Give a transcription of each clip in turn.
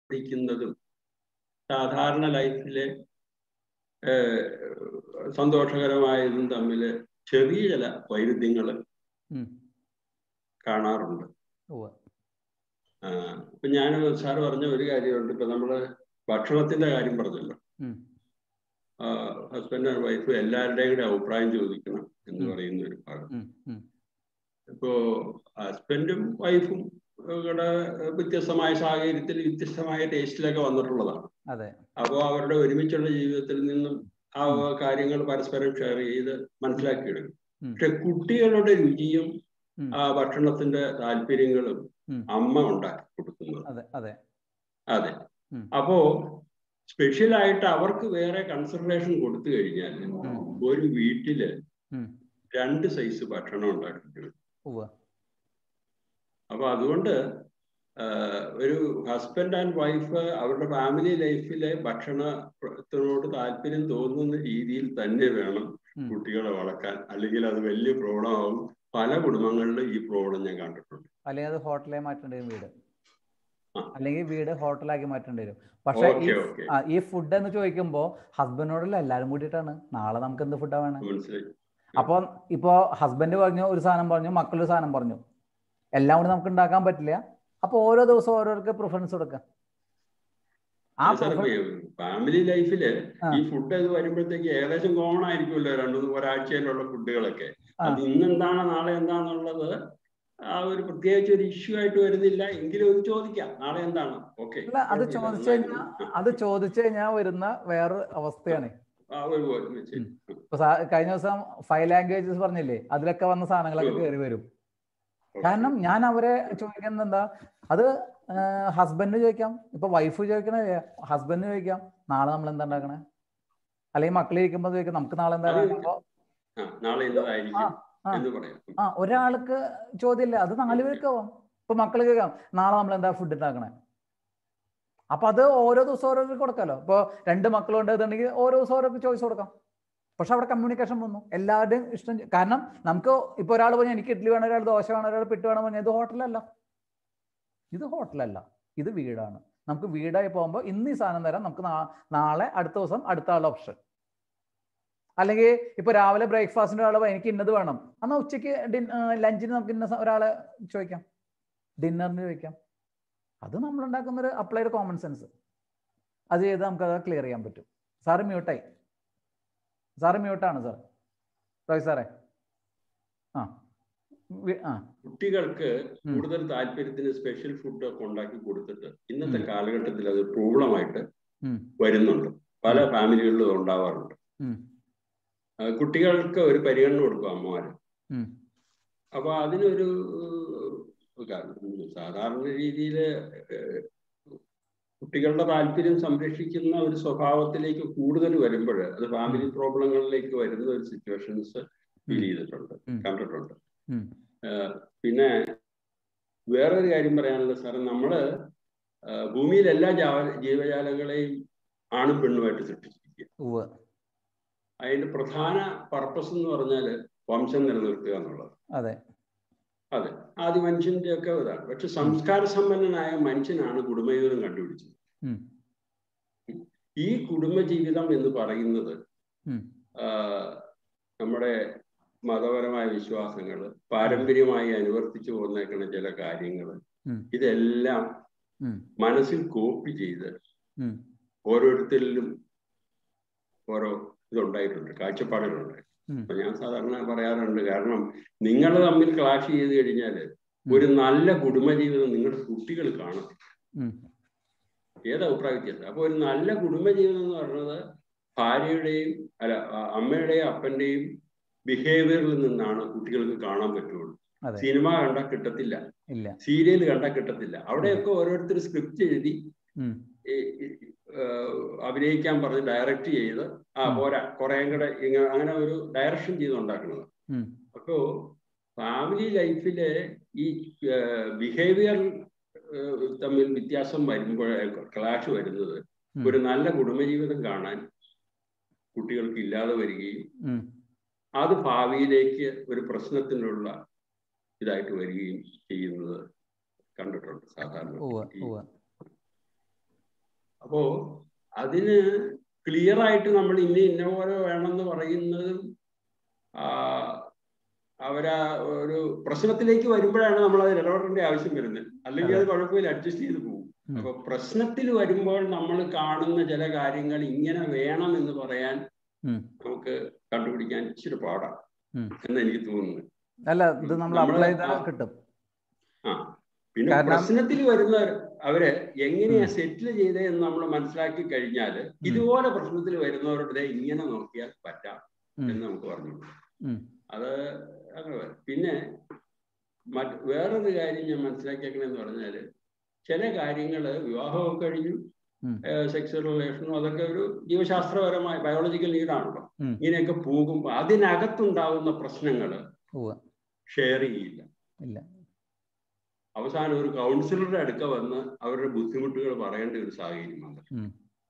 പഠിക്കുന്നതും സാധാരണ ലൈഫിലെ ഏഹ്, സന്തോഷകരമായതും തമ്മിൽ ചെറിയ ചില വൈരുദ്ധ്യങ്ങൾ ഉം. കാണാറുണ്ട് ഉവ്വ്. ആ, ഇപ്പൊ ഞാൻ സാർ പറഞ്ഞ ഒരു കാര്യമുണ്ട് ഇപ്പൊ നമ്മള് ഭക്ഷണത്തിന്റെ കാര്യം പറഞ്ഞല്ലോ ഉം. ഹസ്ബൻഡ് ആൻഡ് വൈഫ് എല്ലാവരുടെയും കൂടെ അഭിപ്രായം ചോദിക്കണം എന്ന് ഉം. പറയുന്ന ഒരു ഭാഗം ഉം. ഉം. ഇപ്പോ ഹസ്ബൻഡും വൈഫും കൂടെ വ്യത്യസ്തമായ സാഹചര്യത്തിൽ വ്യത്യസ്തമായ ടേസ്റ്റിലൊക്കെ വന്നിട്ടുള്ളതാണ് അതെ അപ്പോൾ അവരുടെ ഒരുമിച്ചുള്ള ജീവിതത്തിൽ നിന്നും ആ കാര്യങ്ങൾ പരസ്പരം ഷെയർ ചെയ്ത് മനസ്സിലാക്കിയെടുക്കും ഉം. പക്ഷെ കുട്ടികളുടെ രുചിയും ഉം. ആ ഭക്ഷണത്തിന്റെ താല്പര്യങ്ങളും ഉം. അമ്മ ഉണ്ടാക്കി കൊടുക്കുന്നത് അതെ അതെ അതെ ഉം. അപ്പോ സ്പെഷ്യലായിട്ട് അവർക്ക് വേറെ കൺസിഡറേഷൻ കൊടുത്തു കഴിഞ്ഞാൽ ഉം. ഒരു വീട്ടില് ഉം. രണ്ട് സൈസ് ഭക്ഷണം ഉണ്ടാക്കിയിട്ട് വരും. ഉവ്വ്. അപ്പൊ അതുകൊണ്ട് ആഹ്, ഒരു ഹസ്ബൻഡ് ആൻഡ് വൈഫ് അവരുടെ ഫാമിലി ലൈഫിലെ ഭക്ഷണത്തിനോട് താല്പര്യം തോന്നുന്ന രീതിയിൽ തന്നെ വേണം ഉം. കുട്ടികളെ വളർത്താൻ അല്ലെങ്കിൽ അത് വലിയ പ്രോബ്ലം ആവും പല കുടുംബങ്ങളിലും ഈ പ്രോബ്ലം ഞാൻ കണ്ടിട്ടുണ്ട് അല്ലെങ്കിൽ അത് ഹോട്ടലായി മാറ്റേണ്ടി വരും വീട് ആ. അല്ലെങ്കിൽ വീട് ഹോട്ടലാക്കി മാറ്റേണ്ടി വരും പക്ഷെ ഈ ഓക്കെ ഓക്കെ ആ, ഈ ഫുഡ് എന്ന് ചോദിക്കുമ്പോൾ ഹസ്ബൻഡിനോടല്ല എല്ലാവരും കൂടിയിട്ടാണ് നാളെ നമുക്ക് എന്ത് ഫുഡാ വേണം മനസ്സിലായി അപ്പോൾ ഇപ്പോ ഹസ്ബൻഡ് പറഞ്ഞു ഒരു സാധനം പറഞ്ഞു മക്കൾ ഒരു സാധനം പറഞ്ഞു എല്ലാം കൂടി നമുക്ക് ഉണ്ടാക്കാൻ പറ്റില്ല അപ്പൊ ഓരോ ദിവസവും ഓരോർക്ക് പ്രിഫറൻസ് കൊടുക്കാം ആ preference- ഫാമിലി ലൈഫില് ആ. ഈ ഫുഡ് അത് വരുമ്പോഴത്തേക്ക് ഏകദേശം കോമൺ ആയിരിക്കുമല്ലോ രണ്ടു ഒരാഴ്ചയിലുള്ള ഫുഡുകളൊക്കെ ആ. അത് ഇന്നെന്താണ് നാളെ എന്താണെന്നുള്ളത് ആ ഒരു പ്രത്യേകിച്ച് ഒരു ഇഷ്യൂ ആയിട്ട് വരുന്നില്ല എങ്കിലും ഒന്ന് ചോദിക്കാം നാളെ എന്താണ് ഓക്കെ അല്ല അത് ചോദിച്ചു കഴിഞ്ഞാൽ അത് ചോദിച്ചു കഴിഞ്ഞാൽ വരുന്ന വേറൊരു അവസ്ഥയാണ് ഇപ്പൊ സാ- കഴിഞ്ഞ ദിവസം ഫൈവ് ലാംഗ്വേജസ് പറഞ്ഞില്ലേ അതിലൊക്കെ വന്ന സാധനങ്ങളൊക്കെ ഉം. കയറി വരും കാരണം ഞാൻ അവരെ ചോദിക്കുന്നത് എന്താ അത് ഹസ്ബൻഡ് ചോദിക്കാം ഇപ്പൊ വൈഫ് ചോദിക്കണ ഹസ്ബൻഡ് ചോദിക്കാം നാളെ നമ്മൾ എന്താ ഉണ്ടാക്കണേ അല്ലെങ്കിൽ മക്കൾ ഇരിക്കുമ്പോൾ ചോദിക്കാം നമുക്ക് നാളെ എന്താ അത് ഉണ്ടാക്കണേ? അപ്പൊ നാളെ ആ ഇന്നതായിരിക്കും ആ. എന്ന് പറയാം ആ ഒരാൾക്ക് ചോദ്യമില്ല അത് നാല് പേർക്ക് ആവാം ഇപ്പൊ മക്കൾ കേൾക്കാം നാളെ നമ്മൾ എന്താ ഫുഡ് ഉണ്ടാക്കണേ അപ്പൊ അത് ഓരോ ദിവസം ഓരോരുത്തർക്ക് കൊടുക്കാമല്ലോ ഇപ്പൊ രണ്ട് മക്കളുണ്ട് ഇതുണ്ടെങ്കിൽ ഓരോ ദിവസം ഓരോർക്ക് ചോയ്സ് കൊടുക്കാം പക്ഷെ അവിടെ കമ്മ്യൂണിക്കേഷൻ വന്നു എല്ലാവരുടെയും ഇഷ്ടം ചെ- കാരണം നമുക്ക് ഇപ്പൊ ഒരാൾ പറഞ്ഞു എനിക്ക് ഇഡ്ഡലി വേണം ഒരാൾ ദോശ വേണം ഒരാൾ പിട്ട് വേണം പറഞ്ഞാൽ ഇത് ഹോട്ടലല്ല ഇത് ഹോട്ടലല്ല ഇത് വീടാണ് നമുക്ക് വീടായി പോകുമ്പോൾ ഇന്ന് ഈ സാധനം തരാം നമുക്ക് നാ- നാളെ അടുത്ത ദിവസം അടുത്ത ആളുടെ ഓപ്ഷൻ അല്ലെങ്കിൽ ഇപ്പൊ രാവിലെ ബ്രേക്ക്ഫാസ്റ്റിന്റെ ആൾ എനിക്ക് ഇന്നത് വേണം എന്നാൽ ഉച്ചയ്ക്ക് ലഞ്ചിന് നമുക്ക് ഇന്ന സ- ഒരാളെ ചോദിക്കാം ഡിന്നറിന് ചോദിക്കാം അത് നമ്മൾ ഉണ്ടാക്കുന്ന ഒരു അപ്ലൈഡ് കോമൺ സെൻസ് അത് ചെയ്ത് നമുക്ക് അത് ക്ലിയർ ചെയ്യാൻ പറ്റും സാറ് മ്യൂട്ടായി സാറ് മ്യൂട്ടാണ് സാർ റോയ് സാറേ ആ വി- ആ കുട്ടികൾക്ക് ഉം. കൂടുതൽ താല്പര്യത്തിന് സ്പെഷ്യൽ ഫുഡ് ഒക്കെ ഉണ്ടാക്കി കൊടുത്തിട്ട് ഇന്നത്തെ ഉം. കാലഘട്ടത്തിൽ അത് പ്രോബ്ലമായിട്ട് ഉം, വരുന്നുണ്ട് പല ഫാമിലികളിലും ഉണ്ടാവാറുണ്ട് ഉം, ആ, കുട്ടികൾക്ക് ഒരു പരിഗണന കൊടുക്കും അമ്മമാര് ഉം, അപ്പൊ അതിനൊരു ഏഹ്, കാരണം സാധാരണ രീതിയിൽ കുട്ടികളുടെ താല്പര്യം സംരക്ഷിക്കുന്ന ഒരു സ്വഭാവത്തിലേക്ക് കൂടുതൽ വരുമ്പോൾ അത് ഫാമിലി പ്രോബ്ലങ്ങളിലേക്ക് വരുന്ന ഒരു സിറ്റുവേഷൻസ് ഫീൽ ചെയ്തിട്ടുണ്ട് ഉം. കണ്ടിട്ടുണ്ട് ഉം. ഏഹ്, പിന്നെ വേറൊരു കാര്യം പറയാനുള്ളത് സാറേ നമ്മള് ഏഹ്, ഭൂമിയിൽ എല്ലാ ജാവ- ജീവജാലങ്ങളെയും ആണും പെണ്ണുമായിട്ട് സൃഷ്ടിച്ചിരിക്കുക ഉവ്വ് അതിന്റെ പ്രധാന പർപ്പസ് എന്ന് പറഞ്ഞാൽ വംശം നിലനിർത്തുക എന്നുള്ളത് അതെ അതെ ആദ്യ മനുഷ്യന്റെ ഒക്കെ ഇതാണ് പക്ഷെ സംസ്കാര സമ്പന്നനായ മനുഷ്യനാണ് കുടുംബജീവിതം കണ്ടുപിടിച്ചത് ഉം, ഈ കുടുംബജീവിതം എന്ന് പറയുന്നത് ഉം, ആ, നമ്മുടെ മതപരമായ വിശ്വാസങ്ങൾ പാരമ്പര്യമായി അനുവർത്തിച്ചു പോന്നേക്കുന്ന ചില കാര്യങ്ങൾ ഉം. ഇതെല്ലാം ഉം, മനസ്സിൽ കോപ്പി ചെയ്ത് ഉം, ഓരോരുത്തരിലും ഓരോ ഇതുണ്ടായിട്ടുണ്ട് കാഴ്ചപ്പാടുകളുണ്ട് ഉം. അപ്പൊ ഞാൻ സാധാരണ പറയാറുണ്ട് കാരണം നിങ്ങൾ തമ്മിൽ ക്ലാഷ് ചെയ്ത് കഴിഞ്ഞാൽ ഒരു നല്ല കുടുംബജീവിതം നിങ്ങളുടെ കുട്ടികൾ കാണും ഉം, ഏത് അഭിപ്രായ വ്യത്യാസം അപ്പൊ ഒരു നല്ല കുടുംബജീവിതം എന്ന് പറയുന്നത് ഭാര്യയുടെയും അല്ല ആ, അമ്മയുടെയും അപ്പന്റെയും ബിഹേവിയറിൽ നിന്നാണ് കുട്ടികൾക്ക് കാണാൻ പറ്റുള്ളൂ അതെ സിനിമ കണ്ടാൽ കിട്ടത്തില്ല ഇല്ല സീരിയൽ കണ്ടാൽ കിട്ടത്തില്ല അവിടെയൊക്കെ ഓരോരുത്തർ സ്ക്രിപ്റ്റ് എഴുതി ഉം, ഈ, ഈ, ഏഹ്, അഭിനയിക്കാൻ പറഞ്ഞ് ഡയറക്റ്റ് ചെയ്ത് ആ ഉം. പോരാ കുറേ കൂടെ ഇങ്ങനെ അങ്ങനെ ഒരു ഡയറക്ഷൻ ചെയ്ത് ഉണ്ടാക്കുന്നത് ഉം, അപ്പോ ഫാമിലി ലൈഫിലെ ഈ ബിഹേവിയർ തമ്മിൽ വ്യത്യാസം വരുമ്പോൾ ക്ലാഷ് വരുന്നത് ഉം. ഒരു നല്ല കുടുംബജീവിതം കാണാൻ കുട്ടികൾക്ക് ഇല്ലാതെ വരികയും ഉം. അത് ഭാവിയിലേക്ക് ഒരു പ്രശ്നത്തിനുള്ള ഇതായിട്ട് വരികയും ചെയ്യുന്നത് കണ്ടിട്ടുണ്ട് സാധാരണ ഉവ്വ് ഈ ഉവ്വ് അപ്പോ അതിന് ക്ലിയർ ആയിട്ട് നമ്മൾ ഇന്ന ഇന്ന പോലെ വേണമെന്ന് പറയുന്നതും ആ, അവരാ ഒരു പ്രശ്നത്തിലേക്ക് വരുമ്പോഴാണ് നമ്മൾ അത് ഇടപെടേണ്ട ആവശ്യം വരുന്നത് അല്ലെങ്കിൽ അത് കുഴപ്പമില്ല അഡ്ജസ്റ്റ് ചെയ്ത് പോകും ഉം. അപ്പൊ പ്രശ്നത്തിൽ വരുമ്പോൾ നമ്മൾ കാണുന്ന ചില കാര്യങ്ങൾ ഇങ്ങനെ വേണം എന്ന് പറയാൻ ഉം. നമുക്ക് കണ്ടുപിടിക്കാൻ ഇച്ചിരി പാടാണ് ഉം. എന്ന് എനിക്ക് തോന്നുന്നു അല്ല ഇത് നമ്മൾ നമ്മള് അപ്ലൈ ചെയ്താൽ ആ- കിട്ടും ആ പിന്നെ കാരണം- പ്രശ്നത്തിൽ വരുന്ന അവരെ എങ്ങനെയാ സെറ്റിൽ ചെയ്തേ എന്ന് നമ്മൾ മനസ്സിലാക്കി കഴിഞ്ഞാൽ ഇതുപോലെ പ്രശ്നത്തിൽ വരുന്നവരുടെ ഇങ്ങനെ നോക്കിയാൽ പറ്റാം ഉം. എന്ന് നമുക്ക് പറഞ്ഞു ഉം. അത് അങ്ങനെ വരും. പിന്നെ മറ്റ് വേറൊരു കാര്യം ഞാൻ മനസ്സിലാക്കിയേക്കണെന്ന് പറഞ്ഞാല് ചില കാര്യങ്ങള് വിവാഹമൊക്കെ കഴിഞ്ഞു ഉം. സെക്സ്വൽ റിലേഷനും അതൊക്കെ ഒരു ജീവശാസ്ത്രപരമായ ബയോളജിക്കൽ നീഡാണല്ലോ ഉം. ഇങ്ങനെയൊക്കെ പോകുമ്പോൾ അതിനകത്തുണ്ടാവുന്ന പ്രശ്നങ്ങള് ഉവ്വ്. ഷെയർ ചെയ്യില്ല ഇല്ല അവസാനം ഒരു കൗൺസിലറുടെ അടുക്ക വന്ന് അവരുടെ ബുദ്ധിമുട്ടുകൾ പറയേണ്ട ഒരു സാഹചര്യം വന്നു ഉം.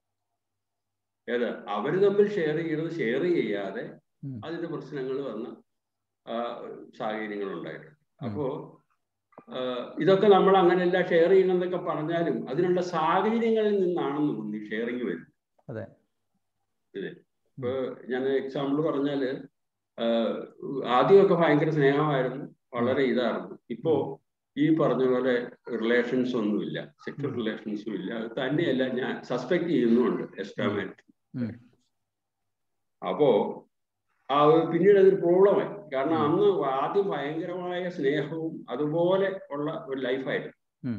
ഏത് അവര് തമ്മിൽ ഷെയർ ചെയ്യുന്നത് ഷെയർ ചെയ്യാതെ ഉം. അതിന്റെ പ്രശ്നങ്ങൾ വന്ന ആ, സാഹചര്യങ്ങൾ ഉണ്ടായിട്ടുണ്ട് അപ്പോ ആ, ഇതൊക്കെ നമ്മൾ അങ്ങനെയല്ല ഷെയർ ചെയ്യണമെന്നൊക്കെ പറഞ്ഞാലും അതിനുള്ള സാഹചര്യങ്ങളിൽ നിന്നാണെന്ന് തോന്നി ഷെയറിങ് വരുന്നത് അതെ. ഇല്ലേ ഇപ്പൊ ഞാൻ എക്സാമ്പിൾ പറഞ്ഞാല് ആ, ആദ്യമൊക്കെ ഭയങ്കര സ്നേഹമായിരുന്നു വളരെ ഇതായിരുന്നു ഇപ്പോ ഈ പറഞ്ഞ പോലെ റിലേഷൻസ് ഒന്നുമില്ല സെക്സ്വൽ റിലേഷൻസും ഇല്ല അത് തന്നെയല്ല ഞാൻ സസ്പെക്ട് ചെയ്യുന്നുമുണ്ട് എസ്റ്റാമെന്റ് ഉം. അപ്പോ ആ ഒരു പിന്നീട് അതൊരു പ്രോബ്ലമായി കാരണം അന്ന് ആദ്യം ഭയങ്കരമായ സ്നേഹവും അതുപോലെ ഉള്ള ഒരു ലൈഫായിരുന്നു ഉം.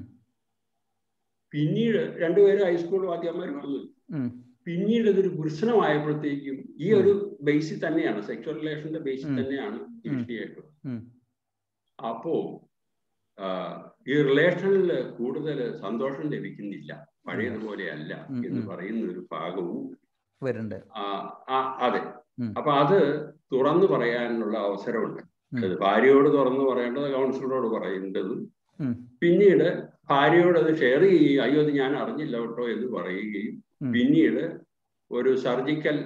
പിന്നീട് രണ്ടുപേരും ഹൈസ്കൂൾ വാദ്യന്മാർ വന്നു ഉം. പിന്നീട് ഇതൊരു പുരുഷനമായപ്പോഴത്തേക്കും ഈ ഒരു ബേസിൽ തന്നെയാണ് സെക്സ്വൽ റിലേഷന്റെ ബേസിൽ ഉം. തന്നെയാണ് ഈഷ്ടിയായിട്ടുള്ളത് ഉം. അപ്പോ ആ, ഈ റിലേഷനിൽ കൂടുതൽ സന്തോഷം ലഭിക്കുന്നില്ല പഴയതുപോലെയല്ല ഉം, എന്ന് ഉം. പറയുന്ന ഒരു ഭാഗവും വരുന്നുണ്ട് ആ, ആ, അതെ ഉം. അപ്പൊ അത് തുറന്നു പറയാനുള്ള അവസരമുണ്ട് ഉം. അത് ഭാര്യയോട് തുറന്നു പറയേണ്ടത് കൗൺസിലറോട് പറയേണ്ടത് ഉം. പിന്നീട് ഭാര്യയോട് അത് ഷെയർ ചെയ്യുകയും അയ്യോ അത് ഞാൻ അറിഞ്ഞില്ല കേട്ടോ എന്ന് പറയുകയും ഉം. പിന്നീട് ഒരു സർജിക്കൽ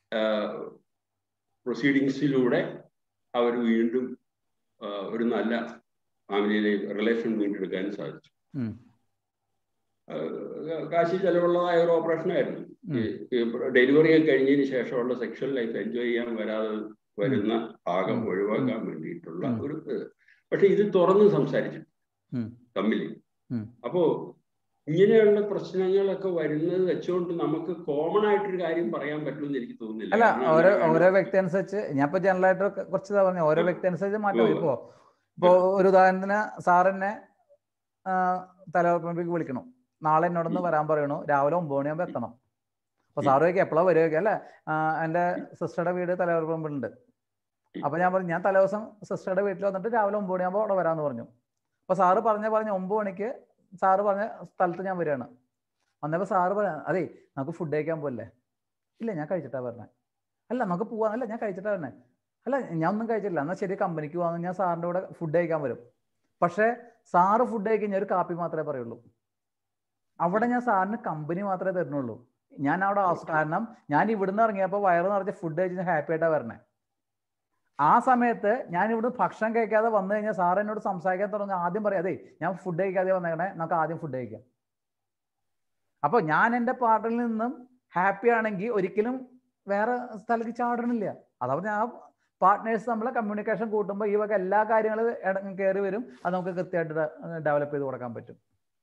പ്രൊസീഡിങ്സിലൂടെ അവർ വീണ്ടും ആ, ഒരു നല്ല ഫാമിലിയിലെ റിലേഷൻ വീണ്ടെടുക്കാൻ സാധിച്ചു ഉം. ആ, കാശി ചെലവുള്ളതായ ഒരു ഓപ്പറേഷൻ ആയിരുന്നു ഉം. ഡെലിവറി ഒക്കെ കഴിഞ്ഞതിന് ശേഷമുള്ള സെക്ഷൽ ലൈഫ് എൻജോയ് ചെയ്യാൻ വരാതെ വരുന്ന ഭാഗം ഉം. ഒഴിവാക്കാൻ വേണ്ടിയിട്ടുള്ള ഉം. ഒരു ഇത്. പക്ഷെ ഇത് തുറന്ന് സംസാരിച്ചു ഉം. തമ്മിൽ ഉം. അപ്പോ ഇങ്ങനെയുള്ള പ്രശ്നങ്ങളൊക്കെ വരുന്നത് വെച്ചുകൊണ്ട് നമുക്ക് കോമൺ ആയിട്ടൊരു കാര്യം പറയാൻ പറ്റുമെന്ന് എനിക്ക് തോന്നുന്നില്ല അല്ല കാരണം ഓരോ അങ്ങനെ ഓരോ വേണം. വ്യക്തി അനുസരിച്ച് ഞാൻ ഇപ്പൊ ജനറൽ ആയിട്ട് കുറച്ച് ഇതാ പറഞ്ഞു ഓരോ ഉം. വ്യക്തി അനുസരിച്ച് മാറ്റം ഉം. ഇപ്പോ ഇപ്പോ ഒരു ഉദാഹരണത്തിന് സാറിനെ തലവറപ്പിലേക്ക് വിളിക്കണം നാളെ എന്നോടൊന്ന് വരാൻ പറയണു രാവിലെ ഒമ്പത് മണിയാകുമ്പോൾ എത്തണം അപ്പൊ സാറ് ചോദിക്കുക എപ്പോഴാ വരിക അല്ലേ ആ, എൻ്റെ സിസ്റ്ററുടെ വീട് തലവറപ്പിലുണ്ട് അപ്പൊ ഞാൻ പറഞ്ഞു ഞാൻ തലേദിവസം സിസ്റ്ററുടെ വീട്ടിൽ വന്നിട്ട് രാവിലെ ഒമ്പത് മണിയാകുമ്പോൾ അവിടെ വരാമെന്ന് പറഞ്ഞു അപ്പൊ സാറ് പറഞ്ഞ പറഞ്ഞ ഒമ്പത് മണിക്ക് സാറ് പറഞ്ഞ സ്ഥലത്ത് ഞാൻ വരികയാണ് വന്നപ്പോൾ സാറ് പറയാ അതെ നമുക്ക് ഫുഡ് കഴിക്കാൻ പോലല്ലേ ഇല്ല ഞാൻ കഴിച്ചിട്ടാ പറഞ്ഞേ അല്ല നമുക്ക് പോവാ അല്ല ഞാൻ കഴിച്ചിട്ടാ പറഞ്ഞേ അല്ല ഞാൻ ഒന്നും കഴിച്ചിട്ടില്ല എന്നാൽ ശരി കമ്പനിക്ക് പോകാൻ ഞാൻ സാറിൻ്റെ കൂടെ ഫുഡ് കഴിക്കാൻ വരും പക്ഷേ സാറ് ഫുഡ് കഴിക്കാൻ ഞാൻ ഒരു കാപ്പി മാത്രമേ പറയുള്ളൂ അവിടെ ഞാൻ സാറിന് കമ്പനി മാത്രമേ തരുന്നുള്ളൂ ഞാൻ അവിടെ ആസ്- കാരണം ഞാൻ ഇവിടുന്ന് ഇറങ്ങിയപ്പോൾ വയറ് നിറച്ച് ഫുഡ് കഴിച്ച് ഹാപ്പി ആയിട്ടാ വരണേ ആ സമയത്ത് ഞാൻ ഇവിടുന്ന് ഭക്ഷണം കഴിക്കാതെ വന്നു കഴിഞ്ഞാൽ സാർ എന്നോട് സംസാരിക്കാൻ തുടങ്ങി ആദ്യം പറയാം അതെ ഞാൻ ഫുഡ് കഴിക്കാതെ വന്നേക്കണേ നമുക്ക് ആദ്യം ഫുഡ് കഴിക്കാം അപ്പോൾ ഞാൻ എൻ്റെ പാർട്ടിൽ നിന്നും ഹാപ്പി ആണെങ്കിൽ ഒരിക്കലും വേറെ സ്ഥലത്ത് ചാടണില്ല അതാ പറഞ്ഞ ആ പാർട്ട്നേഴ്സ് നമ്മളെ കമ്മ്യൂണിക്കേഷൻ കൂട്ടുമ്പോൾ ഈ വക എല്ലാ കാര്യങ്ങളും കയറി വരും അത് നമുക്ക് കൃത്യമായിട്ട് ഡെവലപ്പ് ചെയ്ത് കൊടുക്കാൻ പറ്റും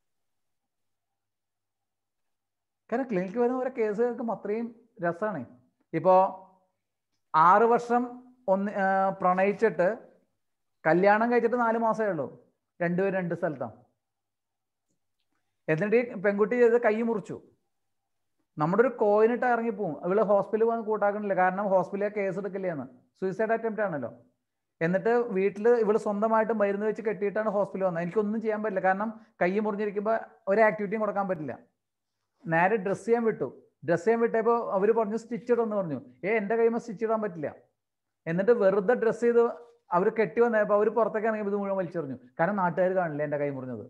കാരണം ക്ലിനിക്കിൽ വരുന്ന ഓരോ കേസ് കേൾക്കുമ്പോൾ അത്രയും രസമാണ് ഇപ്പോൾ ആറ് വർഷം ഒന്ന് ആ, പ്രണയിച്ചിട്ട് കല്യാണം കഴിച്ചിട്ട് നാല് മാസമേ ഉള്ളൂ രണ്ടുപേരും രണ്ട് സ്ഥലത്താണ് എന്നിട്ട് ഈ പെൺകുട്ടി ചെയ്ത് കൈ മുറിച്ചു നമ്മുടെ ഒരു കോയിനിട്ട് ഇറങ്ങിപ്പോവും ഇവള് ഹോസ്പിറ്റലിൽ പോകാൻ കൂട്ടാക്കണില്ല കാരണം ഹോസ്പിറ്റലിൽ കേസ് എടുക്കില്ലേന്ന് സൂയിസൈഡ് അറ്റംപ്റ്റ് ആണല്ലോ എന്നിട്ട് വീട്ടിൽ ഇവള് സ്വന്തമായിട്ട് മരുന്ന് വെച്ച് കെട്ടിയിട്ടാണ് ഹോസ്പിറ്റലിൽ വന്നത് എനിക്കൊന്നും ചെയ്യാൻ പറ്റില്ല കാരണം കൈ മുറിഞ്ഞിരിക്കുമ്പോൾ ഒരു ആക്ടിവിറ്റിയും കൊടുക്കാൻ പറ്റില്ല നേരെ ഡ്രസ്സ് ചെയ്യാൻ വിട്ടു ഡ്രസ്സ് ചെയ്യാൻ വിട്ടപ്പോൾ അവർ പറഞ്ഞു സ്റ്റിച്ച് ഇടുമെന്ന് പറഞ്ഞു ഏ എൻ്റെ കൈമ സ്റ്റിച്ച് ഇടാൻ പറ്റില്ല എന്നിട്ട് വെറുതെ ഡ്രസ്സ് ചെയ്ത് അവർ കെട്ടി വന്നപ്പോൾ അവർ പുറത്തേക്ക് ഇറങ്ങിയപ്പോൾ ഇത് മുഴുവൻ വലിച്ചെറിഞ്ഞു കാരണം നാട്ടുകാർ കാണില്ല എൻ്റെ കൈ മുറിഞ്ഞത്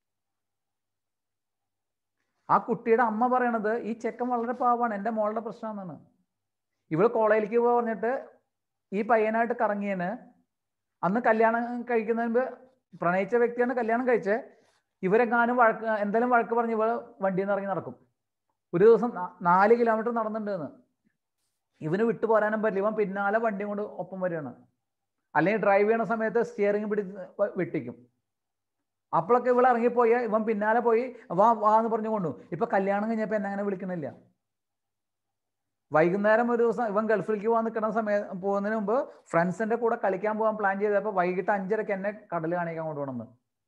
ആ കുട്ടിയുടെ അമ്മ പറയണത് ഈ ചെക്കൻ വളരെ പാവമാണ് എൻ്റെ മോളുടെ പ്രശ്നമെന്നാണ് ഇവള് കോളേജിലേക്ക് പോകാൻ പറഞ്ഞിട്ട് ഈ പയ്യനായിട്ട് കറങ്ങിയതിന് അന്ന് കല്യാണം കഴിക്കുന്നതിന് മുമ്പ് പ്രണയിച്ച വ്യക്തിയാണ് കല്യാണം കഴിച്ചത് ഇവരെങ്ങാനും വഴക്ക് എന്തെങ്കിലും വഴക്ക് പറഞ്ഞ് ഇവള് വണ്ടിയിൽ നിന്ന് ഇറങ്ങി നടക്കും ഒരു ദിവസം നാ- നാല് കിലോമീറ്റർ നടന്നിട്ടുണ്ടെന്ന് ഇവന് വിട്ടു പോരാനും പറ്റില്ല ഇവൻ പിന്നാലെ വണ്ടിയും കൊണ്ട് ഒപ്പം വരികയാണ് അല്ലെങ്കിൽ ഡ്രൈവ് ചെയ്യണ സമയത്ത് സ്റ്റിയറിംഗ് പിടിച്ച് വ- വെട്ടിക്കും അപ്പോഴൊക്കെ ഇവൾ ഇറങ്ങിപ്പോയ ഇവൻ പിന്നാലെ പോയി വാ വാ എന്ന് പറഞ്ഞു കൊണ്ടു ഇപ്പൊ കല്യാണം കഴിഞ്ഞപ്പോ എന്നെ അങ്ങനെ വിളിക്കണില്ല വൈകുന്നേരം ഒരു ദിവസം ഇവൻ ഗൾഫിലേക്ക് പോകാൻ നിൽക്കുന്ന സമയം പോകുന്നതിന് മുമ്പ് ഫ്രണ്ട്സിന്റെ കൂടെ കളിക്കാൻ പോകാൻ പ്ലാൻ ചെയ്തപ്പോൾ വൈകിട്ട് അഞ്ചരക്ക് എന്നെ കടൽ കാണിക്കാൻ കൊണ്ടുപോകണമെന്ന്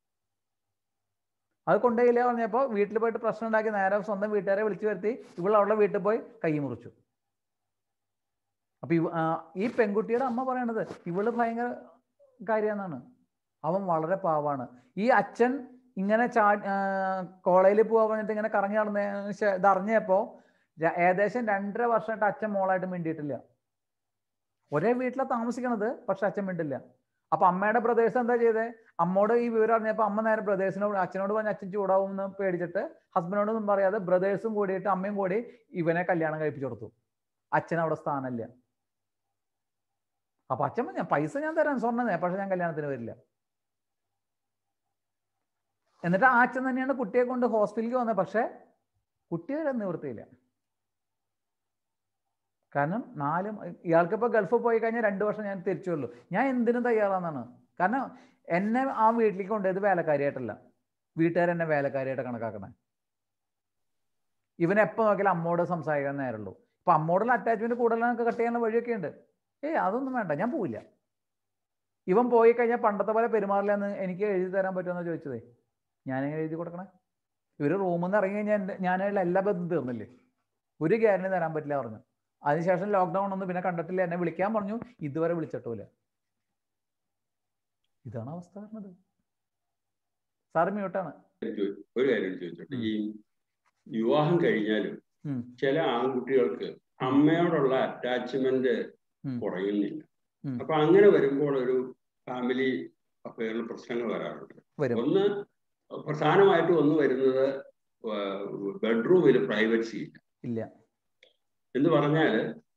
അത് കൊണ്ടുപോയില്ല പറഞ്ഞപ്പോൾ വീട്ടിൽ പോയിട്ട് പ്രശ്നം ഉണ്ടാക്കി നേരെ സ്വന്തം വീട്ടുകാരെ വിളിച്ചു വരുത്തി ഇവൾ അവളുടെ വീട്ടിൽ പോയി കൈ മുറിച്ചു അപ്പൊ ഇവ ആ, ഈ പെൺകുട്ടിയുടെ അമ്മ പറയണത് ഇവള് ഭയങ്കര കാര്യമെന്നാണ് അവൻ വളരെ പാവാണ് ഈ അച്ഛൻ ഇങ്ങനെ ചാ കോളേജിൽ പോകാൻ പറഞ്ഞിട്ട് ഇങ്ങനെ കറങ്ങി നടന്ന ഇത് അറിഞ്ഞപ്പോ ര- ഏകദേശം രണ്ടര വർഷമായിട്ട് അച്ഛൻ മോളായിട്ട് മിണ്ടിയിട്ടില്ല ഒരേ വീട്ടിലാണ് താമസിക്കണത് പക്ഷെ അച്ഛൻ മിണ്ടില്ല അപ്പൊ അമ്മയുടെ ബ്രദേഴ്സ് എന്താ ചെയ്തേ അമ്മോട് ഈ വിവരം അറിഞ്ഞപ്പോ അമ്മ നേരെ ബ്രദേഴ്സിനോട് അച്ഛനോട് പറഞ്ഞ് അച്ഛൻ ചൂടാവും എന്ന് പേടിച്ചിട്ട് ഹസ്ബൻഡിനോടൊന്നും പറയാതെ ബ്രദേഴ്സും കൂടിയിട്ട് അമ്മയും കൂടി ഇവനെ കല്യാണം കഴിപ്പിച്ചു കൊടുത്തു അച്ഛൻ അവിടെ സ്ഥാനമില്ല അപ്പൊ അച്ഛൻ പറഞ്ഞു, ഞാൻ പൈസ ഞാൻ തരാം സ്വർണ്ണം തരാം പക്ഷെ ഞാൻ കല്യാണത്തിന് വരില്ല എന്നിട്ട് ആ അച്ഛൻ തന്നെയാണ് കുട്ടിയെ കൊണ്ട് ഹോസ്പിറ്റലിലേക്ക് വന്നത് പക്ഷെ കുട്ടി വരെ നിവൃത്തിയില്ല കാരണം നാല് ഇയാൾക്ക് ഇപ്പൊ ഗൾഫിൽ പോയി കഴിഞ്ഞാൽ രണ്ടു വർഷം ഞാൻ തിരിച്ചു വരുള്ളൂ ഞാൻ എന്തിനും തയ്യാറാന്നാണ് കാരണം എന്നെ ആ വീട്ടിലേക്ക് കൊണ്ടുപോയത് വേലക്കാരിയായിട്ടല്ല വീട്ടുകാർ എന്നെ വേലക്കാരിയായിട്ട് കണക്കാക്കണേ ഇവൻ എപ്പോൾ നോക്കിയാലും അമ്മോട് സംസാരിക്കാൻ നേരമുള്ളൂ ഇപ്പൊ അമ്മോടുള്ള അറ്റാച്ച്മെന്റ് കൂടുതലൊക്കെ കട്ട് ചെയ്യാനുള്ള വഴിയൊക്കെ ഉണ്ട് ഏയ് അതൊന്നും വേണ്ട ഞാൻ പോവില്ല ഇവൻ പോയി കഴിഞ്ഞാൽ പണ്ടത്തെ പോലെ പെരുമാറില്ല എന്ന് എനിക്ക് എഴുതി തരാൻ പറ്റുമെന്ന് ചോദിച്ചതേ ഞാനെങ്ങനെ എഴുതി കൊടുക്കണേ ഇവര് റൂമിൽ നിന്ന് ഇറങ്ങി കഴിഞ്ഞാൽ എൻ്റെ- ഞാനായിട്ടുള്ള എല്ലാ ബന്ധം തീർന്നില്ലേ ഒരു ഗ്യാരണ്ടി തരാൻ പറ്റില്ല പറഞ്ഞു അതിനുശേഷം ലോക്ക്ഡൗൺ ഒന്നും പിന്നെ കണ്ടിട്ടില്ല എന്നെ വിളിക്കാൻ പറഞ്ഞു ഇതുവരെ വിളിച്ചിട്ടില്ല ഇതാണ് അവസ്ഥ പറഞ്ഞത് സാറ് മ്യൂട്ടാണ് ഒരു കാര്യം ചോദിച്ചോട്ടെ ഉം. ഈ വിവാഹം കഴിഞ്ഞാലും ഉം. ചില ആൺകുട്ടികൾക്ക് അമ്മയോടുള്ള അറ്റാച്ച്മെന്റ് ഉം. കുറയുന്നില്ല ഉം. അപ്പൊ അങ്ങനെ വരുമ്പോൾ ഒരു ഫാമിലി അഫയറിൽ പ്രശ്നങ്ങൾ വരാറുണ്ട് വരും ഒന്ന് പ്രധാനമായിട്ടും ഒന്ന് വരുന്നത് ബെഡ്റൂമിൽ പ്രൈവസി ഇല്ല ഇല്ല എന്ന് പറഞ്ഞാൽ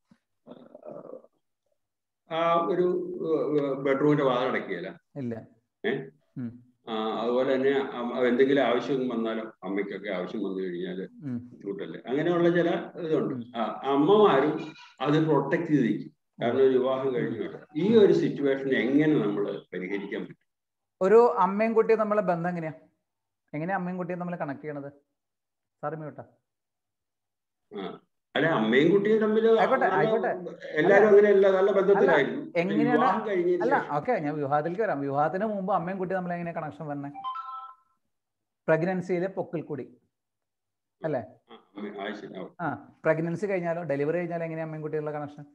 ആ ഒരു ബെഡ്റൂമിന്റെ വാതിൽ അടക്കിയല്ല ഇല്ല അതുപോലെ തന്നെ അമ്മ- എന്തെങ്കിലും ആവശ്യം വന്നാലും അമ്മയ്ക്കൊക്കെ ആവശ്യം വന്നു കഴിഞ്ഞാൽ ഉം. ബുദ്ധിമുട്ടല്ലേ അങ്ങനെയുള്ള ചില ഇതുണ്ട് ഉം. ആ, അമ്മമാരും അത് പ്രൊട്ടക്ട് ചെയ്തിരിക്കും കാരണം ഒരു വിവാഹം കഴിഞ്ഞു കേട്ടോ. ഈ ഒരു സിറ്റുവേഷൻ എങ്ങനെ നമ്മൾ പരിഹരിക്കാൻ പറ്റും ഒരു അമ്മയും കുട്ടിയും തമ്മിലുള്ള ബന്ധം എങ്ങനെയാ എങ്ങനെയാ അമ്മയും കുട്ടിയും തമ്മിൽ കണക്ട് ചെയ്യണത് സാറ് മ്യൂട്ടാ ആ. അല്ല അമ്മയും കുട്ടിയും തമ്മിൽ ആയിക്കോട്ടെ, ആയിക്കോട്ടെ. എല്ലാരും അങ്ങനെയല്ല നല്ല ബന്ധത്തിലായിരുന്നു എങ്ങനെയാണ് വിവാഹം കഴിഞ്ഞതിന് അല്ല ശേഷം ഓക്കെ ഞാൻ വിവാഹത്തിലേക്ക് വരാം വിവാഹത്തിന് മുമ്പ് അമ്മയും കുട്ടിയും തമ്മിൽ എങ്ങനെ കണക്ഷൻ വരണേ പ്രഗ്നൻസിയിലെ പൊക്കിൽ കൂടി അല്ലേ ആ, അമ്മ- ആ, ശരി. ആ, ആ പ്രഗ്നൻസി കഴിഞ്ഞാലോ ഡെലിവറി കഴിഞ്ഞാലോ എങ്ങനെയാ അമ്മയും കുട്ടിയുള്ള കണക്ഷൻ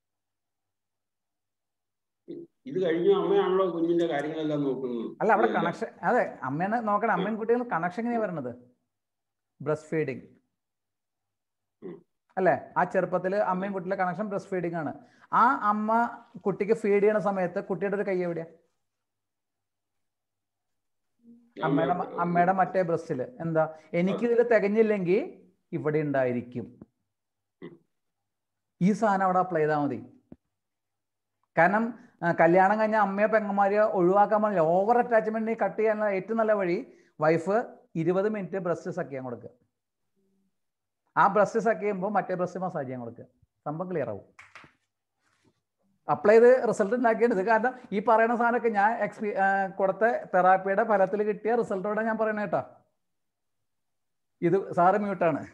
ഇത് കഴിഞ്ഞ അമ്മയാണല്ലോ കുഞ്ഞിന്റെ കാര്യങ്ങളെല്ലാം നോക്കുന്നത് അല്ല അവിടെ ഇല്ല. കണക്ഷൻ അതെ അമ്മേനെ നോക്കണം അമ്മയും കുട്ടികളും കണക്ഷൻ എങ്ങനെയാ വരണത് ബ്രസ്റ്റ് ഫീഡിങ് ഉം. അല്ലേ ആ ചെറുപ്പത്തിൽ അമ്മയും കുട്ടിയുടെ കണക്ഷൻ ബ്രസ്റ്റ് ഫീഡിങ് ആണ് ആ അമ്മ കുട്ടിക്ക് ഫീഡ് ചെയ്യണ സമയത്ത് കുട്ടിയുടെ ഒരു കൈ എവിടെയാ അമ്മയുടെ മ- അമ്മയുടെ മറ്റേ ബ്രസ്റ്റിൽ എന്താ എനിക്ക് ഇതിൽ തികഞ്ഞില്ലെങ്കിൽ ഇവിടെ ഉണ്ടായിരിക്കും ഈ സാധനം അവിടെ അപ്ലൈ ചെയ്താൽ മതി കാരണം ആ, കല്യാണം കഴിഞ്ഞ അമ്മയോ പെങ്ങന്മാരെയോ ഒഴിവാക്കാൻ പാടില്ല ഓവർ അറ്റാച്ച്മെന്റ് കട്ട് ചെയ്യാനുള്ള ഏറ്റവും നല്ല വഴി വൈഫ് ഇരുപത് മിനിറ്റ് ബ്രസ്റ്റ് സക്ക് ചെയ്യാൻ കൊടുക്കുക ആ ബ്രസ്റ്റ് സക്ക് ചെയ്യുമ്പോൾ മറ്റേ ബ്രസ്റ്റ് മസാജ് ചെയ്യാൻ കൊടുക്കുക സംഭവം ക്ലിയർ ആവും അപ്ലൈ ചെയ്ത് റിസൾട്ട് ഉണ്ടാക്കിയത് കാരണം ഈ പറയുന്ന സാധനമൊക്കെ ഞാൻ എക്സ്പീ ആ, കൊടുത്ത തെറാപ്പിയുടെ ഫലത്തിൽ കിട്ടിയ റിസൾട്ടോടെ ഞാൻ പറയണ കേട്ടോ ഇത് സാറ് മ്യൂട്ടാണ്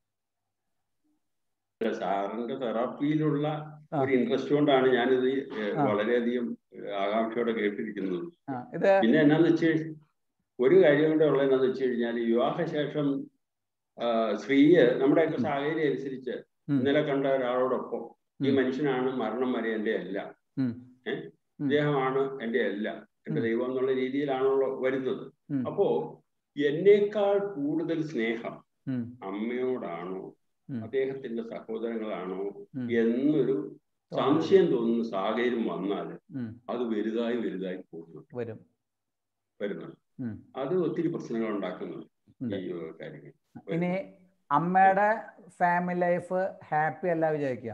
അല്ല, സാറിന്റെ തെറാപ്പിയിലുള്ള ആ. ഒരു ഇൻട്രസ്റ്റ് കൊണ്ടാണ് ഞാനിത് ഏഹ്, ആ. വളരെയധികം ഏഹ്, ആകാംക്ഷയോടെ കേട്ടിരിക്കുന്നത് ആ ഇത് പിന്നെ എന്നാന്ന് വെച്ച് കഴി- ഒരു കാര്യം കൂടെ ഉള്ളത് എന്താന്ന് വെച്ച് കഴിഞ്ഞാൽ വിവാഹശേഷം ആ, സ്ത്രീയെ നമ്മുടെയൊക്കെ സാഹചര്യം അനുസരിച്ച് ഉം. ഇന്നലെ കണ്ട ഒരാളോടൊപ്പം ഈ ഉം. മനുഷ്യനാണ് മരണം വരെ എൻ്റെ അല്ല ഉം. ഏഹ് ഉം. ഇദ്ദേഹമാണ് എൻ്റെ അല്ല എൻ്റെ ഉം. ദൈവം എന്നുള്ള രീതിയിലാണല്ലോ വരുന്നത് ഉം. അപ്പോ എന്നേക്കാൾ കൂടുതൽ സ്നേഹം ഉം. അമ്മയോടാണോ ഉം. അദ്ദേഹത്തിന്റെ സഹോദരങ്ങളാണോ ഉം. എന്നൊരു സംശയം തോന്നുന്ന സാഹചര്യം വന്നാൽ ഉം. അത് വലുതായി വലുതായി പോകുന്നു വരും വരുന്നുണ്ട് ഉം. അത് ഒത്തിരി പ്രശ്നങ്ങൾ ഉണ്ടാക്കുന്നുണ്ട് ഉണ്ട്. ഈ ഏഹ്, കാര്യങ്ങൾ ഇനി അമ്മയുടെ ഫാമിലി ലൈഫ് ഹാപ്പി അല്ല വിചാരിക്കുക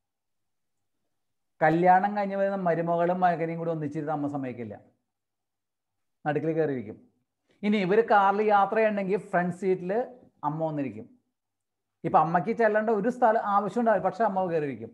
കല്യാണം കഴിഞ്ഞ് വരുന്ന മരുമകളും മകനെയും കൂടി ഒന്നിച്ചിരുന്ന് അമ്മ സമ്മതിക്കില്ല നടുക്കിൽ കയറിയിരിക്കും ഇനി ഇവർ കാറിൽ യാത്ര ചെയ്യണമെങ്കിൽ ഫ്രണ്ട് സീറ്റിൽ അമ്മ വന്നിരിക്കും ഇപ്പൊ അമ്മയ്ക്ക് ചെല്ലേണ്ട ഒരു സ്ഥലം ആവശ്യം ഉണ്ടാവില്ല പക്ഷെ അമ്മ കയറിയിരിക്കും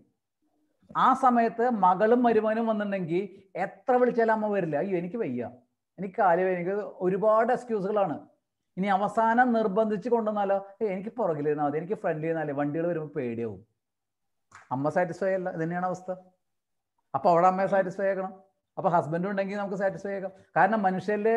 ആ സമയത്ത് മകളും മരുമകനും വന്നിട്ടുണ്ടെങ്കിൽ എത്ര വിളിച്ചാലും അമ്മ വരില്ല അയ്യോ എനിക്ക് വയ്യ എനിക്ക് കാല് വയ്യ. എനിക്ക് ഒരുപാട് എക്സ്ക്യൂസുകളാണ് ഇനി അവസാനം നിർബന്ധിച്ച് കൊണ്ടുവന്നാലോ "ഏയ് എനിക്ക് പുറകിലിരുന്നാൽ മതി എനിക്ക് ഫ്രണ്ടിൽ ഇരുന്നാലേ വണ്ടികൾ വരുമ്പോൾ പേടിയാവും അമ്മ സാറ്റിസ്ഫൈ അല്ല ഇത് തന്നെയാണ് അവസ്ഥ അപ്പൊ അവിടെ അമ്മയെ സാറ്റിസ്ഫൈ ആക്കണം അപ്പൊ ഹസ്ബൻഡ് ഉണ്ടെങ്കിൽ നമുക്ക് സാറ്റിസ്ഫൈ ആക്കാം കാരണം മനുഷ്യരില്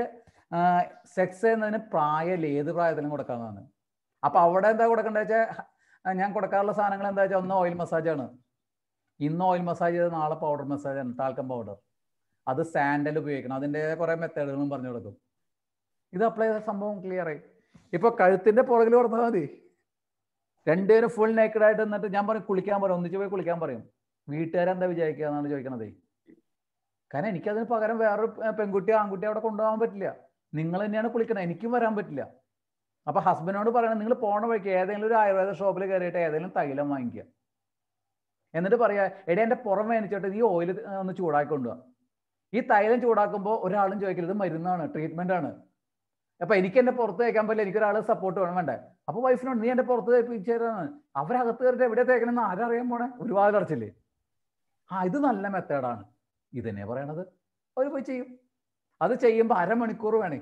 സെക്സ് എന്നതിന് പ്രായമില്ല ഏത് പ്രായത്തിലും കൊടുക്കാവുന്നതാണ് അപ്പൊ അവിടെ എന്താ കൊടുക്കേണ്ടത് വെച്ചാൽ ഞാൻ കൊടുക്കാറുള്ള സാധനങ്ങൾ എന്താ വെച്ചാൽ ഒന്ന് ഓയിൽ മസാജ് ആണ് ഇന്ന് ഓയിൽ മസാജ് ചെയ്ത് നാളെ പൗഡർ മസാജ് ആണ് ടാൽക്കം പൗഡർ അത് സാൻഡൽ ഉപയോഗിക്കണം അതിൻ്റെ കുറെ മെത്തേഡുകളും പറഞ്ഞു കൊടുക്കും ഇത് അപ്ലൈ ചെയ്ത സംഭവം ക്ലിയർ ആയി ഇപ്പൊ കഴുത്തിന്റെ പുറകിൽ കൊടുത്താൽ മതി രണ്ടുപേരും ഫുൾ നേക്കഡ് ആയിട്ട് നിന്നിട്ട് ഞാൻ പറയും കുളിക്കാൻ പറയും ഒന്നിച്ച് പോയി കുളിക്കാൻ പറയും വീട്ടുകാരെന്താ വിചാരിക്കുക എന്നാണ് ചോദിക്കണതേ കാരണം എനിക്കതിന് പകരം വേറൊരു പെ- പെൺകുട്ടിയോ ആൺകുട്ടിയോ അവിടെ കൊണ്ടുപോകാൻ പറ്റില്ല നിങ്ങൾ തന്നെയാണ് കുളിക്കണം എനിക്കും വരാൻ പറ്റില്ല അപ്പൊ ഹസ്ബൻഡിനോട് പറയണം നിങ്ങൾ പോണ വഴിക്ക് ഏതെങ്കിലും ഒരു ആയുർവേദ ഷോപ്പിൽ കയറിയിട്ട് ഏതെങ്കിലും തൈലം വാങ്ങിക്കുക എന്നിട്ട് പറയാ എടേ എൻ്റെ പുറം വേനിച്ചോട്ട് ഈ ഓയിൽ ഒന്ന് ചൂടാക്കി കൊണ്ടുപോവാ ഈ തൈലം ചൂടാക്കുമ്പോൾ ഒരാളും ചോദിക്കരുത് മരുന്നാണ് ട്രീറ്റ്മെന്റ് ആണ് അപ്പൊ എനിക്ക് എന്റെ പുറത്ത് തേക്കാൻ പറ്റില്ല എനിക്കൊരാൾ സപ്പോർട്ട് വേണം വേണ്ടേ അപ്പൊ വൈഫിനോട് നീ എന്റെ പുറത്ത് തേപ്പിച്ചേരാണ് അവരകത്ത് കയറിയിട്ട് എവിടെ തേക്കണമെന്ന് ആരറിയാൻ പോണേ ഒരുപാട് അടച്ചില്ലേ ആ ഇത് നല്ല മെത്തേഡാണ് ഇതന്നെ പറയണത് അവർ പോയി ചെയ്യും അത് ചെയ്യുമ്പോൾ അരമണിക്കൂർ വേണേ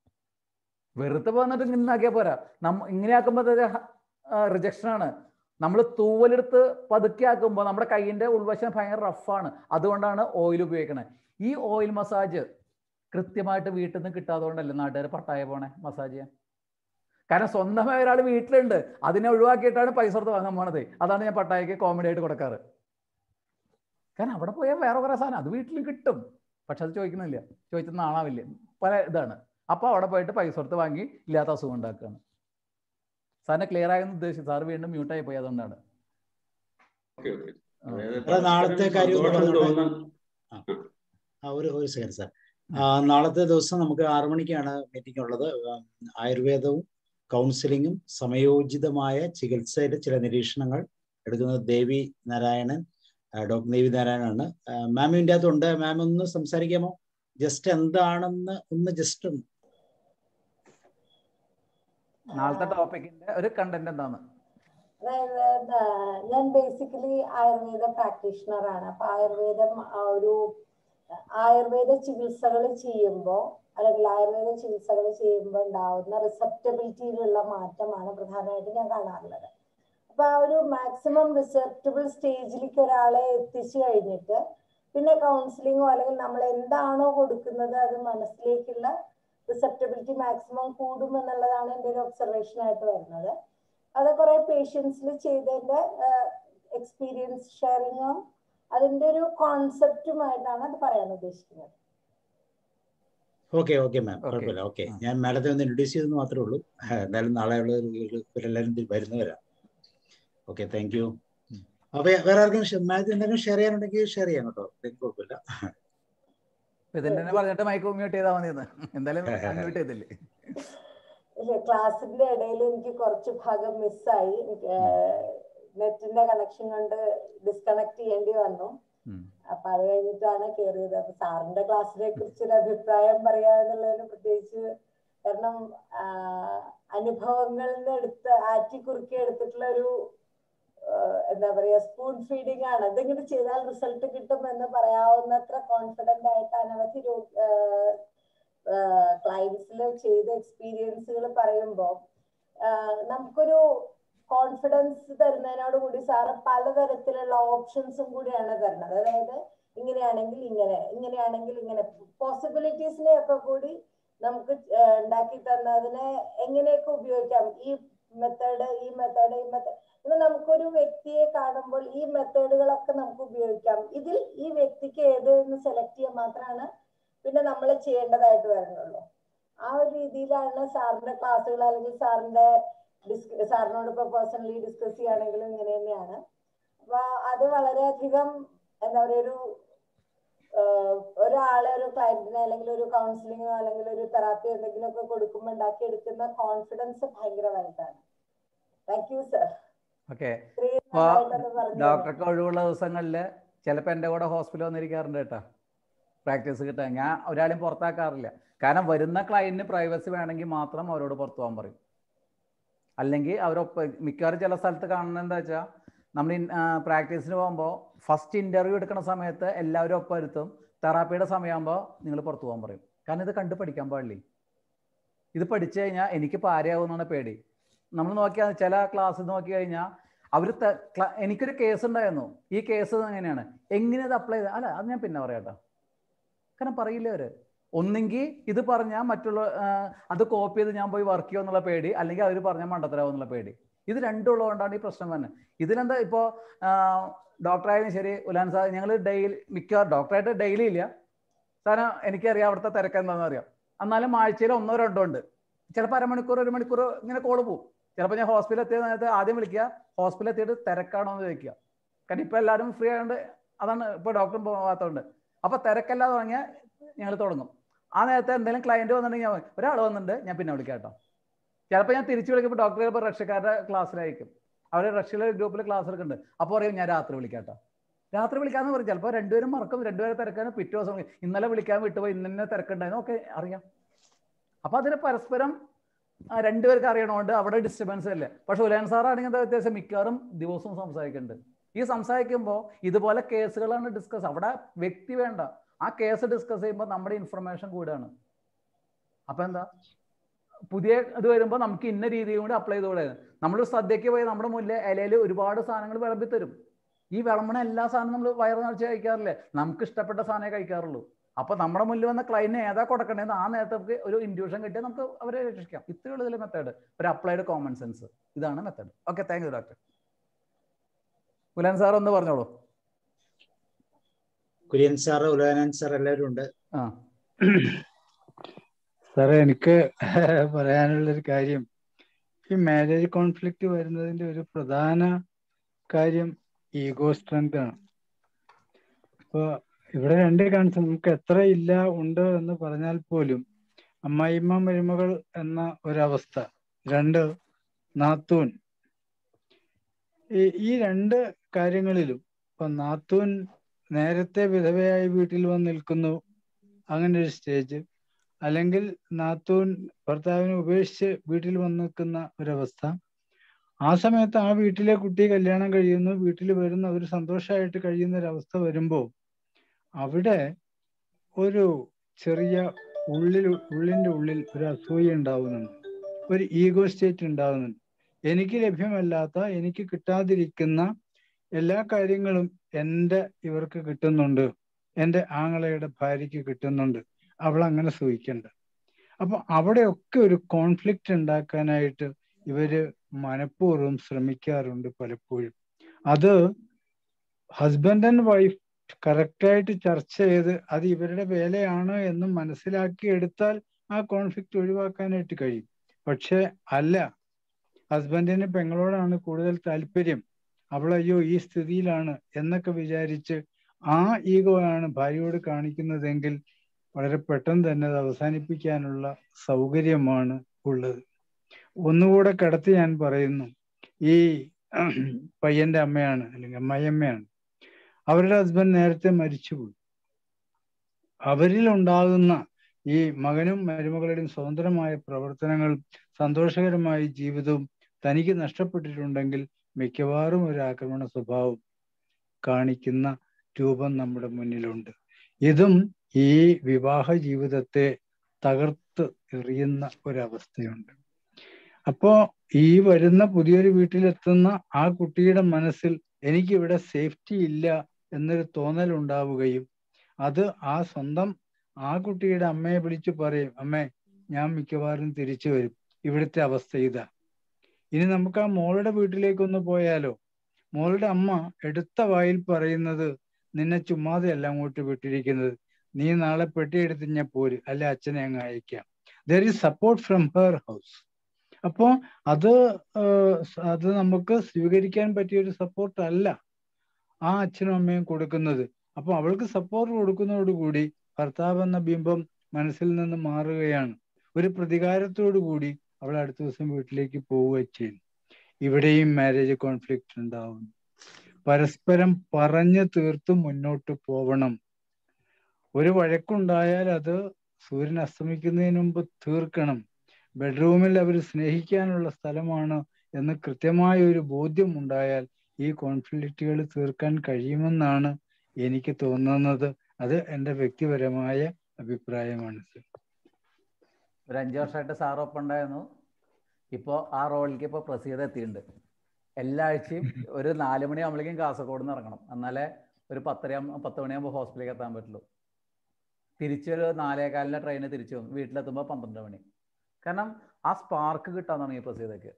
വെറുതെ വന്നിട്ട് ഇങ്ങനാക്കിയാൽ പോരാ നമ്മ ഇങ്ങനെയാക്കുമ്പോൾ റിജക്ഷൻ ആണ് നമ്മൾ തൂവലെടുത്ത് പതുക്കെ ആക്കുമ്പോൾ നമ്മുടെ കൈയിന്റെ ഉൾവശം ഭയങ്കര റഫാണ് അതുകൊണ്ടാണ് ഓയിൽ ഉപയോഗിക്കണത് ഈ ഓയിൽ മസാജ് കൃത്യമായിട്ട് വീട്ടിൽ നിന്ന് കിട്ടാത്തതുകൊണ്ടല്ലേ നാട്ടുകാർ പട്ടായ പോണേ മസാജ് ചെയ്യാൻ കാരണം സ്വന്തമായ ഒരാൾ വീട്ടിലുണ്ട് അതിനെ ഒഴിവാക്കിയിട്ടാണ് പൈസ കൊടുത്ത് വാങ്ങാൻ പോണത് അതാണ് ഞാൻ പട്ടായക്ക് കോമഡി ആയിട്ട് കൊടുക്കാറ് കാരണം അവിടെ പോയാൽ വേറെ കുറേ സാധനം അത് വീട്ടിൽ കിട്ടും പക്ഷെ അത് ചോദിക്കുന്നില്ല ചോദിച്ചത് നാണാവില്ല പല ഇതാണ് അപ്പോൾ അവിടെ പോയിട്ട് പൈസ കൊടുത്ത് വാങ്ങി ഇല്ലാത്ത അസുഖം ഉണ്ടാക്കുകയാണ് സാറിനെ ക്ലിയർ ആയെന്ന് ഉദ്ദേശിച്ചു സാർ വീണ്ടും മ്യൂട്ടായി പോയി അതുകൊണ്ടാണ് ഓക്കെ ഓക്കെ ആ. അതായത് അല്ല, നാളത്തെ കാര്യം ഒന്ന് സന്തോഷം പറഞ്ഞോട്ടെ. തോന്നാൻ ആ ഒരു ഒരു സെക്കൻഡ് സാർ നാളത്തെ ദിവസം നമുക്ക് ആറു മണിക്കാണ് മീറ്റിംഗ് ഉള്ളത് ആ, ആയുർവേദവും കൗൺസിലിങ്ങും സമയോചിതമായ ചികിത്സയിലെ ചില നിരീക്ഷണങ്ങൾ എടുക്കുന്നത് ദേവി നാരായണൻ ആ, ഡോക്ടർ ദേവി നാരായണനാണ് മാം ഇതിൻ്റെ അകത്തുണ്ട് മാം ഒന്ന് സംസാരിക്കാമോ ജസ്റ്റ് എന്താണെന്ന് ഒന്ന് ജസ്റ്റ് ഒന്ന് നാളത്തെ ടോപ്പിക്കിന്റെ ഒരു കണ്ടന്റ് എന്താണ് അതായത് ആ, ഞാൻ ബേസിക്കലി ആയുർവേദ പ്രാക്ടീഷണർ ആണ് അപ്പൊ ആയുർവേദം ആ ഒരു ആയുർവേദ ചികിത്സകൾ ചെയ്യുമ്പോൾ അല്ലെങ്കിൽ ആയുർവേദ ചികിത്സകൾ ചെയ്യുമ്പോൾ ഉണ്ടാവുന്ന റിസപ്റ്റബിലിറ്റിയിലുള്ള മാറ്റമാണ് പ്രധാനമായിട്ട് ഞാൻ കാണാറുള്ളത് അപ്പൊ ആ ഒരു മാക്സിമം റിസപ്റ്റബിൾ സ്റ്റേജിലേക്ക് ഒരാളെ എത്തിച്ചു കഴിഞ്ഞിട്ട് പിന്നെ കൗൺസിലിങ്ങോ അല്ലെങ്കിൽ നമ്മൾ എന്താണോ കൊടുക്കുന്നത് അത് മനസ്സിലേക്കുള്ള റിസപ്റ്റബിലിറ്റി മാക്സിമം കൂടും എന്നുള്ളതാണ് എൻ്റെ ഒരു ഒബ്സർവേഷൻ ആയിട്ട് വരുന്നത് അത് കുറെ പേഷ്യൻസിൽ ചെയ്തതിന്റെ എക്സ്പീരിയൻസ് ഷെയറിങ്ങും അതിന്റെ ഒരു കോൺസെപ്റ്റുമായിട്ടാണ് അത് പറയാൻ ഉദ്ദേശിക്കുന്നത് ഓക്കെ ഓക്കെ മാം Okay. കുഴപ്പമില്ല ഓക്കെ ആ. ഞാൻ മാഡത്തെ ഒന്ന് ഇൻട്രൊഡ്യൂസ് ചെയ്തെന്ന് മാത്രമേ ഉള്ളൂ എന്തായാലും നാളെ ഉള്ള ഇവരെല്ലാവരും ഇതിൽ വരുന്നവരാ ഓക്കെ താങ്ക് യു ഉം. അപ്പൊ വേറെ ആർക്കും മാഡത്തിന് എന്തെങ്കിലും ഷെയർ ചെയ്യാനുണ്ടെങ്കിൽ ഷെയർ ചെയ്യാം കേട്ടോ എനിക്ക് കുഴപ്പമില്ല ഇപ്പൊ ഇതിന്റെ തന്നെ പറഞ്ഞിട്ട് മൈക്ക് മ്യൂട്ട് ചെയ്താൽ മതി എന്ന് എന്തായാലും മ്യൂട്ട് ചെയ്തില്ലേ ഇല്ല ക്ലാസ്സിന്റെ ഇടയിൽ എനിക്ക് കുറച്ച് ഭാഗം മിസ്സായി നെറ്റിന്റെ കണക്ഷൻ കൊണ്ട് ഡിസ്കണക്ട് ചെയ്യേണ്ടി വന്നു ഉം. അപ്പൊ അത് കഴിഞ്ഞിട്ടാണ് കയറിയത് അപ്പൊ സാറിന്റെ ക്ലാസ്സിനെ കുറിച്ച് ഒരു അഭിപ്രായം പറയാന്നുള്ളതിന് പ്രത്യേകിച്ച് കാരണം ആഹ് അനുഭവങ്ങളിൽ നിന്ന് എടുത്ത് ആറ്റി കുറുക്കി എടുത്തിട്ടുള്ള ഒരു ആഹ് എന്താ പറയാ സ്പൂൺ ഫീഡിംഗ് ആണ് ഇതിങ്ങനെ ചെയ്താൽ റിസൾട്ട് കിട്ടും എന്ന് പറയാവുന്നത്ര കോൺഫിഡന്റ് ആയിട്ട് അനവധി ക്ലയൻസിൽ ചെയ്ത എക്സ്പീരിയൻസുകൾ പറയുമ്പോൾ നമുക്കൊരു കോൺഫിഡൻസ് തരുന്നതിനോട് കൂടി സാറ് പലതരത്തിലുള്ള ഓപ്ഷൻസും കൂടിയാണ് തരുന്നത് അതായത് ഇങ്ങനെയാണെങ്കിൽ ഇങ്ങനെ ഇങ്ങനെയാണെങ്കിൽ ഇങ്ങനെ പോസിബിലിറ്റീസിനെ ഒക്കെ കൂടി നമുക്ക് ആഹ് ഉണ്ടാക്കി തന്നതിനെ എങ്ങനെയൊക്കെ ഉപയോഗിക്കാം ഈ മെത്തേഡ് ഈ മെത്തേഡ് ഈ മെത്തേഡ് ഇത് നമുക്കൊരു വ്യക്തിയെ കാണുമ്പോൾ ഈ മെത്തേഡുകളൊക്കെ നമുക്ക് ഉപയോഗിക്കാം ഇതിൽ ഈ വ്യക്തിക്ക് ഏത് എന്ന് സെലക്ട് ചെയ്യാൻ മാത്രമാണ് പിന്നെ നമ്മൾ ചെയ്യേണ്ടതായിട്ട് വരുന്നുള്ളൂ ആ ഒരു രീതിയിലാണ് സാറിന്റെ ക്ലാസ്സുകൾ അല്ലെങ്കിൽ സാറിന്റെ ഡിസ് സാറിനോട് ഇപ്പൊ പേഴ്സണലി ഡിസ്കസ് ചെയ്യുകയാണെങ്കിലും ഇങ്ങനെ തന്നെയാണ് അപ്പൊ അത് വളരെയധികം എന്താ പറയുക ഒരു ആഹ് ഒരാളെ ഒരു ക്ലയന്റിനെ അല്ലെങ്കിൽ ഒരു കൗൺസിലിങ്ങോ അല്ലെങ്കിൽ ഒരു തെറാപ്പി എന്തെങ്കിലുമൊക്കെ കൊടുക്കുമ്പോൾ ഉണ്ടാക്കിയെടുക്കുന്ന കോൺഫിഡൻസ് ഭയങ്കര വലുതാണ് താങ്ക് യു സർ ഓക്കെ ഇത്രയും അപ്പൊ നന്നായിട്ടത് പറഞ്ഞു ഡോക്ടർക്ക് ഒഴിവുള്ള ദിവസങ്ങളിൽ ചിലപ്പോൾ എൻ്റെ കൂടെ ഹോസ്പിറ്റലിൽ വന്നിരിക്കാറുണ്ട് കേട്ടോ പ്രാക്ടീസ് കിട്ടാൻ ഞാൻ ഒരാളെയും പുറത്താക്കാറില്ല കാരണം വരുന്ന ക്ലയന്റിന് പ്രൈവസി വേണമെങ്കിൽ മാത്രം അവരോട് പുറത്തു പോകാൻ പറയും അല്ലെങ്കിൽ അവരൊപ്പം മിക്കവാറും ചില സ്ഥലത്ത് കാണുന്നത് എന്താ വെച്ചാൽ നമ്മൾ പ്രാക്ടീസിന് പോകുമ്പോൾ ഫസ്റ്റ് ഇന്റർവ്യൂ എടുക്കുന്ന സമയത്ത് എല്ലാവരും ഒപ്പം ഇരുത്തും തെറാപ്പിയുടെ സമയമാകുമ്പോൾ നിങ്ങൾ പുറത്തു പോകാൻ പറയും കാരണം ഇത് കണ്ട് പഠിക്കാൻ പാടില്ലേ ഇത് പഠിച്ചു കഴിഞ്ഞാൽ എനിക്ക് പാരയാവുമെന്നാണ് പേടി നമ്മൾ നോക്കിയാൽ ചില ക്ലാസ് നോക്കി കഴിഞ്ഞാൽ അവർ എനിക്കൊരു കേസ് ഉണ്ടായിരുന്നു ഈ കേസ് എങ്ങനെയാണ് എങ്ങനെ ഇത് അപ്ലൈ ചെയ്ത് അല്ല അത് ഞാൻ പിന്നെ പറയാട്ടോ കാരണം പറയില്ല അവര് ഒന്നെങ്കിൽ ഇത് പറഞ്ഞാൽ മറ്റുള്ള ആ, അത് കോപ്പി ചെയ്ത് ഞാൻ പോയി വർക്ക് ചെയ്യുമെന്നുള്ള പേടി അല്ലെങ്കിൽ അവർ പറഞ്ഞാൽ മണ്ടത്തരാവും എന്നുള്ള പേടി ഇത് രണ്ടും ഉള്ളതുകൊണ്ടാണ് ഈ പ്രശ്നം വരുന്നത് ഇതിലെന്താ ഇപ്പോൾ ഡോക്ടറായാലും ശരി ഉലാൻ സാർ ഞങ്ങൾ ഡെയിലി മിക്ക ഡോക്ടറായിട്ട് ഡെയിലി ഇല്ല കാരണം എനിക്കറിയാം അവിടുത്തെ തിരക്ക് എന്താണെന്ന് അറിയാം എന്നാലും ആഴ്ചയിൽ ഒന്നോ രണ്ടോ ഉണ്ട് ചിലപ്പോൾ അരമണിക്കൂർ ഒരു മണിക്കൂർ ഇങ്ങനെ കോള് പോകും ചിലപ്പോൾ ഞാൻ ഹോസ്പിറ്റലിൽ എത്തിയ നേരത്തെ ആദ്യം വിളിക്കുക ഹോസ്പിറ്റലിൽ എത്തിയിട്ട് തിരക്കാണോ എന്ന് ചോദിക്കുക കാരണം ഇപ്പം എല്ലാവരും ഫ്രീ ആയതുകൊണ്ട് അതാണ് ഇപ്പോൾ ഡോക്ടറും പോകാത്തതുകൊണ്ട് അപ്പോൾ തിരക്കല്ലാതെ തുടങ്ങിയാൽ ഞങ്ങൾ തുടങ്ങും ആ നേരത്തെ എന്തെങ്കിലും ക്ലയൻറ്റ് വന്നിട്ടുണ്ടെങ്കിൽ ഞാൻ ഒരാൾ വന്നിട്ടുണ്ട് ഞാൻ പിന്നെ വിളിക്കാം കേട്ടോ ചിലപ്പോൾ ഞാൻ തിരിച്ചു വിളിക്കുമ്പോൾ ഡോക്ടർ ചിലപ്പോൾ റഷ്യക്കാരുടെ ക്ലാസ്സിലായിരിക്കും അവർ റഷ്യയിലെ ഗ്രൂപ്പിൽ ക്ലാസ് എടുക്കുന്നുണ്ട് അപ്പോൾ പറയും ഞാൻ രാത്രി വിളിക്കാം കേട്ടോ രാത്രി വിളിക്കാന്ന് പറയും ചിലപ്പോൾ രണ്ടുപേരും മറക്കും രണ്ടുപേരെ തിരക്കാണ് പിറ്റേ ദിവസം വിളിക്കും. ഇന്നലെ വിളിക്കാൻ വിട്ടുപോയി ഇന്നെ തിരക്കുണ്ടായിരുന്നു ഒക്കെ അറിയാം അപ്പൊ അതിന് പരസ്പരം ആ, രണ്ടുപേർക്ക് അറിയണോണ്ട് അവിടെ ഡിസ്റ്റർബൻസ് ഇല്ല പക്ഷെ ഉലയൻ സാറാണെങ്കിൽ എന്താ വ്യത്യാസം മിക്കവാറും ദിവസവും സംസാരിക്കുന്നുണ്ട് ഈ സംസാരിക്കുമ്പോൾ ഇതുപോലെ കേസുകളാണ് ഡിസ്കസ് അവിടെ വ്യക്തി വേണ്ട ആ കേസ് ഡിസ്കസ് ചെയ്യുമ്പോൾ നമ്മുടെ ഇൻഫർമേഷൻ കൂടുകയാണ് അപ്പൊ എന്താ പുതിയ ഇത് വരുമ്പോൾ നമുക്ക് ഇന്ന രീതിയും കൂടി അപ്ലൈ ചെയ്തുകൂടെ നമ്മൾ സദ്യക്ക് പോയി നമ്മുടെ മുന്നിൽ ഇലയിൽ ഒരുപാട് സാധനങ്ങൾ വിളമ്പി തരും ഈ വിളമ്പണ എല്ലാ സാധനവും നമ്മൾ വയറ് നിറച്ച് കഴിക്കാറില്ലേ നമുക്ക് ഇഷ്ടപ്പെട്ട സാധനമേ കഴിക്കാറുള്ളൂ അപ്പൊ നമ്മുടെ മുന്നിൽ വന്ന ക്ലൈന്റിന് ഏതാ കൊടുക്കണേന്ന് ആ നേരത്തെ നമുക്ക് ഒരു ഇൻഡ്യൂഷൻ കിട്ടിയാൽ നമുക്ക് അവരെ രക്ഷിക്കാം ഇത്രയുള്ള ഇതിലെ മെത്തേഡ് ഒരു അപ്ലൈഡ് കോമൺ സെൻസ് ഇതാണ് method okay thank you doctor ഉലാൻ സാർ ഒന്ന് പറഞ്ഞോളൂ കുര്യൻ സാറ് ഉലയനൻ സാർ എല്ലാവരും ഉണ്ട് ആ സാറേ എനിക്ക് പറയാനുള്ളൊരു കാര്യം ഈ മാരേജ് കോൺഫ്ലിക്റ്റ് വരുന്നതിന്റെ ഒരു പ്രധാന കാര്യം ഈഗോ സ്ട്രെങ്ത് ആണ് അപ്പൊ ഇവിടെ രണ്ട് കൺസെപ്റ്റ് നമുക്ക് എത്ര ഇല്ല ഉണ്ട് എന്ന് പറഞ്ഞാൽ പോലും അമ്മായിമ്മ മരുമകൾ എന്ന ഒരവസ്ഥ രണ്ട് നാത്തൂൻ ഈ ഈ രണ്ട് കാര്യങ്ങളിലും ഇപ്പൊ നാത്തൂൻ നേരത്തെ വിധവയായി വീട്ടിൽ വന്ന് നിൽക്കുന്നു അങ്ങനെ ഒരു സ്റ്റേജ് അല്ലെങ്കിൽ നാത്തൂൻ ഭർത്താവിനെ ഉപേക്ഷിച്ച് വീട്ടിൽ വന്ന് നിൽക്കുന്ന ഒരവസ്ഥ ആ സമയത്ത് ആ വീട്ടിലെ കുട്ടി കല്യാണം കഴിയുന്നു വീട്ടിൽ വരുന്ന അവർ സന്തോഷമായിട്ട് കഴിയുന്ന ഒരവസ്ഥ വരുമ്പോൾ അവിടെ ഒരു ചെറിയ ഉള്ളിൽ ഉള്ളിന്റെ ഉള്ളിൽ ഒരു അസൂയ ഉണ്ടാവുന്നുണ്ട് ഒരു ഈഗോ സ്റ്റേറ്റ് ഉണ്ടാവുന്നുണ്ട് എനിക്ക് ലഭ്യമല്ലാത്ത എനിക്ക് കിട്ടാതിരിക്കുന്ന എല്ലാ കാര്യങ്ങളും എൻ്റെ ഇവർക്ക് കിട്ടുന്നുണ്ട് എൻ്റെ ആങ്ങളയുടെ ഭാര്യയ്ക്ക് കിട്ടുന്നുണ്ട് അവൾ അങ്ങനെ സൂഹിക്കണ്ട അപ്പൊ അവിടെയൊക്കെ ഒരു കോൺഫ്ലിക്റ്റ് ഉണ്ടാക്കാനായിട്ട് ഇവര് മനഃപൂർവ്വം ശ്രമിക്കാറുണ്ട് പലപ്പോഴും അത് ഹസ്ബൻഡ് ആൻഡ് വൈഫ് കറക്റ്റായിട്ട് ചർച്ച ചെയ്ത് അത് ഇവരുടെ വേലയാണ് എന്ന് മനസ്സിലാക്കി എടുത്താൽ ആ കോൺഫ്ലിക്റ്റ് ഒഴിവാക്കാനായിട്ട് കഴിയും പക്ഷെ അല്ല ഹസ്ബൻഡിന് പെങ്ങളോടാണ് കൂടുതൽ താല്പര്യം അവൾ അയ്യോ ഈ സ്ഥിതിയിലാണ് എന്നൊക്കെ വിചാരിച്ച് ആ ഈഗോ ആണ് ഭാര്യയോട് കാണിക്കുന്നതെങ്കിൽ വളരെ പെട്ടെന്ന് തന്നെ അത് അവസാനിപ്പിക്കാനുള്ള സൗകര്യമാണ് ഉള്ളത് ഒന്നുകൂടെ കിടത്തി ഞാൻ പറയുന്നു ഈ പയ്യന്റെ അമ്മയാണ് അല്ലെങ്കിൽ അമ്മായിയമ്മയാണ് അവരുടെ ഹസ്ബൻഡ് നേരത്തെ മരിച്ചുപോയി അവരിൽ ഉണ്ടാകുന്ന ഈ മകനും മരുമകളുടെയും സ്വതന്ത്രമായ പ്രവർത്തനങ്ങളും സന്തോഷകരമായ ജീവിതവും തനിക്ക് നഷ്ടപ്പെട്ടിട്ടുണ്ടെങ്കിൽ മിക്കവാറും ഒരു ആക്രമണ സ്വഭാവം കാണിക്കുന്ന രൂപം നമ്മുടെ മുന്നിലുണ്ട് ഇതും ഈ വിവാഹ ജീവിതത്തെ തകർത്ത് എറിയുന്ന ഒരവസ്ഥയുണ്ട് അപ്പോ ഈ വരുന്ന പുതിയൊരു വീട്ടിലെത്തുന്ന ആ കുട്ടിയുടെ മനസ്സിൽ എനിക്കിവിടെ സേഫ്റ്റി ഇല്ല എന്നൊരു തോന്നൽ ഉണ്ടാവുകയും അത് ആ സ്വന്തം ആ കുട്ടിയുടെ അമ്മയെ വിളിച്ചു പറയും അമ്മേ ഞാൻ മിക്കവാറും തിരിച്ചു വരും ഇവിടുത്തെ അവസ്ഥ ഇതാ ഇനി നമുക്ക് ആ മോളുടെ വീട്ടിലേക്കൊന്ന് പോയാലോ മോളുടെ അമ്മ എടുത്ത വായിൽ പറയുന്നത് നിന്നെ ചുമ്മാതെ അല്ല അങ്ങോട്ട് വിട്ടിരിക്കുന്നത് നീ നാളെ പെട്ടിയെടുത്ത് ഞാൻ പോര് അല്ലെ അച്ഛനെ അങ്ങ് അയക്കാം there is support from her house അപ്പോ അത് അത് നമുക്ക് സ്വീകരിക്കാൻ പറ്റിയ ഒരു സപ്പോർട്ട് അല്ല ആ അച്ഛനും അമ്മയും കൊടുക്കുന്നത് അപ്പൊ അവൾക്ക് സപ്പോർട്ട് കൊടുക്കുന്നതോടുകൂടി ഭർത്താവ് എന്ന ബിംബം മനസ്സിൽ നിന്ന് മാറുകയാണ് ഒരു പ്രതികാരത്തോടു കൂടി അവൾ അടുത്ത ദിവസം വീട്ടിലേക്ക് പോവുക ചെയ്യും ഇവിടെയും മാരേജ് കോൺഫ്ലിക്റ്റ് ഉണ്ടാവുന്നു പരസ്പരം പറഞ്ഞു തീർത്ത് മുന്നോട്ട് പോവണം ഒരു വഴക്കുണ്ടായാൽ അത് സൂര്യൻ അസ്തമിക്കുന്നതിന് മുമ്പ് തീർക്കണം ബെഡ്റൂമിൽ അവർ സ്നേഹിക്കാനുള്ള സ്ഥലമാണ് എന്ന് കൃത്യമായ ഒരു ബോധ്യം ഉണ്ടായാൽ ഈ കോൺഫ്ലിക്റ്റുകൾ തീർക്കാൻ കഴിയുമെന്നാണ് എനിക്ക് തോന്നുന്നത് അത് എൻ്റെ വ്യക്തിപരമായ അഭിപ്രായമാണ് സർ ഒരു അഞ്ച് വർഷമായിട്ട് സാർ ഒപ്പം ഉണ്ടായിരുന്നു ഇപ്പോൾ ആ റോളിലേക്ക് ഇപ്പോൾ പ്രസീത എത്തിയിട്ടുണ്ട് എല്ലാ ആഴ്ചയും ഒരു നാല് മണിയാകുമ്പോഴേക്കും കാസർഗോഡ് നിന്ന് ഇറങ്ങണം എന്നാലേ ഒരു പത്തര പത്ത് മണിയാകുമ്പോൾ ഹോസ്പിറ്റലിലേക്ക് എത്താൻ പറ്റുള്ളൂ തിരിച്ചൊരു നാലേകാലിലെ ട്രെയിന് തിരിച്ചു പോകും വീട്ടിലെത്തുമ്പോൾ പന്ത്രണ്ട് മണി കാരണം ആ സ്പാർക്ക് കിട്ടാൻ തുടങ്ങി പ്രസീതയ്ക്ക്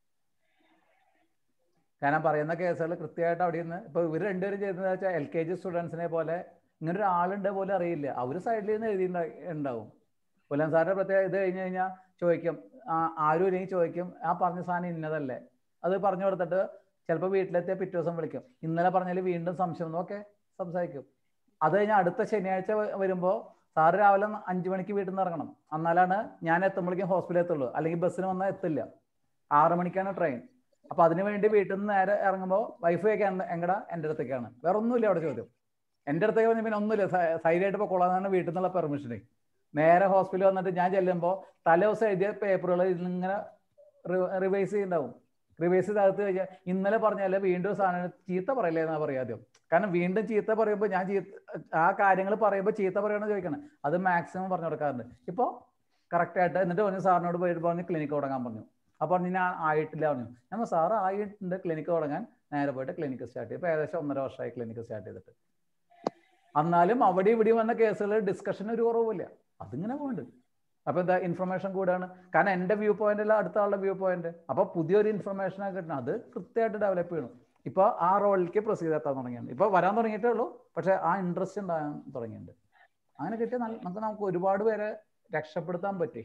കാരണം പറയുന്ന കേസുകൾ കൃത്യമായിട്ട് അവിടെ നിന്ന് ഇപ്പോൾ ഇവർ രണ്ടുപേരും ചെയ്യുന്നത് വെച്ചാൽ എൽ കെ ജി സ്റ്റുഡൻസിനെ പോലെ ഇങ്ങനെ ഒരു ആളുണ്ട് പോലും അറിയില്ല അവർ സൈഡിൽ നിന്ന് എഴുതി ഉണ്ടാവും പുലൻ സാറിന്റെ പ്രത്യേക ഇത് കഴിഞ്ഞ് കഴിഞ്ഞാൽ ചോദിക്കും ആ, ആരും ഇല്ലെങ്കിൽ ചോദിക്കും ആ പറഞ്ഞ സാധനം ഇന്നതല്ലേ അത് പറഞ്ഞു കൊടുത്തിട്ട് ചിലപ്പോൾ വീട്ടിലെത്തിയ പിറ്റേ ദിവസം വിളിക്കും ഇന്നലെ പറഞ്ഞാൽ വീണ്ടും സംശയം ഓക്കെ സംസാരിക്കും അത് കഴിഞ്ഞ് അടുത്ത ശനിയാഴ്ച വ- വരുമ്പോൾ സാറ് രാവിലെ അഞ്ചു മണിക്ക് വീട്ടിൽ നിന്ന് ഇറങ്ങണം എന്നാലാണ് ഞാൻ എത്തുമ്പോഴേക്കും ഹോസ്പിറ്റലിൽ എത്തുള്ളൂ അല്ലെങ്കിൽ ബസ്സിന് വന്നാൽ എത്തില്ല ആറ് മണിക്കാണ് ട്രെയിൻ അപ്പൊ അതിനു വേണ്ടി വീട്ടിൽ നിന്ന് നേരെ ഇറങ്ങുമ്പോൾ വൈഫ് ഒക്കെ എങ്ങടാ എൻ്റെ അടുത്തേക്കാണ് വേറെ ഒന്നുമില്ല അവിടെ ചോദ്യം എൻ്റെ അടുത്തേക്ക് വന്ന് പിന്നെ ഒന്നുമില്ല സൈഡായിട്ട് പൊക്കോളാന്നാണ് വീട്ടിൽ നിന്നുള്ള പെർമിഷന് നേരെ ഹോസ്പിറ്റലിൽ വന്നിട്ട് ഞാൻ ചെല്ലുമ്പോൾ തലേ ദിവസം എഴുതിയ പേപ്പറുകൾ ഇതിങ്ങനെ റിവൈസ് ചെയ്യുന്നുണ്ടാവും റിവൈസ് ചെയ്ത് അകത്ത് കഴിഞ്ഞാൽ ഇന്നലെ പറഞ്ഞാൽ വീണ്ടും സാധനം ചീത്ത പറയില്ലേ എന്നാ പറയാ ആദ്യം കാരണം വീണ്ടും ചീത്ത പറയുമ്പോൾ ഞാൻ ചീത്ത ആ കാര്യങ്ങൾ പറയുമ്പോൾ ചീത്ത പറയണമെന്ന് ചോദിക്കണം അത് മാക്സിമം പറഞ്ഞു കൊടുക്കാറുണ്ട് ഇപ്പോൾ കറക്റ്റായിട്ട് എന്നിട്ട് പറഞ്ഞു സാറിനോട് പോയിട്ട് പറഞ്ഞ് ക്ലിനിക്ക് തുടങ്ങാൻ പറഞ്ഞു അപ്പോൾ പറഞ്ഞു ഞാൻ ആയിട്ടില്ല പറഞ്ഞു ഞാൻ സാറ് ആയിട്ടുണ്ട് ക്ലിനിക്ക് തുടങ്ങാൻ നേരെ പോയിട്ട് ക്ലിനിക്ക് സ്റ്റാർട്ട് ചെയ്തു ഇപ്പോൾ ഏകദേശം ഒന്നര വർഷമായി ക്ലിനിക്ക് സ്റ്റാർട്ട് ചെയ്തിട്ട് എന്നാലും അവിടെ ഇവിടെ വന്ന കേസുകൾ ഡിസ്കഷൻ ഒരു കുറവില്ല അതിങ്ങനെ പോകുന്നുണ്ട് അപ്പൊ എന്താ ഇൻഫർമേഷൻ കൂടാണ് കാരണം എൻ്റെ വ്യൂ പോയിന്റ് അല്ല അടുത്ത ആളുടെ വ്യൂ പോയിന്റ് അപ്പൊ പുതിയൊരു ഇൻഫർമേഷൻ കിട്ടണം അത് കൃത്യമായിട്ട് ഡെവലപ്പ് ചെയ്യണം ഇപ്പൊ ആ റോളിലേക്ക് പ്രൊസീഡ് എത്താൻ തുടങ്ങിയിട്ടുണ്ട് ഇപ്പൊ വരാൻ തുടങ്ങിയിട്ടേ ഉള്ളൂ പക്ഷെ ആ ഇൻട്രസ്റ്റ് ഉണ്ടാകാൻ തുടങ്ങിയിട്ടുണ്ട് അങ്ങനെ കിട്ടിയാൽ നല്ല- നമുക്ക് നമുക്ക് ഒരുപാട് പേരെ രക്ഷപ്പെടുത്താൻ പറ്റി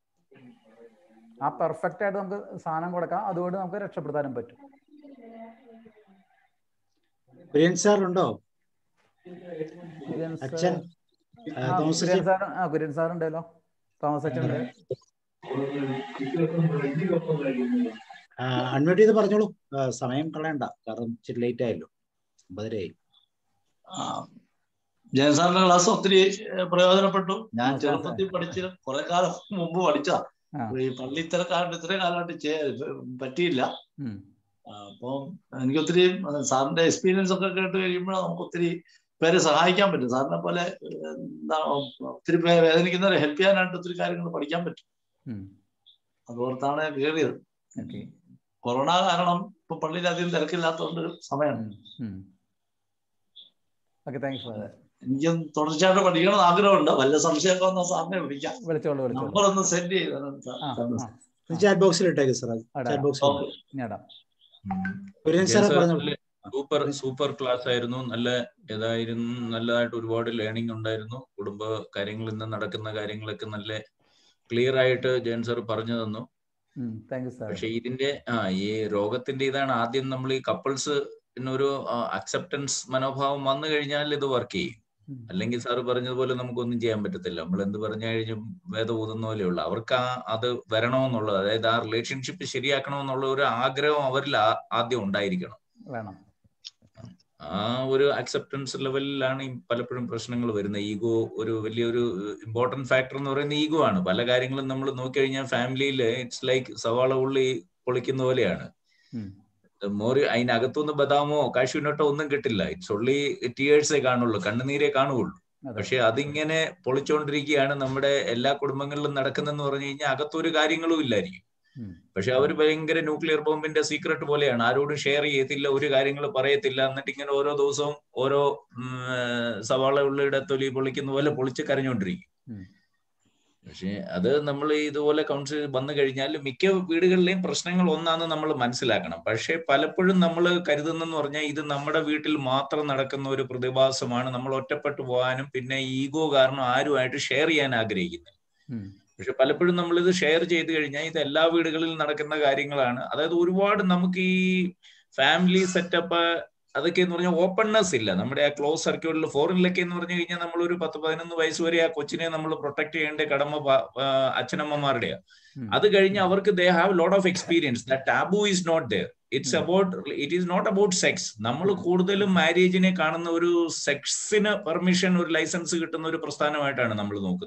ആ പെർഫെക്റ്റ് ആയിട്ട് നമുക്ക് സാധനം കൊടുക്കാം അതുകൊണ്ട് നമുക്ക് രക്ഷപ്പെടുത്താനും പറ്റും പ്രിയൻ സാർ ഉണ്ടോ കുര്യൻ അച്ഛൻ സാർ- ആ, ആ, തോമസ് കുര്യൻ അച്ഛൻ സാർ ആ കുര്യൻ സാർ ഉണ്ടല്ലോ തോമസ് അച്ഛൻ ഉണ്ട് അൺമ്യൂട്ട് ചെയ്ത് പറഞ്ഞോളൂ ആ, സമയം കളയണ്ട കാരണം ഇച്ചിരി ലേറ്റ് ആയല്ലോ ഒമ്പതരയായി ജയൻ സാറിന്റെ ക്ലാസ് ഒത്തിരി ഏഹ്, പ്രയോജനപ്പെട്ടു ഞാൻ ആ, ചെറുപ്പത്തിൽ പഠിച്ച് കുറെ കാലം മുമ്പ് പഠിച്ചതാ ആ. ഈ പള്ളി തിരക്കാണ്ട് ഇത്രയും കാലമായിട്ട് ചെ- പറ്റിയില്ല ഉം. ആ, അപ്പം എനിക്ക് ഒത്തിരി സാറിന്റെ എക്സ്പീരിയൻസ് ഒക്കെ കേട്ട് കഴിയുമ്പോൾ നമുക്ക് ഒത്തിരി പേരെ സഹായിക്കാൻ പറ്റും സാറിനെ പോലെ ഏഹ്, എന്താണ് ഒത്തിരി പേരെ വേദനിക്കുന്നവരെ ഹെൽപ്പ് ചെയ്യാനായിട്ട് ഒത്തിരി കാര്യങ്ങൾ പഠിക്കാൻ പറ്റും ഉം. അതോർത്താണ് കയറിയത് ഓക്കെ കൊറോണ കാരണം ഇപ്പൊ പള്ളിയിൽ അധികം തിരക്കില്ലാത്തതുകൊണ്ട് ഒരു സമയമാണ് ഓക്കെ താങ്ക്സ് ഫോർ എനിക്കും തുടർച്ചയായിട്ട് പഠിക്കണം ആഗ്രഹമുണ്ട് വല്ല സംശയമൊക്കെ വന്നാൽ സാറിനെ വിളിക്കാം വിളിച്ചോളൂ വിളിച്ചോളൂ നമ്പർ ഒന്ന് സെൻഡ് ചെയ്തു ആ ആ ചാറ്റ് ബോക്സിൽ ഇട്ടേക്ക് സാർ അടാ. ചാറ്റ് ബോക്സിൽ ഓക്കെ ഞാടാം കുര്യൻ സാർ പറഞ്ഞോളൂ സൂപ്പർ സൂപ്പർ ക്ലാസ് ആയിരുന്നു നല്ല ഇതായിരുന്നു നല്ലതായിട്ട് ഒരുപാട് ലേണിംഗ് ഉണ്ടായിരുന്നു കുടുംബ കാര്യങ്ങളിൽ നിന്ന് നടക്കുന്ന കാര്യങ്ങളൊക്കെ നല്ല ക്ലിയർ ആയിട്ട് ജയൻ സാർ പറഞ്ഞു തന്നു താങ്ക് യു സാർ പക്ഷെ ഇതിന്റെ ആ ഈ രോഗത്തിന്റെ ഇതാണ് ആദ്യം നമ്മൾ ഈ കപ്പിൾസ് ഒരു അക്സെപ്റ്റൻസ് മനോഭാവം വന്നു കഴിഞ്ഞാൽ ഇത് വർക്ക് ചെയ്യും അല്ലെങ്കിൽ സാറ് പറഞ്ഞതുപോലെ നമുക്കൊന്നും ചെയ്യാൻ പറ്റത്തില്ല നമ്മൾ എന്ത് പറഞ്ഞു കഴിഞ്ഞും വേദ ഊതുന്ന പോലെയുള്ള അവർക്ക് ആ അത് വരണമെന്നുള്ളത് അതായത് ആ റിലേഷൻഷിപ്പ് ശരിയാക്കണമെന്നുള്ള ഒരു ആഗ്രഹം അവരിൽ ആ- ആദ്യം ഉണ്ടായിരിക്കണം വേണം ആ ഒരു അക്സെപ്റ്റൻസ് ലെവലിലാണ് ഈ പലപ്പോഴും പ്രശ്നങ്ങൾ വരുന്നത് ഈഗോ ഒരു വലിയൊരു ഇമ്പോർട്ടന്റ് ഫാക്ടർ എന്ന് പറയുന്നത് ഈഗോ ആണ് പല കാര്യങ്ങളും നമ്മൾ നോക്കിക്കഴിഞ്ഞാൽ ഫാമിലിയിൽ ഇറ്റ്സ് ലൈക്ക് സവാള ഉള്ളി പൊളിക്കുന്ന പോലെയാണ് ഉം. മോര് അതിനകത്തുനിന്ന് ബദാമോ കാഷ്യൂനട്ടോ ഒന്നും കിട്ടില്ല ഇറ്റ്സ് ഒള്ളി ടിയേഴ്സേ കാണുള്ളൂ കണ്ണുനീരേ കാണുകയുള്ളൂ അതെ പക്ഷെ അതിങ്ങനെ പൊളിച്ചുകൊണ്ടിരിക്കുകയാണ് നമ്മുടെ എല്ലാ കുടുംബങ്ങളിലും നടക്കുന്നെന്ന് പറഞ്ഞു കഴിഞ്ഞാൽ അകത്തൊരു കാര്യങ്ങളും ഇല്ലായിരിക്കും ഉം. പക്ഷെ അവർ ഭയങ്കര ന്യൂക്ലിയർ ബോംബിന്റെ സീക്രട്ട് പോലെയാണ് ആരോടും ഷെയർ ചെയ്യത്തില്ല ഒരു കാര്യങ്ങൾ പറയത്തില്ല എന്നിട്ട് ഇങ്ങനെ ഓരോ ദിവസവും ഓരോ ഉം, സവാള ഉള്ളിയുടെ തൊലി പൊളിക്കുന്ന പോലെ പൊളിച്ച് കരഞ്ഞുകൊണ്ടിരിക്കും ഉം. പക്ഷെ അത് നമ്മൾ ഇതുപോലെ കൗൺസിൽ വന്നു കഴിഞ്ഞാൽ മിക്ക വീടുകളിലെയും പ്രശ്നങ്ങൾ ഒന്നാന്ന് നമ്മൾ മനസ്സിലാക്കണം പക്ഷെ പലപ്പോഴും നമ്മൾ കരുതുന്നെന്ന് പറഞ്ഞാൽ ഇത് നമ്മുടെ വീട്ടിൽ മാത്രം നടക്കുന്ന ഒരു പ്രതിഭാസമാണ് നമ്മൾ ഒറ്റപ്പെട്ടു പോകാനും പിന്നെ ഈഗോ കാരണം ആരുമായിട്ട് ഷെയർ ചെയ്യാൻ ആഗ്രഹിക്കുന്നത് ഉം. പക്ഷെ പലപ്പോഴും നമ്മൾ ഇത് ഷെയർ ചെയ്ത് കഴിഞ്ഞാൽ ഇത് എല്ലാ വീടുകളിലും നടക്കുന്ന കാര്യങ്ങളാണ് അതായത് ഒരുപാട് നമുക്ക് ഈ ഫാമിലി സെറ്റപ്പ് അതൊക്കെ എന്ന് പറഞ്ഞാൽ ഓപ്പൺനെസ് ഇല്ല നമ്മുടെ ആ ക്ലോസ് സർക്യൂട്ടിൽ ഫോറിനിലൊക്കെ എന്ന് പറഞ്ഞു കഴിഞ്ഞാൽ നമ്മൾ ഒരു പത്ത് പതിനൊന്ന് വയസ്സ് വരെ ആ കൊച്ചിനെ നമ്മൾ പ്രൊട്ടക്ട് ചെയ്യേണ്ട കടമ പ- ആ, അച്ഛനമ്മമാരുടെയാണ് ഉം. അത് കഴിഞ്ഞ് അവർക്ക് they have lot of experience the taboo is not there it's ഉം. About it is not about sex നമ്മൾ കൂടുതലും മാരേജിനെ കാണുന്ന ഒരു സെക്സിന് പെർമിഷൻ ഒരു ലൈസൻസ് കിട്ടുന്ന ഒരു പ്രസ്ഥാനമായിട്ടാണ് നമ്മൾ നോക്കുന്നത്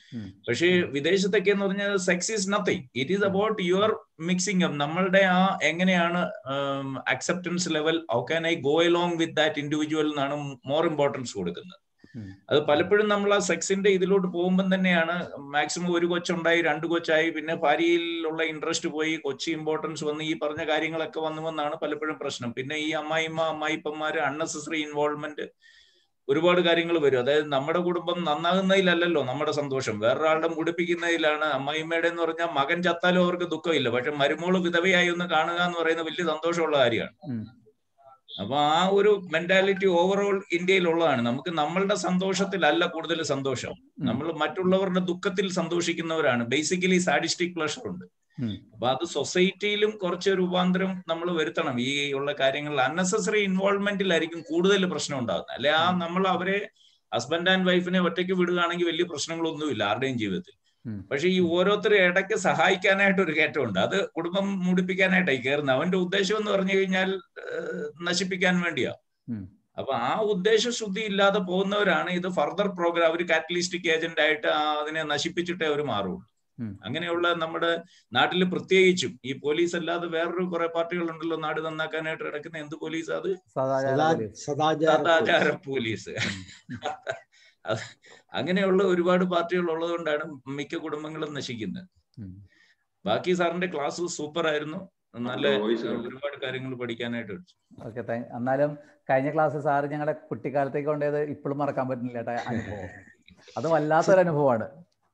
ഉം. പക്ഷേ വിദേശത്തൊക്കെ എന്ന് പറഞ്ഞാൽ sex is nothing it is about your mixing up നമ്മളുടെ ആ എങ്ങനെയാണ് acceptance level how can I go along with that individual എന്നാണ് മോർ ഇമ്പോർട്ടൻസ് കൊടുക്കുന്നത് ഉം. അത് പലപ്പോഴും നമ്മൾ ആ സെക്സിന്റെ ഇതിലോട്ട് പോകുമ്പോൾ തന്നെയാണ് മാക്സിമം ഒരു കൊച്ചുണ്ടായി രണ്ട് കൊച്ചായി പിന്നെ ഭാര്യയിലുള്ള ഇൻട്രസ്റ്റ് പോയി കൊച്ചി ഇമ്പോർട്ടൻസ് വന്ന് ഈ പറഞ്ഞ കാര്യങ്ങളൊക്കെ വന്നു വന്നാണ് പലപ്പോഴും പ്രശ്നം പിന്നെ ഈ അമ്മായിമ്മ അമ്മായിപ്പന്മാര് അൺനെസസറി ഇൻവോൾവ്മെന്റ് ഒരുപാട് കാര്യങ്ങൾ വരും അതായത് നമ്മുടെ കുടുംബം നന്നാകുന്നതിലല്ലല്ലോ നമ്മുടെ സന്തോഷം വേറൊരാളുടെ മുടിപ്പിക്കുന്നതിലാണ് അമ്മായിമ്മയുടെ എന്ന് പറഞ്ഞാൽ മകൻ ചത്താലും അവർക്ക് ദുഃഖമില്ല പക്ഷെ മരുമോള് വിധവയായി ഒന്ന് കാണുക എന്ന് പറയുന്നത് വലിയ സന്തോഷമുള്ള കാര്യമാണ് ഉം. അപ്പൊ ആ ഒരു മെന്റാലിറ്റി ഓവറോൾ ഇന്ത്യയിലുള്ളതാണ് നമുക്ക് നമ്മളുടെ സന്തോഷത്തിലല്ല കൂടുതൽ സന്തോഷം നമ്മൾ മറ്റുള്ളവരുടെ ദുഃഖത്തിൽ സന്തോഷിക്കുന്നവരാണ് ബേസിക്കലി സാഡിസ്റ്റിക് പ്ലഷർ ഉണ്ട് ഉം. അപ്പൊ അത് സൊസൈറ്റിയിലും കുറച്ച് രൂപാന്തരം നമ്മൾ വരുത്തണം ഈ ഉള്ള കാര്യങ്ങളിൽ അൺനെസസറി ഇൻവോൾവ്മെന്റിലായിരിക്കും കൂടുതൽ പ്രശ്നം ഉണ്ടാകുന്നത് അല്ലെ ആ നമ്മൾ അവരെ ഹസ്ബൻഡ് ആൻഡ് വൈഫിനെ ഒറ്റയ്ക്ക് വിടുകയാണെങ്കിൽ വലിയ പ്രശ്നങ്ങളൊന്നുമില്ല ആരുടെയും ജീവിതത്തിൽ ഉം. പക്ഷെ ഈ ഓരോരുത്തരും ഇടയ്ക്ക് സഹായിക്കാനായിട്ട് ഒരു കയറ്റമുണ്ട് അത് കുടുംബം മൂടിപ്പിക്കാനായിട്ടായി കയറുന്നത് അവന്റെ ഉദ്ദേശം എന്ന് പറഞ്ഞു കഴിഞ്ഞാൽ ഏഹ്, നശിപ്പിക്കാൻ വേണ്ടിയാ ഉം. അപ്പൊ ആ ഉദ്ദേശശുദ്ധി ഇല്ലാതെ പോകുന്നവരാണ് ഇത് ഫർദർ പ്രോഗ്രാം ഒരു കാറ്റലിസ്റ്റിക് ഏജന്റ് ആയിട്ട് ആ അതിനെ നശിപ്പിച്ചിട്ടേ അവർ മാറുള്ളൂ ഉം. അങ്ങനെയുള്ള നമ്മുടെ നാട്ടിൽ പ്രത്യേകിച്ചും ഈ പോലീസ് അല്ലാതെ വേറൊരു കുറെ പാർട്ടികളുണ്ടല്ലോ നാട് നന്നാക്കാനായിട്ട് കിടക്കുന്ന എന്ത് പോലീസ് അത് സദാചാര സദാ പോലീസ്. സദാചാര സദാചാര പോലീസ് അത് അങ്ങനെയുള്ള ഒരുപാട് പാർട്ടികൾ ഉള്ളതുകൊണ്ടാണ് മിക്ക കുടുംബങ്ങളും നശിക്കുന്നത് ഉം. ബാക്കി സാറിന്റെ ക്ലാസ് സൂപ്പർ ആയിരുന്നു നല്ല voice ഏഹ്, കേട്ടു. ഒരുപാട് കാര്യങ്ങൾ പഠിക്കാനായിട്ട് ഉണ്ട്. ഓക്കെ താങ്ക് എന്നാലും കഴിഞ്ഞ ക്ലാസ് സാറ് ഞങ്ങളുടെ കുട്ടിക്കാലത്തേക്ക് കൊണ്ടുപോയത് ഇപ്പോഴും മറക്കാൻ പറ്റുന്നില്ല ഏട്ടാ അനുഭവം അത് വല്ലാത്തൊരു അനുഭവമാണ്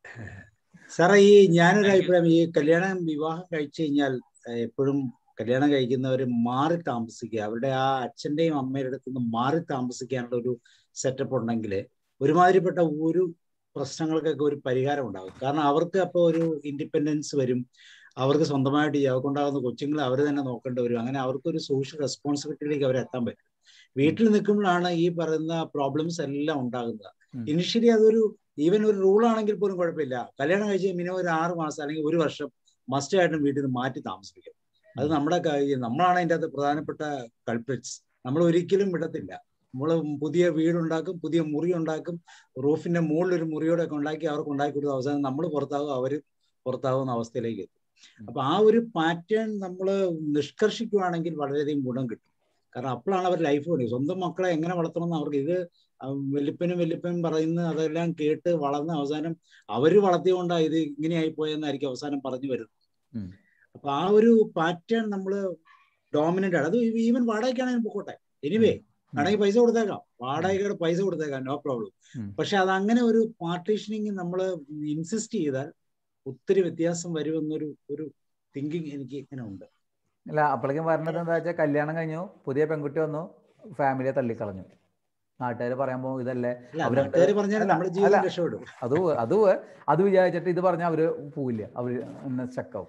സാറേ ഈ ഞാനൊരു Thank you. അഭിപ്രായം ഈ കല്യാണം വിവാഹം കഴിച്ചു കഴിഞ്ഞാൽ ഏഹ്, എപ്പോഴും കല്യാണം കഴിക്കുന്നവർ മാറി താമസിക്കുക അവരുടെ ആ അച്ഛന്റെയും അമ്മയുടെ അടുത്ത് നിന്ന് മാറി താമസിക്കാനുള്ള ഒരു സെറ്റപ്പ് ഉണ്ടെങ്കിൽ ഒരുമാതിരിപ്പെട്ട ഒരു പ്രശ്നങ്ങൾക്കൊക്കെ ഒരു പരിഹാരം ഉണ്ടാകും കാരണം അവർക്ക് അപ്പോൾ ഒരു ഇൻഡിപെൻഡൻസ് വരും അവർക്ക് സ്വന്തമായിട്ട് ഈ അവർക്കുണ്ടാകുന്ന കൊച്ചുങ്ങളെ അവർ തന്നെ നോക്കേണ്ടി വരും അങ്ങനെ അവർക്കൊരു സോഷ്യൽ റെസ്പോൺസിബിലിറ്റിയിലേക്ക് അവർ എത്താൻ പറ്റും വീട്ടിൽ നിൽക്കുമ്പോഴാണ് ഈ പറയുന്ന പ്രോബ്ലംസ് എല്ലാം ഉണ്ടാകുന്നത് ഉം. ഇനിഷ്യലി അതൊരു ഈവൻ ഒരു റൂൾ ആണെങ്കിൽ പോലും കുഴപ്പമില്ല കല്യാണം കഴിച്ച് മിനിമം ഒരു ആറ് മാസം അല്ലെങ്കിൽ ഒരു വർഷം മസ്റ്റ് ആയിട്ടും വീട്ടിൽ നിന്ന് മാറ്റി താമസിക്കും അത് നമ്മുടെ ക- നമ്മളാണ് അതിൻ്റെ അകത്ത് പ്രധാനപ്പെട്ട കൾപ്രിറ്റ്സ് നമ്മൾ ഒരിക്കലും വിടത്തില്ല നമ്മൾ പുതിയ വീടുണ്ടാക്കും പുതിയ മുറി ഉണ്ടാക്കും റൂഫിന്റെ മുകളിൽ ഒരു മുറിയോടെ ഒക്കെ ഉണ്ടാക്കി അവർക്ക് ഉണ്ടാക്കി കൊടുത്ത അവസാനം നമ്മൾ പുറത്താകും അവർ പുറത്താകുന്ന അവസ്ഥയിലേക്ക് എത്തും അപ്പൊ ആ ഒരു പാറ്റേൺ നമ്മൾ നിഷ്കർഷിക്കുകയാണെങ്കിൽ വളരെയധികം ഗുണം കിട്ടും കാരണം അപ്പോഴാണ് അവർ ലൈഫ് വേണ്ടി സ്വന്തം മക്കളെ എങ്ങനെ വളർത്തണം എന്ന് അവർക്ക് ഇത് വെല്ലിപ്പനും വെല്ലിപ്പനും പറയുന്ന അതെല്ലാം കേട്ട് വളർന്ന് അവസാനം അവര് വളർത്തിയോണ്ടാ ഇത് ഇങ്ങനെയായി പോയെന്നായിരിക്കും അവസാനം പറഞ്ഞു വരുന്നത് ഉം. അപ്പൊ ആ ഒരു പാറ്റേൺ നമ്മൾ ഡോമിനന്റ് ആണ് അത് ഈവൻ വാടകയ്ക്കാണെങ്കിൽ പൊക്കോട്ടെ എനിവേ വേണമെങ്കിൽ പൈസ കൊടുത്തേക്കാം വാടകയുടെ പൈസ കൊടുത്തേക്കാം നോ പ്രോബ്ലം ഉം. പക്ഷെ അത് അങ്ങനെ ഒരു പാർട്ടീഷനിങ് നമ്മൾ ഇൻസിസ്റ്റ് ചെയ്താൽ ഒത്തിരി വ്യത്യാസം വരുമെന്നൊരു ഒരു തിങ്കിങ് എനിക്ക് ഇങ്ങനെ ഉണ്ട് അല്ല അപ്പോഴേക്കും പറഞ്ഞത് എന്താ വെച്ചാൽ കല്യാണം കഴിഞ്ഞു പുതിയ പെൺകുട്ടി വന്നു ഫാമിലിയെ തള്ളിക്കളഞ്ഞു നാട്ടുകാർ പറയാൻ പോകും ഇതല്ലേ അല്ല അവര് നാട്ടുകാർ പറഞ്ഞാൽ അല്ല, നമ്മുടെ ജീവിതം അല്ല. രക്ഷപ്പെടും അത് വ- അത് വ- അത് വിചാരിച്ചിട്ട് ഇത് പറഞ്ഞാൽ അവര് പോവില്ല അവര് സ്റ്റക്കാവും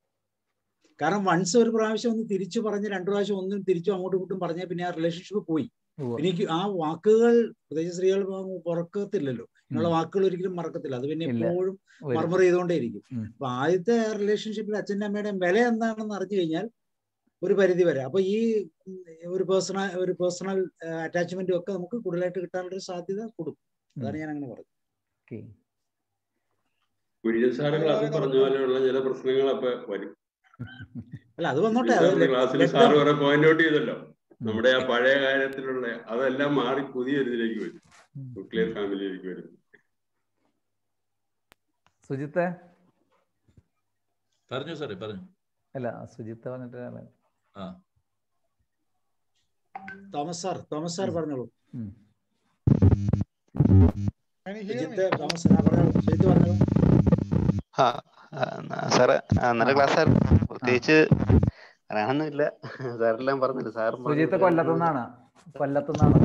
കാരണം വൺസ് ഒരു പ്രാവശ്യം ഒന്ന് തിരിച്ചു പറഞ്ഞ് രണ്ടു പ്രാവശ്യം ഒന്നും തിരിച്ചു അങ്ങോട്ടും ഇങ്ങോട്ടും പറഞ്ഞാൽ പിന്നെ ആ റിലേഷൻഷിപ്പ് പോയി ഉവ്വ്. എനിക്ക് ആ വാക്കുകൾ പ്രത്യേകിച്ച് സ്ത്രീകൾ മറക്കത്തില്ലല്ലോ എന്നുള്ള വാക്കുകൾ ഒരിക്കലും മറക്കത്തില്ല അത് പിന്നെ ഇല്ല. എപ്പോഴും വരും. മർമർ ചെയ്തുകൊണ്ടേയിരിക്കും ഉം. അപ്പൊ ആദ്യത്തെ റിലേഷൻഷിപ്പിൽ അച്ഛൻ്റെ അമ്മയുടെയും വില എന്താണെന്ന് അറിഞ്ഞു കഴിഞ്ഞാൽ ഒരു പരിധി വരെ അപ്പൊ ഈ ഉം, ഒരു പേഴ്സണൽ ഒരു പേഴ്സണൽ അറ്റാച്ച്മെന്റും ഒക്കെ നമുക്ക് കൂടുതലായിട്ട് കിട്ടാനുള്ള ഒരു സാധ്യത കൂടും അതാണ് ഞാൻ അങ്ങനെ പറഞ്ഞത് ഓക്കെ കുര്യൻ സാറ് ക്ലാസ്സിൽ പറഞ്ഞ പോലെയുള്ള ചില പ്രശ്നങ്ങൾ അപ്പൊ വരും അല്ല അത് വന്നോട്ടെ അത് സാറിന്റെ ക്ലാസ്സിൽ let സാറ് them- കുറെ പോയിന്റ് ഔട്ട് ചെയ്തല്ലോ നമ്മുടെ ആ പഴയ കാര്യത്തിലുള്ള അതെല്ലാം മാറി പുതിയ ഇതിലേക്ക് വരും ന്യൂക്ലിയർ ഫാമിലിയിലേക്ക് വരും സുജിത്തെ പറഞ്ഞു സാറേ പറഞ്ഞു അല്ല സുജിത്ത് വന്നിട്ട് ആള്. ആ തോമസ് സാർ തോമസ് സാർ പറഞ്ഞോളൂ ഉം. Can you hear me? Sujith Thomas sir പറഞ്ഞോളൂ സുജിത്ത് പറഞ്ഞോളൂ ആ ആ, ന- സാറ് ആ, നല്ല ക്ലാസ് ആയിരുന്നു പ്രത്യേകിച്ച് പറയാനൊന്നുമില്ല സാറെല്ലാം പറഞ്ഞില്ല സാറും പറഞ്ഞു. സുജിത്ത് കൊല്ലത്തുനിന്നാണ് കൊല്ലത്തുനിന്നാണ്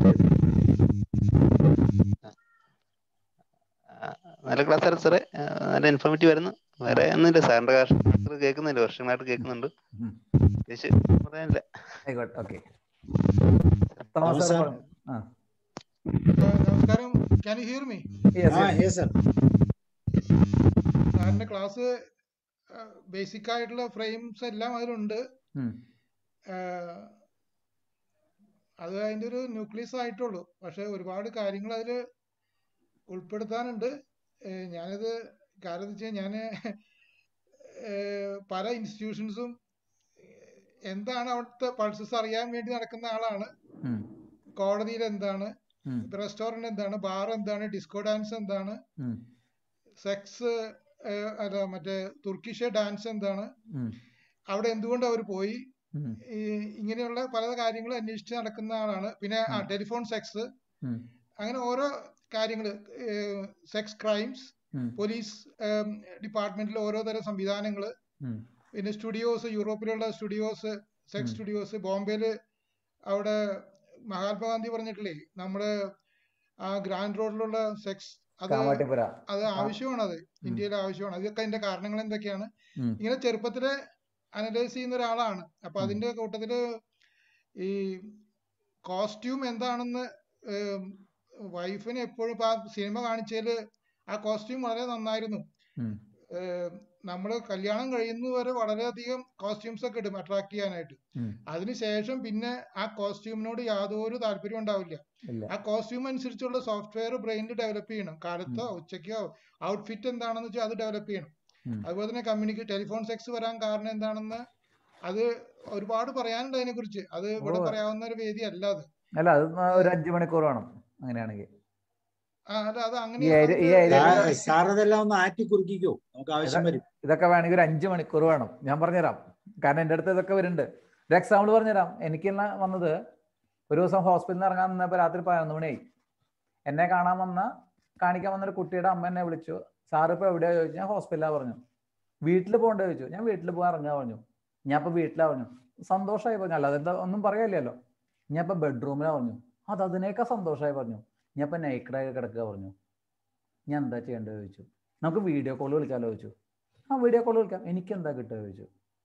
ആ, നല്ല ക്ലാസ് ആയിരുന്നു സാറേ ആ, നല്ല ഇൻഫോർമേറ്റീവ് ആയിരുന്നു വേറെ ഒന്നുമില്ല സാറിന്റെ ക്ലാസ് കേൾക്കുന്നില്ല വർഷങ്ങളായിട്ട് കേൾക്കുന്നുണ്ട് ഉം. പ്രത്യേകിച്ച് പറയാനില്ല ആയിക്കോട്ടെ okay Thomas Thomas sir. Sir പറഞ്ഞു. ആ Uh, നമസ്കാരം can you hear me Yes, ആ yes. യെസ് സാർ സാറിന്റെ ക്ലാസ് ബേസിക് ആയിട്ടുള്ള ഫ്രെയിംസ് എല്ലാം അതിലുണ്ട് ഉം. Uh, അത് അതിന്റെ ഒരു ന്യൂക്ലിയസ് ആയിട്ടുള്ളൂ പക്ഷെ ഒരുപാട് കാര്യങ്ങൾ അതിൽ ഉൾപ്പെടുത്താനുണ്ട് ഏഹ് ഞാനിത് കാരണം എന്ന് വെച്ചാൽ ഞാന് ഏഹ് പല ഇൻസ്റ്റിറ്റ്യൂഷൻസും എന്താണ് അവിടുത്തെ പൾസസ് അറിയാൻ വേണ്ടി നടക്കുന്ന ആളാണ് ഉം, കോടതിയിൽ എന്താണ് ഉം, റെസ്റ്റോറന്റ് എന്താണ് ബാർ എന്താണ് ഡിസ്കോ ഡാൻസ് എന്താണ് ഉം, സെക്സ് അല്ല മറ്റേ തുർക്കിഷ് ഡാൻസ് എന്താണ് ഉം, അവിടെ എന്തുകൊണ്ട് അവർ പോയി ഉം, ഈ ഇങ്ങനെയുള്ള പല കാര്യങ്ങളും അന്വേഷിച്ച് നടക്കുന്ന ആളാണ് പിന്നെ ആ ഉം. ടെലിഫോൺ സെക്സ് ഉം, അങ്ങനെ ഓരോ കാര്യങ്ങൾ സെക്സ് ക്രൈംസ് ഉം, പോലീസ് ഡിപ്പാർട്ട്മെന്റിൽ ഓരോ തരം സംവിധാനങ്ങൾ ഉം, പിന്നെ സ്റ്റുഡിയോസ് യൂറോപ്പിലുള്ള സ്റ്റുഡിയോസ് സെക്സ് ഉം. സ്റ്റുഡിയോസ് ബോംബെയില് അവിടെ മഹാത്മാഗാന്ധി പറഞ്ഞിട്ടില്ലേ നമ്മുടെ ആ ഗ്രാൻഡ് റോഡിലുള്ള സെക്സ് അത് കാമാട്ടിപ്പുര അത് ആ, ആവശ്യമാണ് അത് ഉം, ഇന്ത്യയിൽ ആവശ്യമാണ് അതൊക്കെ അതിന്റെ കാരണങ്ങൾ എന്തൊക്കെയാണ് ഉം, ഇങ്ങനെ ചെറുപ്പത്തില് അനലൈസ് ചെയ്യുന്ന ഒരാളാണ് അപ്പൊ ഉം, അതിന്റെ കൂട്ടത്തില് ഈ കോസ്റ്റ്യൂം എന്താണെന്ന് വൈഫിന് എപ്പോഴും ഇപ്പൊ ആ സിനിമ കാണിച്ചതില് ആ കോസ്റ്റ്യൂം വളരെ നന്നായിരുന്നു ഉം, ഏഹ് നമ്മള് കല്യാണം കഴിയുന്നവരെ വളരെയധികം കോസ്റ്റ്യൂംസ് ഒക്കെ ഇടും അട്രാക്ട് ചെയ്യാനായിട്ട് ഉം. അതിനുശേഷം പിന്നെ ആ കോസ്റ്റ്യൂമിനോട് യാതൊരു താല്പര്യം ഉണ്ടാവില്ല ഇല്ല ആ കോസ്റ്റ്യൂം അനുസരിച്ചുള്ള സോഫ്റ്റ്വെയർ ബ്രെയിനിൽ ഡെവലപ്പ് ചെയ്യണം കാലത്തോ ഉം, ഉച്ചയ്ക്കോ ഔട്ട്ഫിറ്റ് എന്താണെന്ന് വെച്ചാൽ അത് ഡെവലപ്പ് ചെയ്യണം ഉം, അതുപോലെ തന്നെ കമ്മ്യൂണിക്കേ ടെലിഫോൺ സെക്സ് വരാൻ കാരണം എന്താണെന്ന് അത് ഒരുപാട് പറയാനുണ്ട് അതിനെ കുറിച്ച് അത് ഓ ഇവിടെ പറയാവുന്ന ഒരു വേദി അല്ല അത് അല്ല അത് ന- ഒരു ഏഹ് അഞ്ചു മണിക്കൂർ വേണം അങ്ങനെയാണെങ്കിൽ ആ, അല്ല അത് ഈ അങ്ങനെ ഏരിയ ഈ നമുക്ക് ഏരിയയിലുള്ള സാർ സാർ അതെല്ലാം ഒന്ന് ആറ്റി കുറുക്കിക്കോ നമുക്ക് ആവശ്യം ഇത- വരും ഇതൊക്കെ വേണമെങ്കിൽ ഒരു അഞ്ച് മണിക്കൂർ വേണം ഞാൻ പറഞ്ഞുതരാം കാരണം എൻ്റെ അടുത്ത് ഇതൊക്കെ വരുന്നുണ്ട് ഒരു എക്സാമ്പിൾ പറഞ്ഞുതരാം എനിക്ക് വന്നത് ഒരു ദിവസം ഹോസ്പിറ്റലിൽ നിന്ന് ഇറങ്ങാൻ നിന്നപ്പോൾ രാത്രി പതിനൊന്ന് മണിയായി എന്നെ കാണാൻ വന്ന കാണിക്കാൻ വന്നൊരു കുട്ടിയുടെ അമ്മ എന്നെ വിളിച്ചു സാറ് ഇപ്പോൾ എവിടെയാ ചോദിച്ചു ഞാൻ ഹോസ്പിറ്റലാണ് പറഞ്ഞു വീട്ടിൽ പോകേണ്ടത് ചോദിച്ചു ഞാൻ വീട്ടിൽ പോകാൻ ഇറങ്ങാൻ പറഞ്ഞു ഞാൻ ഇപ്പോൾ വീട്ടിലാ പറഞ്ഞു സന്തോഷമായി പറഞ്ഞു അല്ലാതെ എന്താ ഒന്നും പറയാനില്ലല്ലോ ഞാൻ ഇപ്പോൾ ബെഡ്റൂമിലാണ് പറഞ്ഞു അത് അതിനേക്കാൾ സന്തോഷമായി പറഞ്ഞു ഞാൻ ഇപ്പോൾ നൈക്കഡായി കിടക്കുക പറഞ്ഞു ഞാൻ എന്താ ചെയ്യേണ്ടത് ചോദിച്ചു നമുക്ക് വീഡിയോ കോൾ വിളിക്കാമല്ലോ ചോദിച്ചു ആ വീഡിയോ കോൾ വിളിക്കാം എനിക്ക് എന്താ കിട്ടുക ചോദിച്ചു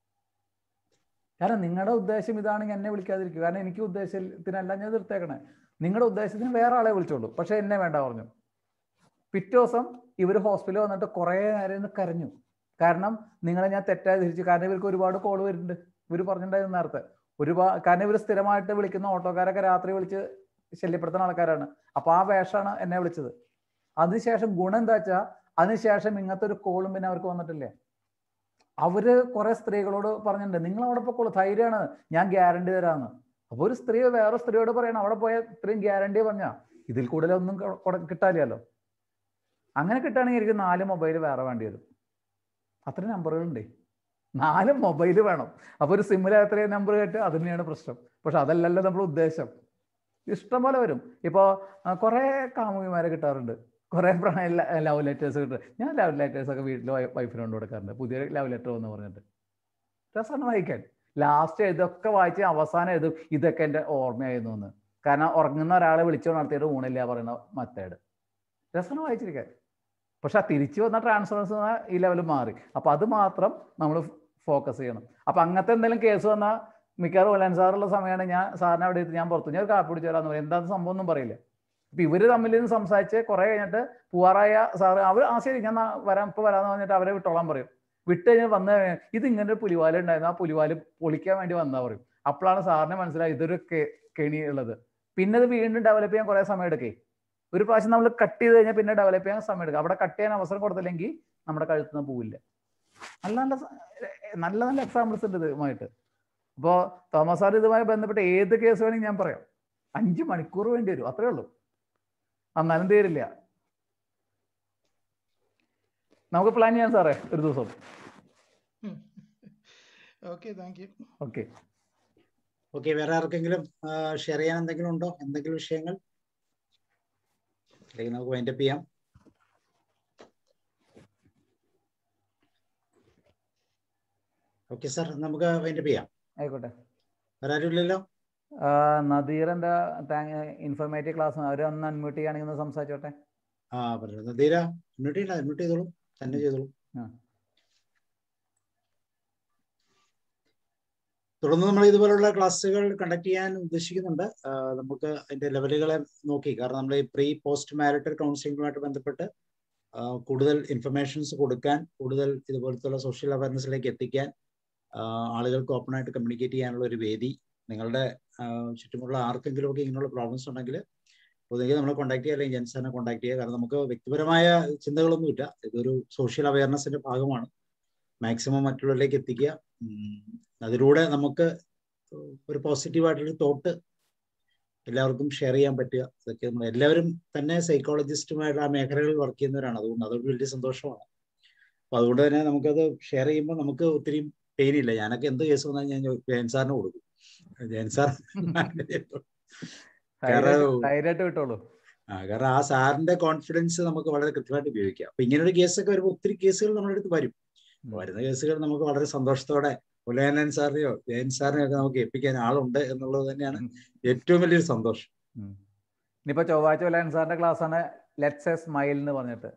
കാരണം നിങ്ങളുടെ ഉദ്ദേശം ഇതാണെങ്കിൽ എന്നെ വിളിക്കാതിരിക്കും കാരണം എനിക്ക് ഉദ്ദേശത്തിനല്ല ഞാൻ തീർത്തേക്കണേ നിങ്ങളുടെ ഉദ്ദേശത്തിന് വേറെ ആളെ വിളിച്ചോളൂ പക്ഷെ എന്നെ വേണ്ട പറഞ്ഞു പിറ്റേ ദിവസം ഇവർ ഹോസ്പിറ്റലിൽ വന്നിട്ട് കുറേ നേരം ഇരുന്ന് കരഞ്ഞു കാരണം നിങ്ങളെ ഞാൻ തെറ്റായി തിരിച്ചു കാരണം ഇവർക്ക് ഒരുപാട് കോൾ വരുന്നുണ്ട് ഇവർ പറഞ്ഞിട്ടുണ്ടായിരുന്നു നേരത്തെ ഒരുപാട് കാരണം ഇവർ സ്ഥിരമായിട്ട് വിളിക്കുന്ന ഓട്ടോക്കാരൊക്കെ രാത്രി വിളിച്ച് ശല്യപ്പെടുത്തുന്ന ആൾക്കാരാണ് അപ്പൊ ആ വേഷമാണ് എന്നെ വിളിച്ചത് അതിനുശേഷം ഗുണം എന്താ വെച്ചാൽ അതിനുശേഷം ഇങ്ങനത്തെ ഒരു കോളും പിന്നെ അവർക്ക് വന്നിട്ടില്ലേ അവര് കുറെ സ്ത്രീകളോട് പറഞ്ഞിട്ടുണ്ട് നിങ്ങൾ അവിടെ പോക്കോളൂ ധൈര്യമാണ് ഞാൻ ഗ്യാരണ്ടി തരാന്ന് അപ്പൊ ഒരു സ്ത്രീ വേറെ സ്ത്രീയോട് പറയണം അവിടെ പോയ ഇത്രയും ഗ്യാരണ്ടി പറഞ്ഞാ ഇതിൽ കൂടുതലൊന്നും കൊ- കൊട- കിട്ടാനില്ലല്ലോ അങ്ങനെ കിട്ടുകയാണെങ്കിൽ എനിക്ക് നാല് മൊബൈൽ വേറെ വേണ്ടി വരും അത്രയും നമ്പറുകളുണ്ട് നാല് മൊബൈൽ വേണം അപ്പൊ ഒരു സിമ്മിൽ എത്രയും നമ്പർ കേട്ട് അത് തന്നെയാണ് പ്രശ്നം പക്ഷെ അതല്ലല്ലോ നമ്മുടെ ഉദ്ദേശം ഇഷ്ടം പോലെ വരും ഇപ്പോൾ കുറേ കാമുകിമാരെ കിട്ടാറുണ്ട് കുറേ പ്രണയ ലവ് ലെറ്റേഴ്സ് കിട്ടും ഞാൻ ലവ് ലെറ്റേഴ്സ് ഒക്കെ വീട്ടിൽ വൈഫിന് കൊണ്ട് കൊടുക്കാറുണ്ട് പുതിയ ലവ് ലെറ്റർ എന്ന് പറഞ്ഞിട്ട് രസമാണ് വായിക്കാൻ ലാസ്റ്റ് ഇതൊക്കെ വായിച്ച് അവസാനം എഴുതും ഇതൊക്കെ എൻ്റെ ഓർമ്മയായിരുന്നു എന്ന് കാരണം ഉറങ്ങുന്ന ഒരാളെ വിളിച്ചു നടത്തിയിട്ട് ഊണില്ല പറയുന്ന മെത്തേഡ് രസമാണ് വായിച്ചിരിക്കാൻ പക്ഷെ ആ തിരിച്ചു വന്ന ട്രാൻസ്ഫറൻസ് ഈ ലെവൽ മാറി അപ്പൊ അത് മാത്രം നമ്മൾ ഫോക്കസ് ചെയ്യണം അപ്പൊ അങ്ങനത്തെ എന്തെങ്കിലും കേസ് വന്നാൽ മിക്കവാറും ഒലൻ സാറുള്ള സമയമാണ് ഞാൻ സാറിനെ അവിടെ എത്തി ഞാൻ പുറത്തു ഞാൻ ഒരു കാപ്പി പിടിച്ചു തരാന്ന് പറയും എന്താ സംഭവം ഒന്നും പറയില്ല അപ്പൊ ഇവര് തമ്മിൽ നിന്ന് സംസാരിച്ച് കുറെ കഴിഞ്ഞിട്ട് പൂവാറായ സാറ് അവർ ആ ശരി ഞാൻ നാ- വരാം ഇപ്പൊ വരാന്ന് പറഞ്ഞിട്ട് അവരെ വിട്ടോളാൻ പറയും വിട്ട് കഴിഞ്ഞ് വന്ന് കഴിഞ്ഞ് ഇത് ഇങ്ങനെ ഒരു പുലിവാല ഉണ്ടായിരുന്നു ആ പുലിവാല് പൊളിക്കാൻ വേണ്ടി വന്നാ പറയും അപ്പോഴാണ് സാറിന് മനസ്സിലായി ഇതൊരു കെ- കെണി ഉള്ളത് പിന്നെ ഇത് വീണ്ടും ഡെവലപ്പ് ചെയ്യാൻ കുറെ സമയം എടുക്കേ ഒരു പ്രാവശ്യം നമ്മൾ കട്ട് ചെയ്ത് കഴിഞ്ഞാൽ പിന്നെ ഡെവലപ്പ് ചെയ്യാൻ സമയം എടുക്കും അവിടെ കട്ട് ചെയ്യാൻ അവസരം കൊടുത്തില്ലെങ്കിൽ നമ്മുടെ കഴുത്തുനിന്ന് പോവില്ല നല്ല നല്ല സ- നല്ല നല്ല എക്സാമ്പിൾസ് ഉണ്ട് ഇതുമായിട്ട് അപ്പോൾ തോമസ് സാർ ഇതുമായി ബന്ധപ്പെട്ട് ഏത് കേസ് വേണമെങ്കിൽ ഞാൻ പറയാം അഞ്ച് മണിക്കൂർ വേണ്ടി വരും അത്രേ ഉള്ളൂ എന്നാലും തീരില്ല നമുക്ക് പ്ലാൻ ചെയ്യാം സാറേ ഒരു ദിവസം okay thank you okay okay വേറെ ആർക്കെങ്കിലും ഷെയർ ചെയ്യാൻ എന്തെങ്കിലും ഉണ്ടോ എന്തെങ്കിലും വിഷയങ്ങൾ അല്ലെങ്കിൽ നമുക്ക് വൈൻഡപ്പ് ചെയ്യാം ഓക്കെ സാർ നമുക്ക് വൈൻഡപ്പ് ചെയ്യാം ആയിക്കോട്ടെ വേറെ ആരും ഇല്ലല്ലോ ആ, നദീറിന്റെ ഇൻഫോർമേറ്റീവ് ക്ലാസ് അവർ ഒന്ന് അൺമ്യൂട്ട് ചെയ്യുകയാണെങ്കിൽ ഒന്ന് സംസാരിച്ചോട്ടെ ആ പറഞ്ഞു ധീര മ്യൂട്ട് ചെയ്യണ്ട മ്യൂട്ട് ചെയ്തോളൂ തന്നെ ചെയ്തോളൂ ആ. തുടർന്ന് നമ്മൾ ഇതുപോലുള്ള ക്ലാസ്സുകൾ കണ്ടക്ട് ചെയ്യാൻ ഉദ്ദേശിക്കുന്നുണ്ട് ആ, നമുക്ക് അതിന്റെ ലെവലുകളെ നോക്കി കാരണം നമ്മൾ ഈ പ്രീ പോസ്റ്റ് മാരിറ്റൽ കൗൺസിലിംഗുമായിട്ട് ബന്ധപ്പെട്ട് ആ, കൂടുതൽ ഇൻഫർമേഷൻസ് കൊടുക്കാൻ കൂടുതൽ ഇതുപോലത്തുള്ള സോഷ്യൽ അവയർനെസ്സിലേക്ക് എത്തിക്കാൻ ആ, ആളുകൾക്ക് ഓപ്പൺ ആയിട്ട് കമ്മ്യൂണിക്കേറ്റ് ചെയ്യാനുള്ള ഒരു വേദി നിങ്ങളുടെ ആ, ചുറ്റുമുള്ള ആർക്കെങ്കിലും ഒക്കെ ഇങ്ങനെയുള്ള പ്രോബ്ലംസ് ഉണ്ടെങ്കിൽ ഒന്നുകിൽ നമ്മളെ കോൺടാക്ട് ചെയ്യുക അല്ലെങ്കിൽ ജെൻസാറിനെ കോൺടാക്ട് ചെയ്യുക കാരണം നമുക്ക് വ്യക്തിപരമായ ചിന്തകളൊന്നുമില്ല ഇതൊരു സോഷ്യൽ അവയർനെസിന്റെ ഭാഗമാണ് മാക്സിമം മറ്റുള്ളവരിലേക്ക് എത്തിക്കുക ഉം, അതിലൂടെ നമുക്ക് ഒരു പോസിറ്റീവായിട്ടൊരു തോട്ട് എല്ലാവർക്കും ഷെയർ ചെയ്യാൻ പറ്റുക ഇതൊക്കെ നമ്മൾ എല്ലാവരും തന്നെ സൈക്കോളജിസ്റ്റുമായിട്ട് ആ മേഖലകളിൽ വർക്ക് ചെയ്യുന്നവരാണ് അതുകൊണ്ട് അതൊരു വലിയ സന്തോഷമാണ് അപ്പൊ അതുകൊണ്ട് തന്നെ നമുക്കത് ഷെയർ ചെയ്യുമ്പോൾ നമുക്ക് ഒത്തിരി പെയിൻ ഇല്ല ഞാനൊക്കെ എന്ത് കേസ് വന്നാൽ ഞാൻ ജയൻ സാറിന് കൊടുക്കും ജയൻ സാർ കാരണം ധൈര്യമായിട്ട് വിട്ടോളൂ ആ കാരണം ആ സാറിന്റെ കോൺഫിഡൻസ് നമുക്ക് വളരെ കൃത്യമായിട്ട് ഉപയോഗിക്കാം അപ്പൊ ഇങ്ങനൊരു കേസൊക്കെ വരുമ്പോൾ ഒത്തിരി കേസുകൾ നമ്മുടെ അടുത്ത് വരും അപ്പൊ വരുന്ന കേസുകൾ നമുക്ക് വളരെ സന്തോഷത്തോടെ ഉലയനൻ സാറിനെയോ ജയൻ സാറിനെയോ ഒക്കെ നമുക്ക് ഏൽപ്പിക്കാൻ ആളുണ്ട് എന്നുള്ളത് തന്നെയാണ് ഏറ്റവും വലിയൊരു സന്തോഷം ഉം. ഇനിയിപ്പോ ചൊവ്വാഴ്ച വല്ലാൻ സാറിന്റെ ക്ലാസ് ആണ് ലെറ്റ്സ് എ സ്മൈൽ എന്ന് പറഞ്ഞിട്ട്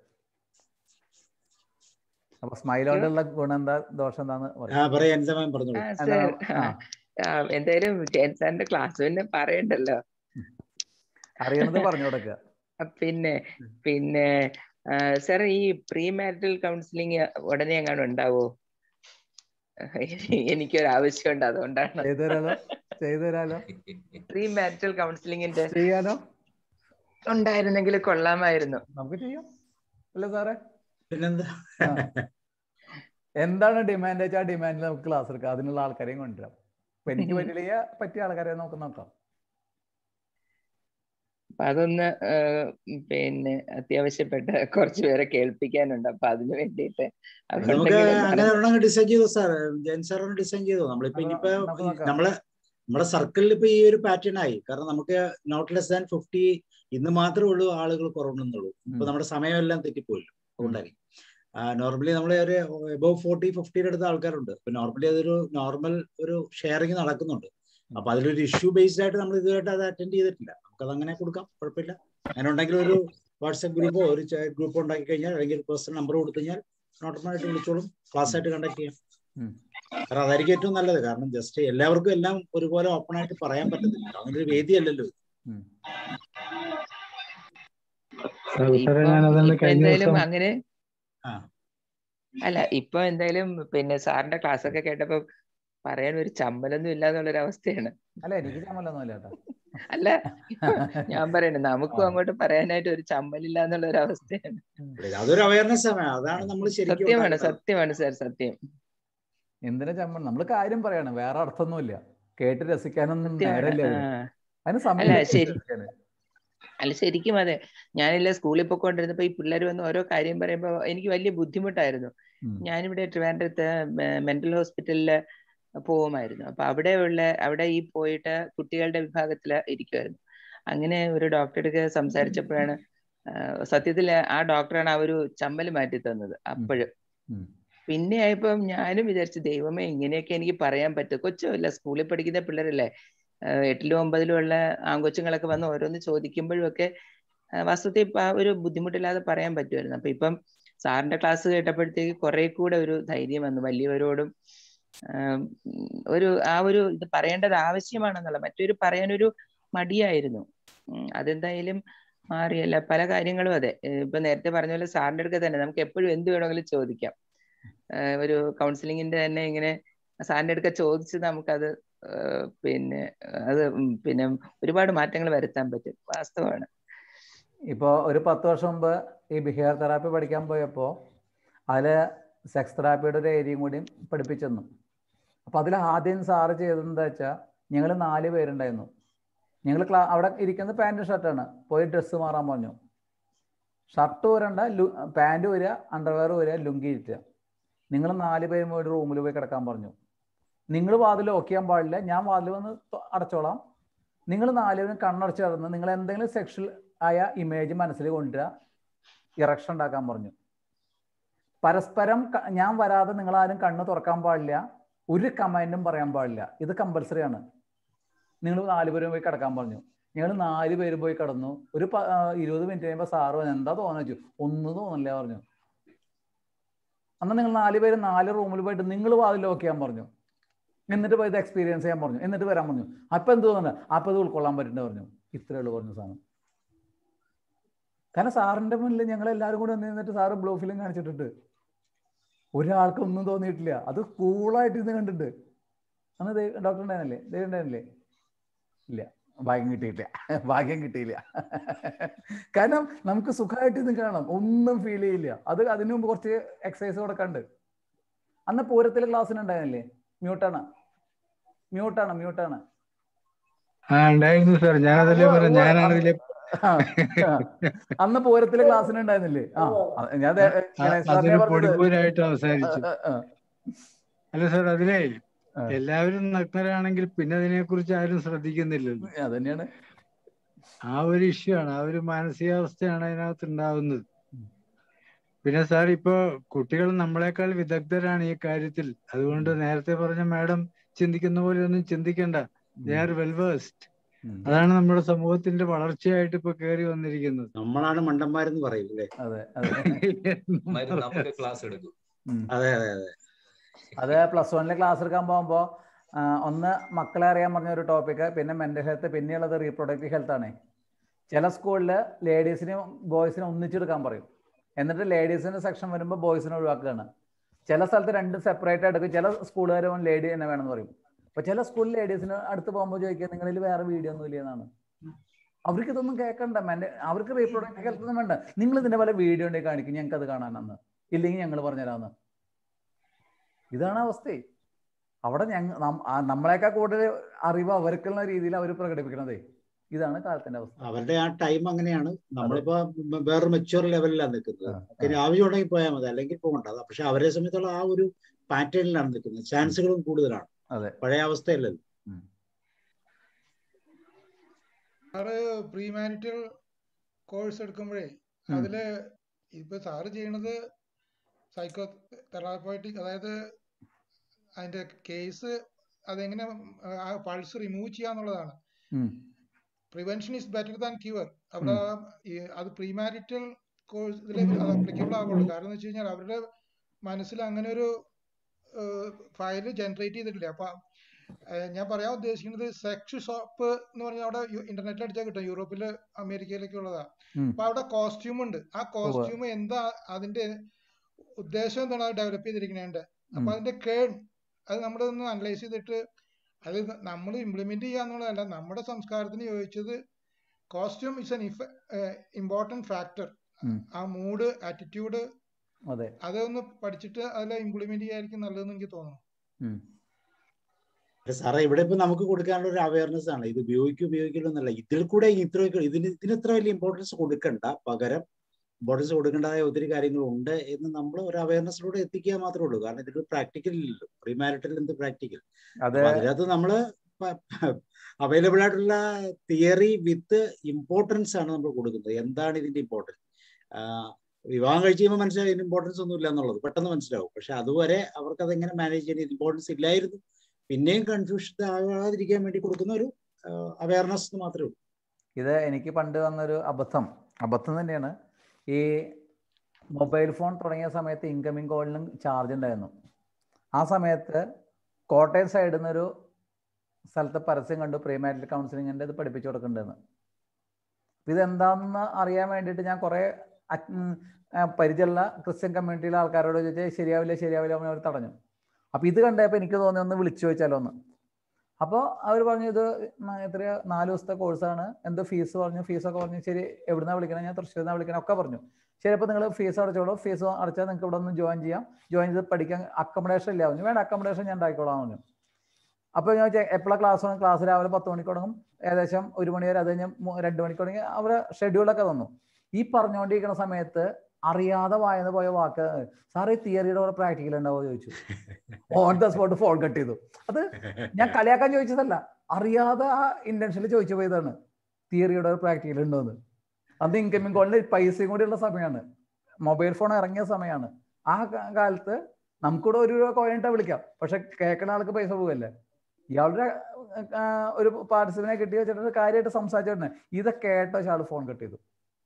അപ്പൊ സ്മൈൽ കൊണ്ടുള്ള ഗുണം എന്താ ദോഷം എന്താന്ന് ആ പറയാം പറയാ എന്താ മാം പറഞ്ഞോളൂ ആ എന്താ സർ ആ ആ എന്തായാലും ജയൻ സാറിന്റെ ക്ലാസ് പിന്നെ പറയണ്ടല്ലോ അറിയണത് പറഞ്ഞു കൊടുക്കുക ആ, പിന്നെ പിന്നെ സർ ഈ പ്രീ മാരിറ്റൽ കൗൺസിലിംഗ് ഉടനെ എങ്ങാനും ഉണ്ടാവോ എനിക്കൊരു ആവശ്യമുണ്ട് അതുകൊണ്ടാണ് ചെയ്തു തരാലോ ചെയ്തു തരാലോ പ്രീ മാരിറ്റൽ കൗൺസിലിംഗിന്റെ ചെയ്യാനോ ഉണ്ടായിരുന്നെങ്കിൽ കൊള്ളാമായിരുന്നു നമുക്ക് ചെയ്യാം അല്ലേ സാറേ പിന്നെന്താ ആ. എന്താണ് ഡിമാൻഡ് വെച്ചാൽ ആ ഡിമാൻഡിൽ നമുക്ക് ക്ലാസ് എടുക്കാം അതിനുള്ള ആൾക്കാരെയും കൊണ്ടുവരാം അപ്പൊ എനിക്ക് പറ്റില്ല പറ്റിയ ആൾക്കാരെ നമുക്ക് നോക്കാം അപ്പൊ അതൊന്ന് ആ, പിന്നെ അത്യാവശ്യപ്പെട്ട കുറച്ച് പേരെ കേൾപ്പിക്കാനുണ്ട് അപ്പൊ അതിനു വേണ്ടിയിട്ട് നമുക്ക് അതുകൊണ്ടെങ്കിലും അങ്ങനെ നട- ഒരെണ്ണം ഡിസൈൻ ചെയ്തു സാർ ജയൻ സാർ ഡിസൈൻ ചെയ്തു നമ്മളിപ്പോ നമുക്ക് ഇനിയിപ്പോ നമുക്ക് ഈ നോക്കാം. നമ്മളെ നമ്മുടെ സർക്കിളിൽ ഇപ്പൊ ഈ ഒരു പാറ്റേൺ ആയി കാരണം നമുക്ക് നോട്ട് ലെസ് ദാൻ ഫിഫ്റ്റി ഇന്ന് മാത്രമേ ഉള്ളൂ ആളുകൾ കുറവുണ്ടെന്നുള്ളൂ ഇപ്പൊ ഉം. നമ്മുടെ സമയമെല്ലാം തെറ്റിപ്പോയല്ലോ അതുകൊണ്ടായി നോർമലി നമ്മൾ ഒരു എബവ് ഫോർട്ടി ഫിഫ്റ്റിയുടെ അടുത്ത ആൾക്കാരുണ്ട് അപ്പൊ നോർമലി അതൊരു നോർമൽ ഒരു ഷെയറിങ് നടക്കുന്നുണ്ട് അപ്പൊ അതിലൊരു ഇഷ്യൂ ബേസ്ഡ് ആയിട്ട് നമ്മൾ ഇതുവരെയായിട്ട് അത് അറ്റൻഡ് ചെയ്തിട്ടില്ല നമുക്കത് അങ്ങനെ കൊടുക്കാം കുഴപ്പമില്ല അങ്ങനെ ഉണ്ടെങ്കിൽ ഒരു വാട്സ്ആപ്പ് ഗ്രൂപ്പോ ഒരു ഗ്രൂപ്പ് ഉണ്ടാക്കി കഴിഞ്ഞാൽ അല്ലെങ്കിൽ പേഴ്സണൽ നമ്പർ കൊടുത്തു കഴിഞ്ഞാൽ നോട്ടമായിട്ട് വിളിച്ചോളും ക്ലാസ് ആയിട്ട് കണ്ടക്ട് ചെയ്യാം ഉം. കാരണം അതായിരിക്കും ഏറ്റവും നല്ലത് കാരണം ജസ്റ്റ് എല്ലാവർക്കും എല്ലാം ഒരുപോലെ ഓപ്പൺ ആയിട്ട് പറയാൻ പറ്റത്തില്ല അങ്ങനെ ഒരു വേദിയല്ലല്ലോ ഇത്. ഉം. സാറേ ഇപ്പം ഞാൻ അതാണ് ഇപ്പൊ കഴിഞ്ഞ എന്തായാലും ദിവസം അങ്ങനെ ആ അല്ല ഇപ്പൊ എന്തായാലും പിന്നെ സാറിന്റെ ക്ലാസ് ഒക്കെ കേട്ടപ്പോ പറയാൻ ഒരു ചമ്മലൊന്നും ഇല്ല എന്നുള്ളൊരു അവസ്ഥയാണ് അല്ല എനിക്ക് ചമ്മലൊന്നും ഇല്ല കേട്ടോ അല്ല ഇപ്പൊ ഞാൻ പറയണേ നമുക്കും ആ. അങ്ങോട്ട് പറയാനായിട്ട് ഒരു ചമ്മലില്ല എന്നുള്ള ഒരു അവസ്ഥയാണ് അതൊരു അവയർനെസ് ആണ് അതാണ് നമ്മൾ ശരിക്കും സത്യമാണ് ഉണ്ടാക്കേണ്ടത്. സത്യമാണ് സാർ സത്യം എന്തിനാ ചമ്മൽ നമ്മൾ കാര്യം പറയാണ് വേറെ അർത്ഥമൊന്നുമില്ല കേട്ട് രസിക്കാനൊന്നും സത്യമാണ് നേരല്ലേ ആ. അതിന് അല്ല സമയം ശരി അല്ല ശരിക്കും അതെ ഞാനില്ല സ്കൂളിൽ പോയിക്കൊണ്ടിരുന്നപ്പോ ഈ പിള്ളേർ വന്ന് ഓരോ കാര്യം പറയുമ്പോ എനിക്ക് വലിയ ബുദ്ധിമുട്ടായിരുന്നു ഞാനിവിടെ ട്രിവാൻഡ്രത്ത് മെന്റൽ ഹോസ്പിറ്റലില് പോവുമായിരുന്നു അപ്പൊ അവിടെയുള്ള അവിടെ ഈ പോയിട്ട് കുട്ടികളുടെ വിഭാഗത്തിൽ ഇരിക്കുമായിരുന്നു അങ്ങനെ ഒരു ഡോക്ടറുടെ സംസാരിച്ചപ്പോഴാണ് ആ, സത്യത്തിൽ ആ ഡോക്ടറാണ് ആ ഒരു ചമ്മൽ മാറ്റി തന്നത് അപ്പോഴും പിന്നെ ആയപ്പം ഞാനും വിചാരിച്ചു ദൈവമേ ഇങ്ങനെയൊക്കെ എനിക്ക് പറയാൻ പറ്റും കൊച്ചുമല്ല സ്കൂളിൽ പഠിക്കുന്ന പിള്ളേരല്ലേ ആ, എട്ടിലും ഒമ്പതിലും ഉള്ള ആൺകൊച്ചുങ്ങളൊക്കെ വന്ന് ഓരോന്ന് ചോദിക്കുമ്പോഴും ഒക്കെ ആ, വാസ്തവത്തിൽ ഇപ്പൊ ആ ഒരു ബുദ്ധിമുട്ടില്ലാതെ പറയാൻ പറ്റുമായിരുന്നു അപ്പൊ ഇപ്പം സാറിന്റെ ക്ലാസ് കേട്ടപ്പോഴത്തേക്ക് കുറെ കൂടെ ഒരു ധൈര്യം വന്നു വലിയവരോടും ആം, ഒരു ആ ഒരു ഇത് പറയേണ്ടത് ആവശ്യമാണെന്നുള്ള മറ്റൊരു പറയാനൊരു മടിയായിരുന്നു ഉം, അതെന്തായാലും മാറിയല്ല പല കാര്യങ്ങളും അതെ ഏഹ് ഇപ്പൊ നേരത്തെ പറഞ്ഞ പോലെ സാറിന്റെ അടുക്ക തന്നെ നമുക്ക് എപ്പോഴും എന്ത് വേണമെങ്കിലും ചോദിക്കാം ഏഹ് ഒരു കൗൺസിലിങ്ങിന്റെ തന്നെ ഇങ്ങനെ സാറിന്റെ അടുക്ക ചോദിച്ച് നമുക്കത് ഏഹ് പിന്നെ അത് ഉം പിന്നെ ഒരുപാട് മാറ്റങ്ങൾ വരുത്താൻ പറ്റും വാസ്തവമാണ് ഇപ്പോൾ ഒരു പത്ത് വർഷം മുമ്പ് ഈ ബിഹേവിയർ തെറാപ്പി പഠിക്കാൻ പോയപ്പോൾ അതിൽ സെക്സ് തെറാപ്പിയുടെ ഒരു ഏരിയയും കൂടി പഠിപ്പിച്ചെന്നു അപ്പോൾ അതിൽ ആദ്യം സാറ് ചെയ്തതെന്താ വെച്ചാൽ ഞങ്ങൾ നാല് പേരുണ്ടായിരുന്നു ഞങ്ങൾ ക്ലാ അവിടെ ഇരിക്കുന്നത് പാൻറ് ഷർട്ടാണ് പോയി ഡ്രസ്സ് മാറാൻ പറഞ്ഞു ഷർട്ട് ഊരണ്ട ലു പാൻറ് ഊരുക അണ്ടർവെയർ ഊരുക ലുങ്കി ഇറ്റുക നിങ്ങൾ നാല് പേരും ഒരു റൂമിൽ പോയി കിടക്കാൻ പറഞ്ഞു നിങ്ങൾ വാതിൽ ലോക്ക് ചെയ്യാൻ പാടില്ല ഞാൻ വാതിൽ വന്ന് തൊ- അടച്ചോളാം നിങ്ങൾ നാലുപേരും കണ്ണടച്ച് കിടന്ന് നിങ്ങൾ എന്തെങ്കിലും സെക്ഷൽ ആയ ഇമേജ് മനസ്സിൽ കൊണ്ടുവരിക ഇറക്ഷൻ ഉണ്ടാക്കാൻ പറഞ്ഞു പരസ്പരം ക- ഞാൻ വരാതെ നിങ്ങൾ ആരും കണ്ണ് തുറക്കാൻ പാടില്ല ഒരു കമന്റും പറയാൻ പാടില്ല ഇത് കമ്പൽസറി ആണ് നിങ്ങൾ നാല് പേരും പോയി കിടക്കാൻ പറഞ്ഞു ഞങ്ങൾ നാല് പേര് പോയി കിടന്നു ഒരു പ- ആ, ഇരുപത് മിനിറ്റ് കഴിയുമ്പോൾ സാറ് പറഞ്ഞു എന്താ തോന്നുന്നു ചോദിച്ചു ഒന്നും തോന്നില്ല പറഞ്ഞു അന്ന് നിങ്ങൾ നാല് പേര് നാല് റൂമിൽ പോയിട്ട് നിങ്ങൾ വാതിൽ ലോക്ക് ചെയ്യാൻ പറഞ്ഞു എന്നിട്ട് പോയി ഇത് എക്സ്പീരിയൻസ് ചെയ്യാൻ പറഞ്ഞു എന്നിട്ട് വരാൻ പറഞ്ഞു അപ്പൊ എന്ത് തോന്നുന്നത് അപ്പൊ ഇത് ഉൾക്കൊള്ളാൻ പറ്റുന്ന പറഞ്ഞു ഇത്രയേ ഉള്ളൂ പറഞ്ഞു സാധനം കാരണം സാറിന്റെ മുന്നിൽ ഞങ്ങൾ എല്ലാവരും കൂടി വന്ന് നിന്നിട്ട് സാറ് ബ്ലൂ ഫിലിം കാണിച്ചിട്ടുണ്ട് ഒരാൾക്കും ഒന്നും തോന്നിയിട്ടില്ല അത് കൂളായിട്ട് ഇരുന്ന് കണ്ടിട്ട് അന്ന് ഡോക്ടർ ഉണ്ടായിരുന്നില്ലേ ദേവ് ഉണ്ടായിരുന്നില്ലേ ഇല്ല ഭാഗ്യം കിട്ടിയില്ല ഭാഗ്യം കിട്ടിയില്ല കാരണം നമുക്ക് സുഖമായിട്ട് ഇത് കാണാം ഒന്നും ഫീൽ ചെയ്യില്ല അത് അതിനു മുമ്പ് കുറച്ച് എക്സസൈസ് കൊടുക്കണ്ട് അന്ന് പൂരത്തിൽ ക്ലാസ്സിന് ഉണ്ടായിരുന്നില്ലേ മ്യൂട്ടാണ് മ്യൂട്ടാണ് മ്യൂട്ടാണ് ആ ഉണ്ടായിരുന്നു സാർ ഞാൻ അതല്ലേ ഉവ്വ് പറയാം ഉവ്വ് ഞാനാണ് അന്ന് ഇതിലെ ആ, ആ. അന്ന് പൂരത്തിലെ ക്ലാസ്സിന് ഉണ്ടായിരുന്നില്ലേ ആ അത് ഞാൻ ദേ- അ- ഗണേശ് അതൊരു സാറിനെ പറഞ്ഞത് പൊടിപ്പൂരായിട്ട് ആ, അവസാനിച്ചു ആ, ആ. അല്ല സാർ അതിലേ ആ. എല്ലാവരും നഗ്നരാണെങ്കിൽ പിന്നെ അതിനെ കുറിച്ച് ആരും ശ്രദ്ധിക്കുന്നില്ലല്ലോ അതന്നെയാണ് ആ ഒരു ഇഷ്യൂ ആണ് ആ ഒരു മാനസികാവസ്ഥയാണ് അതിനകത്ത് ഉണ്ടാവുന്നത് പിന്നെ സാർ ഇപ്പോ കുട്ടികൾ നമ്മളെക്കാൾ വിദഗ്ധരാണ് ഈ കാര്യത്തിൽ അതുകൊണ്ട് നേരത്തെ പറഞ്ഞ മാഡം ചിന്തിക്കുന്ന പോലെ ഒന്നും ചിന്തിക്കണ്ട ദേ ആർ വെൽ വേഴ്സ്ഡ് അതാണ് നമ്മുടെ സമൂഹത്തിന്റെ വളർച്ചയായിട്ട് ഇപ്പൊ കയറി വന്നിരിക്കുന്നത് നമ്മളാണ് മണ്ടന്മാരെന്ന് പറയും അല്ലേ അതെ അതെ അവന്മാര് നമുക്ക് ക്ലാസ് എടുക്കും ഉം. അതെ അതെ അതെ അത് പ്ലസ് വണ്ണിലെ ക്ലാസ് എടുക്കാൻ പോകുമ്പോൾ ഒന്ന് മക്കളെ അറിയാൻ പറഞ്ഞ ഒരു ടോപ്പിക്ക് പിന്നെ മെന്റൽ ഹെൽത്ത് പിന്നെയുള്ളത് റീപ്രൊഡക്റ്റീവ് ഹെൽത്ത് ആണ് ചില സ്കൂളിൽ ലേഡീസിനും ബോയ്സിനും ഒന്നിച്ചെടുക്കാൻ പറയും എന്നിട്ട് ലേഡീസിന്റെ സെക്ഷൻ വരുമ്പോൾ ബോയ്സിനെ ഒഴിവാക്കുകയാണ് ചില സ്ഥലത്ത് രണ്ടും സെപ്പറേറ്റ് എടുക്കും ചില സ്കൂളുകാർ ലേഡി തന്നെ വേണമെന്ന് പറയും അപ്പൊ ചില സ്കൂളിൽ ലേഡീസിന് അടുത്ത് പോകുമ്പോൾ ചോദിക്കുക നിങ്ങളിൽ വേറെ വീഡിയോ ഒന്നും ഇല്ലെന്നാണ് അവർക്ക് ഇതൊന്നും കേൾക്കണ്ട മെന്റ് അവർക്ക് റീപ്രൊഡക്റ്റീവ് ഹെൽത്ത് ഒന്നും വേണ്ട നിങ്ങൾ ഇതിന്റെ പോലെ വീഡിയോ ഉണ്ടെങ്കിൽ കാണിക്കും ഞങ്ങൾക്ക് അത് കാണാനെന്ന് ഇല്ലെങ്കിൽ ഞങ്ങൾ പറഞ്ഞുതരാമെന്ന് ഇതാണ് അവസ്ഥ അവിടെ ഞങ്ങ നം- ആ നമ്മളെക്കാൾ കൂടുതൽ അറിവ് അവർക്കുള്ള രീതിയിൽ അവർ പ്രകടിപ്പിക്കണതേ ഇതാണ് കാലത്തിന്റെ അവസ്ഥ അവരുടെ ആ ടൈം അങ്ങനെയാണ് നമ്മളിപ്പോ മ- വേറെ മെച്ചുവർ ലെവലിലാണ് നിൽക്കുന്നത് പിന്നെ ആവശ്യമുണ്ടെങ്കിൽ പോയാൽ മതി അല്ലെങ്കിൽ പോകണ്ട അത് പക്ഷെ അവരെ സംബന്ധിച്ചുള്ള ആ ഒരു പാറ്റേണിലാണ് നിൽക്കുന്നത് ചാൻസുകളും കൂടുതലാണ് അതെ പഴയ അവസ്ഥയല്ലല്ലോ സാറ് പ്രീ മാരിറ്റൽ കോഴ്സ് എടുക്കുമ്പോഴേ ഉം. അതില് ഇപ്പൊ സാറ് ചെയ്യണത് സൈക്കോ തെറാപ്പറ്റിക് അതായത് അതിന്റെ കേസ് അതെങ്ങനെ ആ പൾസ് റിമൂവ് ചെയ്യാന്നുള്ളതാണ് ഉം. Prevention is better than cure അവിടെ ഈ അത് പ്രീ മാരിറ്റൽ കോഴ്സ് ഇതിൽ അത് അപ്ലിക്കബിൾ ആവുള്ളൂ കാരണം എന്ന് വെച്ച് കഴിഞ്ഞാൽ അവരുടെ മനസ്സിൽ അങ്ങനെ ഒരു ഫയല് ജനറേറ്റ് ചെയ്തിട്ടില്ല അപ്പൊ ഏഹ് ഞാൻ പറയാൻ ഉദ്ദേശിക്കുന്നത് സെക്സ് ഷോപ്പ് എന്ന് പറഞ്ഞാൽ അവിടെ ഇന്റർനെറ്റിൽ അടിച്ചാൽ കിട്ടും യൂറോപ്പില് അമേരിക്കയിലൊക്കെ ഉള്ളതാ ഉം. അപ്പൊ അവിടെ കോസ്റ്റ്യൂം ഉണ്ട് ആ കോസ്റ്റ്യൂം എന്താ അതിന്റെ ഉദ്ദേശം എന്താണ് അത് ഡെവലപ്പ് ചെയ്തിരിക്കണേന്റെ അപ്പൊ ഉം. അതിന്റെ കേൺ അത് നമ്മളൊന്ന് അനലൈസ് ചെയ്തിട്ട് അത് നമ്മൾ ഇംപ്ലിമെന്റ് ചെയ്യാന്നുള്ളതല്ല നമ്മുടെ സംസ്കാരത്തിന് യോജിച്ചത് costume is an important factor ഉം. ആ മൂഡ് ആറ്റിറ്റ്യൂഡ് അതെ അതൊന്ന് പഠിച്ചിട്ട് അതിൽ ഇംപ്ലിമെന്റ് ചെയ്യായിരിക്കും നല്ലതെന്ന് എനിക്ക് തോന്നുന്നു ഉം. സാറേ ഇവിടെ ഇപ്പൊ നമുക്ക് കൊടുക്കാനുള്ള ഒരു അവയർനെസ് ആണ് ഇത് ഉപയോഗിക്കും ഉപയോഗിക്കില്ല എന്നല്ല ഇതിൽ കൂടെ ഇത്ര ഇതിന് ഇതിന് ഇത്ര വലിയ ഇമ്പോർട്ടൻസ് കൊടുക്കണ്ട പകരം ഇമ്പോർട്ടൻസ് കൊടുക്കേണ്ടതായ ഒത്തിരി കാര്യങ്ങളുണ്ട് എന്ന് നമ്മൾ ഒരു അവയർനെസ്സിലൂടെ എത്തിക്കുക മാത്രമേ ഉള്ളൂ കാരണം ഇതിൽ പ്രാക്ടിക്കൽ ഇല്ലല്ലോ പ്രീമാരിറ്റൽ എന്ത് പ്രാക്ടിക്കൽ അതെ അപ്പൊ അതിനകത്ത് നമ്മള് അവൈലബിൾ ആയിട്ടുള്ള തിയറി വിത്ത് ഇമ്പോർട്ടൻസ് ആണ് നമ്മൾ കൊടുക്കുന്നത് എന്താണ് ഇതിന്റെ ഇമ്പോർട്ടൻസ് വിവാഹം കഴിച്ച് കഴിയുമ്പോൾ മനസ്സിലാവും ഇതിന് ഇമ്പോർട്ടൻസ് ഒന്നും ഇല്ല എന്നുള്ളത് പെട്ടെന്ന് മനസ്സിലാവും പക്ഷെ അതുവരെ അവർക്ക് അതെങ്ങനെ മാനേജ് ചെയ്യാൻ ഇമ്പോർട്ടൻസ് ഇല്ലായിരുന്നു പിന്നെയും കൺഫ്യൂഷൻ ആകാതിരിക്കാൻ വേണ്ടി കൊടുക്കുന്ന ഒരു അവയർനെസ് മാത്രമേ ഉള്ളൂ ഇത് എനിക്ക് പണ്ട് വന്നൊരു അബദ്ധം അബദ്ധം തന്നെയാണ് ഈ മൊബൈൽ ഫോൺ തുടങ്ങിയ സമയത്ത് ഇൻകമിങ് കോളിനും ചാർജ് ഉണ്ടായിരുന്നു ആ സമയത്ത് കോട്ടയം സൈഡിൽ നിന്നൊരു സ്ഥലത്ത് പരസ്യം കണ്ടു പ്രീമാരിറ്റൽ കൗൺസിലിങ്ങിൻ്റെ ഇത് പഠിപ്പിച്ചു കൊടുക്കുന്നുണ്ടെന്ന് അപ്പൊ ഇതെന്താണെന്ന് അറിയാൻ വേണ്ടിയിട്ട് ഞാൻ കുറേ അറ്റ്- ഉം, ആ, പരിചയമുള്ള ക്രിസ്ത്യൻ കമ്മ്യൂണിറ്റിയിലെ ആൾക്കാരോട് ചോദിച്ചാൽ ശരിയാവില്ല ശരിയാവില്ല എന്ന് അവർ തടഞ്ഞു അപ്പോൾ ഇത് കണ്ടപ്പോൾ എനിക്ക് തോന്നി ഒന്ന് വിളിച്ചു ചോദിച്ചാലോ ഒന്ന് അപ്പോൾ അവർ പറഞ്ഞു ഇത് ന- എത്രയാ നാല് ദിവസത്തെ കോഴ്സാണ് എന്തോ ഫീസ് പറഞ്ഞു ഫീസൊക്കെ പറഞ്ഞു ശരി എവിടുന്നാ വിളിക്കണം ഞാൻ തൃശ്ശൂരിൽ നിന്നാ വിളിക്കണം ഒക്കെ പറഞ്ഞു ശരി അപ്പോൾ നിങ്ങൾ ഫീസ് അടച്ചോളൂ ഫീസ് അടച്ചാൽ നിങ്ങൾക്ക് ഇവിടെ ഒന്ന് ജോയിൻ ചെയ്യാം ജോയിൻ ചെയ്ത് പഠിക്കാൻ അക്കോമഡേഷൻ ഇല്ല പറഞ്ഞു വേണ്ട അക്കോമഡേഷൻ ഞാൻ ഉണ്ടാക്കിക്കോളാം പറഞ്ഞു അപ്പോൾ ഞാൻ എപ്പോഴാണ് ക്ലാസ് തുടങ്ങും ക്ലാസ് രാവിലെ പത്ത് മണിക്ക് തുടങ്ങും ഏകദേശം ഒരു മണി വരെ അത് കഴിഞ്ഞ് മൂ- രണ്ട് മണിക്ക് തുടങ്ങി അവരെ ഷെഡ്യൂളൊക്കെ തന്നു ഈ പറഞ്ഞുകൊണ്ടിരിക്കുന്ന സമയത്ത് അറിയാതെ വായന്ന് പോയ വാക്ക് സാർ ഈ തിയറിയുടെ കൂടെ പ്രാക്ടിക്കൽ ഉണ്ടാവോ ചോദിച്ചു on the spot phone cut ചെയ്തു അത് ഞാൻ കളിയാക്കാൻ ചോദിച്ചതല്ല അറിയാതെ ആ ഇന്റൻഷനിൽ ചോദിച്ചു പോയതാണ് തിയറിയുടെ ഒരു പ്രാക്ടിക്കൽ ഉണ്ടോന്ന് അന്ന് ഇൻകമിങ് കോളിന് പൈസയും കൂടിയുള്ള സമയമാണ് മൊബൈൽ ഫോൺ ഇറങ്ങിയ സമയമാണ് ആ കാ- കാലത്ത് നമുക്കിവിടെ ഒരു രൂപ കോയിനിട്ടാ വിളിക്കാം പക്ഷെ കേൾക്കുന്ന ആൾക്ക് പൈസ പോവല്ലേ ഇയാളുടെ ആ, ഒരു പാർട്ടിസിപ്പിനെ കിട്ടി വെച്ചിട്ട് കാര്യമായിട്ട് സംസാരിച്ചോണ്ട് ഇത് കേട്ട ആള് ഫോൺ കട്ട് ചെയ്തു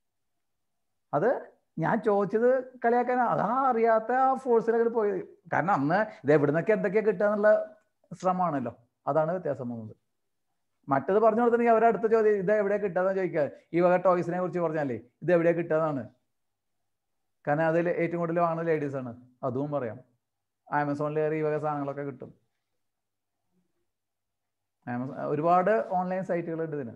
അത് ഞാൻ ചോദിച്ചത് കളിയാക്കാനാ അതാ അറിയാത്ത ആ ഫോഴ്സിലൊക്കെ പോയത് കാരണം അന്ന് ഇത് എവിടുന്നൊക്കെ എന്തൊക്കെയാ കിട്ടുക എന്നുള്ള ശ്രമമാണല്ലോ അതാണ് വ്യത്യാസം വന്നത് മറ്റത് പറഞ്ഞു കൊടുത്തിട്ടുണ്ടെങ്കിൽ അവരുടെ അടുത്ത ചോദ്യം ഇത് എവിടെയാ കിട്ടാന്ന് ചോദിക്കുക ഈ വക ടോയ്സിനെ കുറിച്ച് പറഞ്ഞാലേ ഇത് എവിടെയാ കിട്ടാന്നാണ് കാരണം അതിൽ ഏറ്റവും കൂടുതൽ വാങ്ങുന്ന ലേഡീസ് ആണ് അതും പറയാം ആമസോണിൽ കയറി ഈ വക സാധനങ്ങളൊക്കെ കിട്ടും ആമസോൺ ഒരുപാട് ഓൺലൈൻ സൈറ്റുകളുണ്ട് ഇതിന്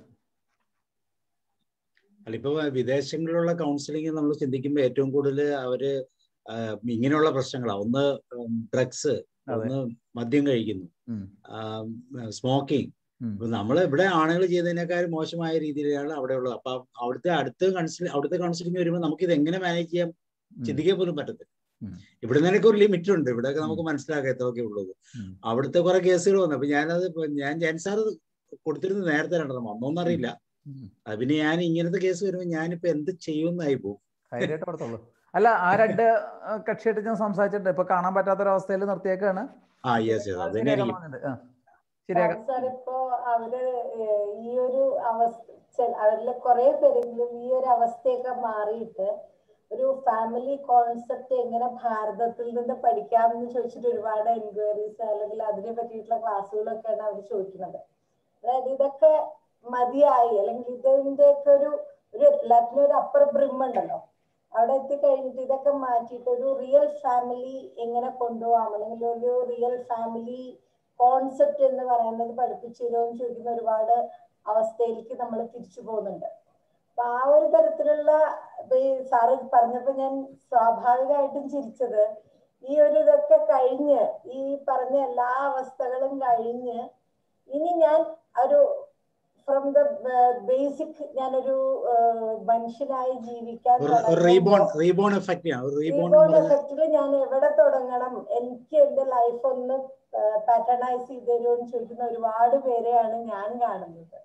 അല്ല ഇപ്പൊ വിദേശങ്ങളിലുള്ള കൗൺസിലിംഗ് നമ്മൾ ചിന്തിക്കുമ്പോൾ ഏറ്റവും കൂടുതൽ അവര് ആ, ഇങ്ങനെയുള്ള പ്രശ്നങ്ങളാണ് ഒന്ന് ഡ്രഗ്സ് അതെ ഒന്ന് മദ്യം കഴിക്കുന്നു ഉം. സ്മോക്കിംഗ് ഉം. ഇപ്പൊ നമ്മൾ ഇവിടെ ആണുങ്ങൾ ചെയ്യുന്നതിനേക്കാൾ മോശമായ രീതിയിലാണ് അവിടെ ഉള്ളത് അപ്പൊ അവിടുത്തെ അടുത്ത കൗൺസിലിംഗ് അവിടുത്തെ കൗൺസിലിംഗ് വരുമ്പോൾ നമുക്ക് ഇത് എങ്ങനെ മാനേജ് ചെയ്യാൻ ഉം. ചിന്തിക്കാൻ പോലും പറ്റത്തില്ല ഉം. ഇവിടെ നിന്നൊക്കെ ഒരു ലിമിറ്റ് ഉണ്ട് ഇവിടെയൊക്കെ നമുക്ക് മനസ്സിലാക്കാം എത്രയൊക്കെ ഉള്ളത് ഉം. അവിടുത്തെ കുറെ കേസുകൾ വന്നു അപ്പൊ ഞാനത് ഇപ്പൊ ഞാൻ ജയൻ സാർ കൊടുത്തിരുന്നത് നേരത്തെ രണ്ടെണ്ണം വന്നോന്നറിയില്ല ഉം. അത് പിന്നെ ഞാൻ ഇങ്ങനത്തെ കേസ് വരുമ്പോൾ ഞാനിപ്പോ എന്ത് ചെയ്യുമെന്നായി പോകും ധൈര്യമായിട്ട് കൊടുത്തോളൂ അല്ല ആ രണ്ട് ആ, കക്ഷിയായിട്ട് ഞാൻ സംസാരിച്ചിട്ടുണ്ട് ഇപ്പൊ കാണാൻ പറ്റാത്തൊരവസ്ഥയിൽ നിർത്തിയേക്കാണ് ആ യെസ് യെസ് അത് ശരിയാക്കാൻ തന്നെയായിരിക്കും പറഞ്ഞിട്ടുണ്ട് ആ ശരിയാക്കാം സാർ ഇപ്പോ അവര് ഏഹ് ഈ ഒരു അവസ്ഥ ചെ- അവരിലെ കുറെ പേരെങ്കിലും ഈ ഒരു അവസ്ഥയൊക്കെ മാറിയിട്ട് ഒരു ഫാമിലി കോൺസെപ്റ്റ് എങ്ങനെ ഭാരതത്തിൽ നിന്ന് പഠിക്കാമെന്ന് ചോദിച്ചിട്ട് ഒരുപാട് എൻക്വയറീസ് അല്ലെങ്കിൽ അതിനെ പറ്റിയിട്ടുള്ള ക്ലാസ്സുകളൊക്കെയാണ് അവർ ചോദിക്കുന്നത് അതായത് ഇതൊക്കെ മതിയായി അല്ലെങ്കിൽ ഇതിന്റെയൊക്കെ ഒരു ഒരു എല്ലാത്തിനും ഒരു അപ്പർ ബ്രിം ഉണ്ടല്ലോ അവിടെ എത്തിക്കഴിഞ്ഞിട്ട് ഇതൊക്കെ മാറ്റിയിട്ട് ഒരു റിയൽ ഫാമിലി എങ്ങനെ കൊണ്ടുപോകാം അല്ലെങ്കിൽ ഒരു റിയൽ ഫാമിലി കോൺസെപ്റ്റ് എന്ന് പറയുന്നത് പഠിപ്പിച്ചു തരുമോ എന്ന് ചോദിക്കുന്ന ഒരുപാട് അവസ്ഥയിലേക്ക് നമ്മൾ തിരിച്ചു പോകുന്നുണ്ട് അപ്പൊ ആ ഒരു തരത്തിലുള്ള ഇപ്പൊ ഈ സാറ് പറഞ്ഞപ്പോ ഞാൻ സ്വാഭാവികമായിട്ടും ചിരിച്ചത് ഈ ഒരു ഇതൊക്കെ കഴിഞ്ഞ് ഈ പറഞ്ഞ എല്ലാ അവസ്ഥകളും കഴിഞ്ഞ് ഇനി ഞാൻ ഒരു ഫ്രം ദ ബേസിക് ഞാനൊരു ആഹ് മനുഷ്യനായി ജീവിക്കാൻ ഒരു റീബോൺ തുടങ്ങുമ്പോൾ റീബോൺ എഫക്റ്റ് ആണ് ഒരു റീബോൺ റീബോൺ എഫക്റ്റിൽ ഞാൻ എവിടെ തുടങ്ങണം എനിക്ക് എന്റെ ലൈഫ് ഒന്ന് പാറ്റേണൈസ് ചെയ്ത് തരുമോ എന്ന് ചോദിക്കുന്ന ഒരുപാട് പേരെയാണ് ഞാൻ കാണുന്നത്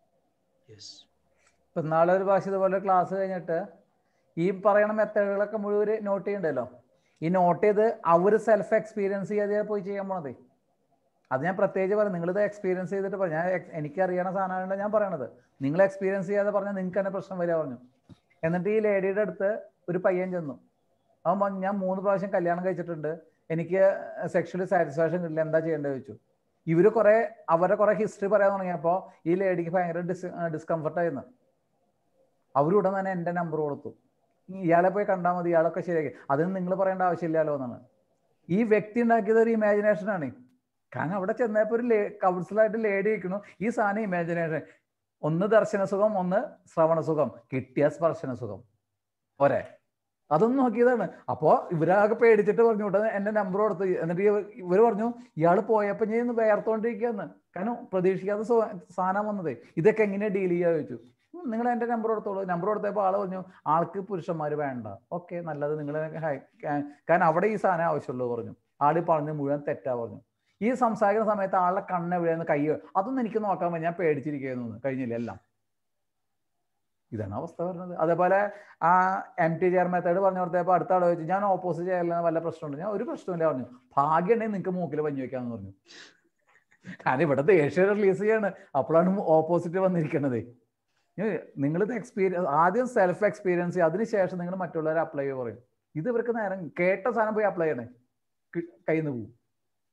ഇപ്പൊ നാളെ ഒരു ഭാഷ ഇതുപോലെ ക്ലാസ് കഴിഞ്ഞിട്ട് ഈ പറയണ മെത്തേഡുകളൊക്കെ മുഴുവൻ നോട്ട് ചെയ്യണ്ടല്ലോ ഈ നോട്ട് ചെയ്ത് അവർ സെൽഫ് എക്സ്പീരിയൻസ് ചെയ്യാതെ പോയി ചെയ്യാൻ പോണത് അത് ഞാൻ പ്രത്യേകിച്ച് പറയാം നിങ്ങളിത് എക്സ്പീരിയൻസ് ചെയ്തിട്ട് പറ ഞാൻ ex- എനിക്ക് അറിയണ സാധനമാണ് ഞാൻ പറയണത് നിങ്ങൾ എക്സ്പീരിയൻസ് ചെയ്യാതെ പറഞ്ഞാൽ നിങ്ങൾക്ക് തന്നെ പ്രശ്നം വരിക പറഞ്ഞു എന്നിട്ട് ഈ ലേഡിയുടെ അടുത്ത് ഒരു പയ്യൻ ചെന്നു അവൻ പറഞ്ഞു ഞാൻ മൂന്ന് പ്രാവശ്യം കല്യാണം കഴിച്ചിട്ടുണ്ട് എനിക്ക് സെക്ഷലി സാറ്റിസ്ഫാക്ഷൻ കിട്ടില്ല എന്താ ചെയ്യേണ്ടത് ചോദിച്ചു ഇവര് കുറെ അവരുടെ കുറെ ഹിസ്റ്ററി പറയാൻ തുടങ്ങിയപ്പോൾ ഈ ലേഡിക്ക് ഭയങ്കര ഡിസ് ഡിസ്കംഫർട്ട് ആയിരുന്നു അവരുടൻ തന്നെ എൻ്റെ നമ്പർ കൊടുത്തു ഇയാളെ പോയി കണ്ടാൽ മതി ഇയാളൊക്കെ ശരിയാക്കി അതിന് നിങ്ങൾ പറയേണ്ട ആവശ്യമില്ലല്ലോ എന്നാണ് ഈ വ്യക്തി ഉണ്ടാക്കിയത് ഒരു ഇമാജിനേഷൻ ആണ് കാരണം അവിടെ ചെന്നപ്പോൾ ഒരു കൗൺസിലായിട്ട് ലേഡി ഇരിക്കുന്നു ഈ സാധനം ഇമാജിനേഷൻ ഒന്ന് ദർശന സുഖം ഒന്ന് ശ്രവണ സുഖം കിട്ടിയ സ്പർശന സുഖം ഒരേ അതൊന്നും നോക്കിയതാണ് അപ്പോ ഇവരാകെ പേടിച്ചിട്ട് പറഞ്ഞു വിട്ടത് എന്റെ നമ്പർ കൊടുത്ത് എന്നിട്ട് ഇവ- ഇവര് പറഞ്ഞു ഇയാൾ പോയപ്പോ ഞാൻ ഇന്ന് വേർത്തോണ്ടിരിക്കുകയെന്ന് കാരണം പ്രതീക്ഷിക്കാത്ത സു- സാധനം വന്നത് ഇതൊക്കെ എങ്ങനെ ഡീൽ ചെയ്യാ ചോദിച്ചു നിങ്ങൾ എന്റെ നമ്പർ കൊടുത്തോളൂ നമ്പർ കൊടുത്തപ്പോൾ ആള് പറഞ്ഞു ആൾക്ക് പുരുഷന്മാര് വേണ്ട ഓക്കെ നല്ലത് നിങ്ങൾ കാരണം അവിടെ ഈ സാധനം ആവശ്യമുള്ളൂ പറഞ്ഞു ആള് പറഞ്ഞ് മുഴുവൻ തെറ്റാ പറഞ്ഞു ഈ സംസാരിക്കുന്ന സമയത്ത് ആളുടെ കണ്ണ് എവിടെയെന്ന് കൈ അതൊന്നും എനിക്ക് നോക്കാൻ പറ്റും ഞാൻ പേടിച്ചിരിക്കുന്നു കഴിഞ്ഞില്ല എല്ലാം ഇതാണ് അവസ്ഥ വരുന്നത് അതേപോലെ ആ എം ടി ചെയർ മെത്തേഡ് പറഞ്ഞു കൊടുത്തപ്പോൾ അടുത്ത ആൾ ചോദിച്ചു ഞാൻ ഓപ്പോസിറ്റ് ചെയ്യാൻ വല്ല പ്രശ്നമുണ്ട് ഞാൻ ഒരു പ്രശ്നമില്ല പറഞ്ഞു ഭാഗ്യം ഉണ്ടെങ്കിൽ നിങ്ങൾക്ക് മൂക്കിൽ പഞ്ഞു വെക്കാന്ന് പറഞ്ഞു കാരണം ഇവിടെ ദേഷ്യം റിലീസ് ചെയ്യാണ് അപ്പോഴാണ് ഓപ്പോസിറ്റ് വന്നിരിക്കുന്നത് നിങ്ങളിത് എക്സ്പീരിയൻസ് ആദ്യം സെൽഫ് എക്സ്പീരിയൻസ് ചെയ്യുക അതിനുശേഷം നിങ്ങൾ മറ്റുള്ളവരെ അപ്ലൈ ചെയ്യുക പറയും ഇത് ഇവർക്ക് നേരം കേട്ട സാധനം പോയി അപ്ലൈ ചെയ്യണേ കി- കയ്യിൽ നിന്ന് പോകും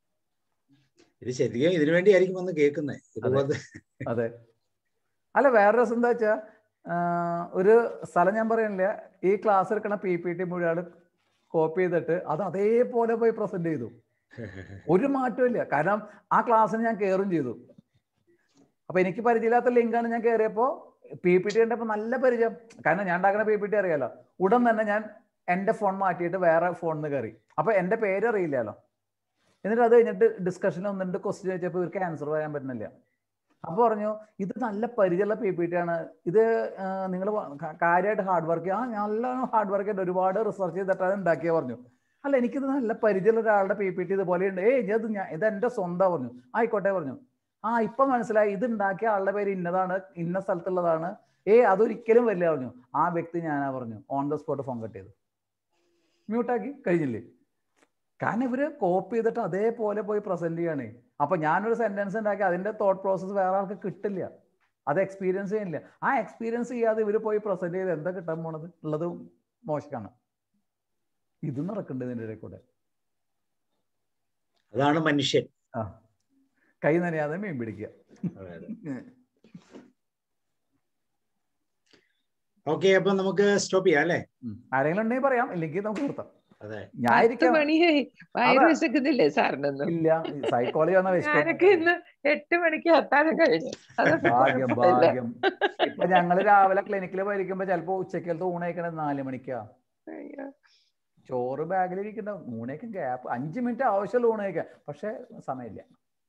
ഇത് ശരിക്കും ഇതിനു വേണ്ടിയായിരിക്കും വന്ന് കേൾക്കുന്നത് ഇതുപോലെ അതെ അല്ല വേറെ രസം എന്താ വെച്ചാ ആഹ് ഒരു സ്ഥലം ഞാൻ പറയുന്നില്ല ഈ ക്ലാസ് എടുക്കണ പി പി ടി മുഴുവൻ കോപ്പി ചെയ്തിട്ട് അത് അതേപോലെ പോയി പ്രസന്റ് ചെയ്തു ഒരു മാറ്റവും ഇല്ല കാരണം ആ ക്ലാസ്സിന് ഞാൻ കയറും ചെയ്തു അപ്പൊ എനിക്ക് പരിചയമില്ലാത്ത ലിങ്കാണ് ഞാൻ കയറിയപ്പോ പി പി ടി കണ്ടപ്പോ നല്ല പരിചയം കാരണം ഞാൻ ഉണ്ടാക്കുന്ന പി പി ടി അറിയാലോ ഉടൻ തന്നെ ഞാൻ എന്റെ ഫോൺ മാറ്റിയിട്ട് വേറെ ഫോണിൽ കയറി അപ്പൊ എന്റെ പേര് അറിയില്ലല്ലോ എന്നിട്ട് അത് കഴിഞ്ഞിട്ട് ഡിസ്കഷനിൽ ഒന്ന് രണ്ട് ക്വസ്റ്റ്യൻ ചോദിച്ചപ്പോൾ ഇവർക്ക് ആൻസർ പറയാൻ പറ്റുന്നില്ല അപ്പൊ പറഞ്ഞു ഇത് നല്ല പരിചയമുള്ള പി പി ടി ആണ് ഇത് നിങ്ങൾ കാര്യമായിട്ട് ഹാർഡ് വർക്ക് ആ നല്ല ഹാർഡ് വർക്ക് ചെയ്ത് ഒരുപാട് റിസർച്ച് ചെയ്തിട്ടാണ് ഉണ്ടാക്കിയ പറഞ്ഞു അല്ല എനിക്കിത് നല്ല പരിചയമുള്ള ഒരാളുടെ പി പി ടി ഇതുപോലെ ഉണ്ട് ഏയ് ഇത് ഞാൻ ഇത് എന്റെ സ്വന്തം പറഞ്ഞു ആയിക്കോട്ടെ പറഞ്ഞു ആ ഇപ്പൊ മനസ്സിലായി ഇത് ഉണ്ടാക്കിയ ആളുടെ പേര് ഇന്നതാണ് ഇന്ന സ്ഥലത്തുള്ളതാണ് ഏയ് അതൊരിക്കലും വരില്ല പറഞ്ഞു ആ വ്യക്തി ഞാനാ പറഞ്ഞു on the spot phone cut ചെയ്തു മ്യൂട്ടാക്കി കഴിഞ്ഞില്ലേ കാരണം ഇവര് കോപ്പി ചെയ്തിട്ട് അതേപോലെ പോയി പ്രസന്റ് ചെയ്യണേ അപ്പൊ ഞാനൊരു സെന്റൻസ് ഉണ്ടാക്കി അതിന്റെ തോട്ട് പ്രോസസ്സ് വേറെ ആൾക്ക് കിട്ടില്ല അത് എക്സ്പീരിയൻസ് ചെയ്യുന്നില്ല ആ എക്സ്പീരിയൻസ് ചെയ്യാതെ ഇവര് പോയി പ്രസന്റ് ചെയ്ത് എന്താ കിട്ടാൻ പോണത് ഉള്ളത് മോശമാണ് ഇത് നടക്കുന്നുണ്ട് ഇതിന്റെ ഇടയിൽ കൂടെ അതാണ് മനുഷ്യൻ ആ കൈ നനയാതെ മീൻ പിടിക്കുക അതെ, അതെ. ഓക്കെ അപ്പൊ നമുക്ക് സ്റ്റോപ്പ് ചെയ്യാം അല്ലേ ഉം. ആരെങ്കിലും ഉണ്ടെങ്കിൽ പറയാം ഇല്ലെങ്കിൽ നമുക്ക് നിർത്താം അതെ ഞാൻ പത്ത് ഇരിക്കാം മണിയായി വയറ് അതാ വിശക്കുന്നില്ലേ സാറിനൊന്നും ഇല്ല സൈക്കോളജി വന്ന ഞാനൊക്കെ വിശക്കൊന്നും ഇന്ന് എട്ട് മണിക്ക് അത്താഴം കഴിഞ്ഞു അതുകൊണ്ട് ഭാഗ്യം കുഴപ്പമില്ല ഭാഗ്യം ഇപ്പൊ ഞങ്ങള് രാവിലെ ക്ലിനിക്കിൽ പോയിരിക്കുമ്പോ ചിലപ്പോ ഉച്ചക്കലത്തെ ഊണ് കഴിക്കണത് നാല് മണിക്കാ അയ്യോ. ചോറ് ബാഗിലിരിക്കുന്ന ഊണേക്കും ഗ്യാപ്പ് അഞ്ച് മിനിറ്റ് ആവശ്യമുള്ള ഊണ് കഴിക്കാം പക്ഷെ സമയമില്ല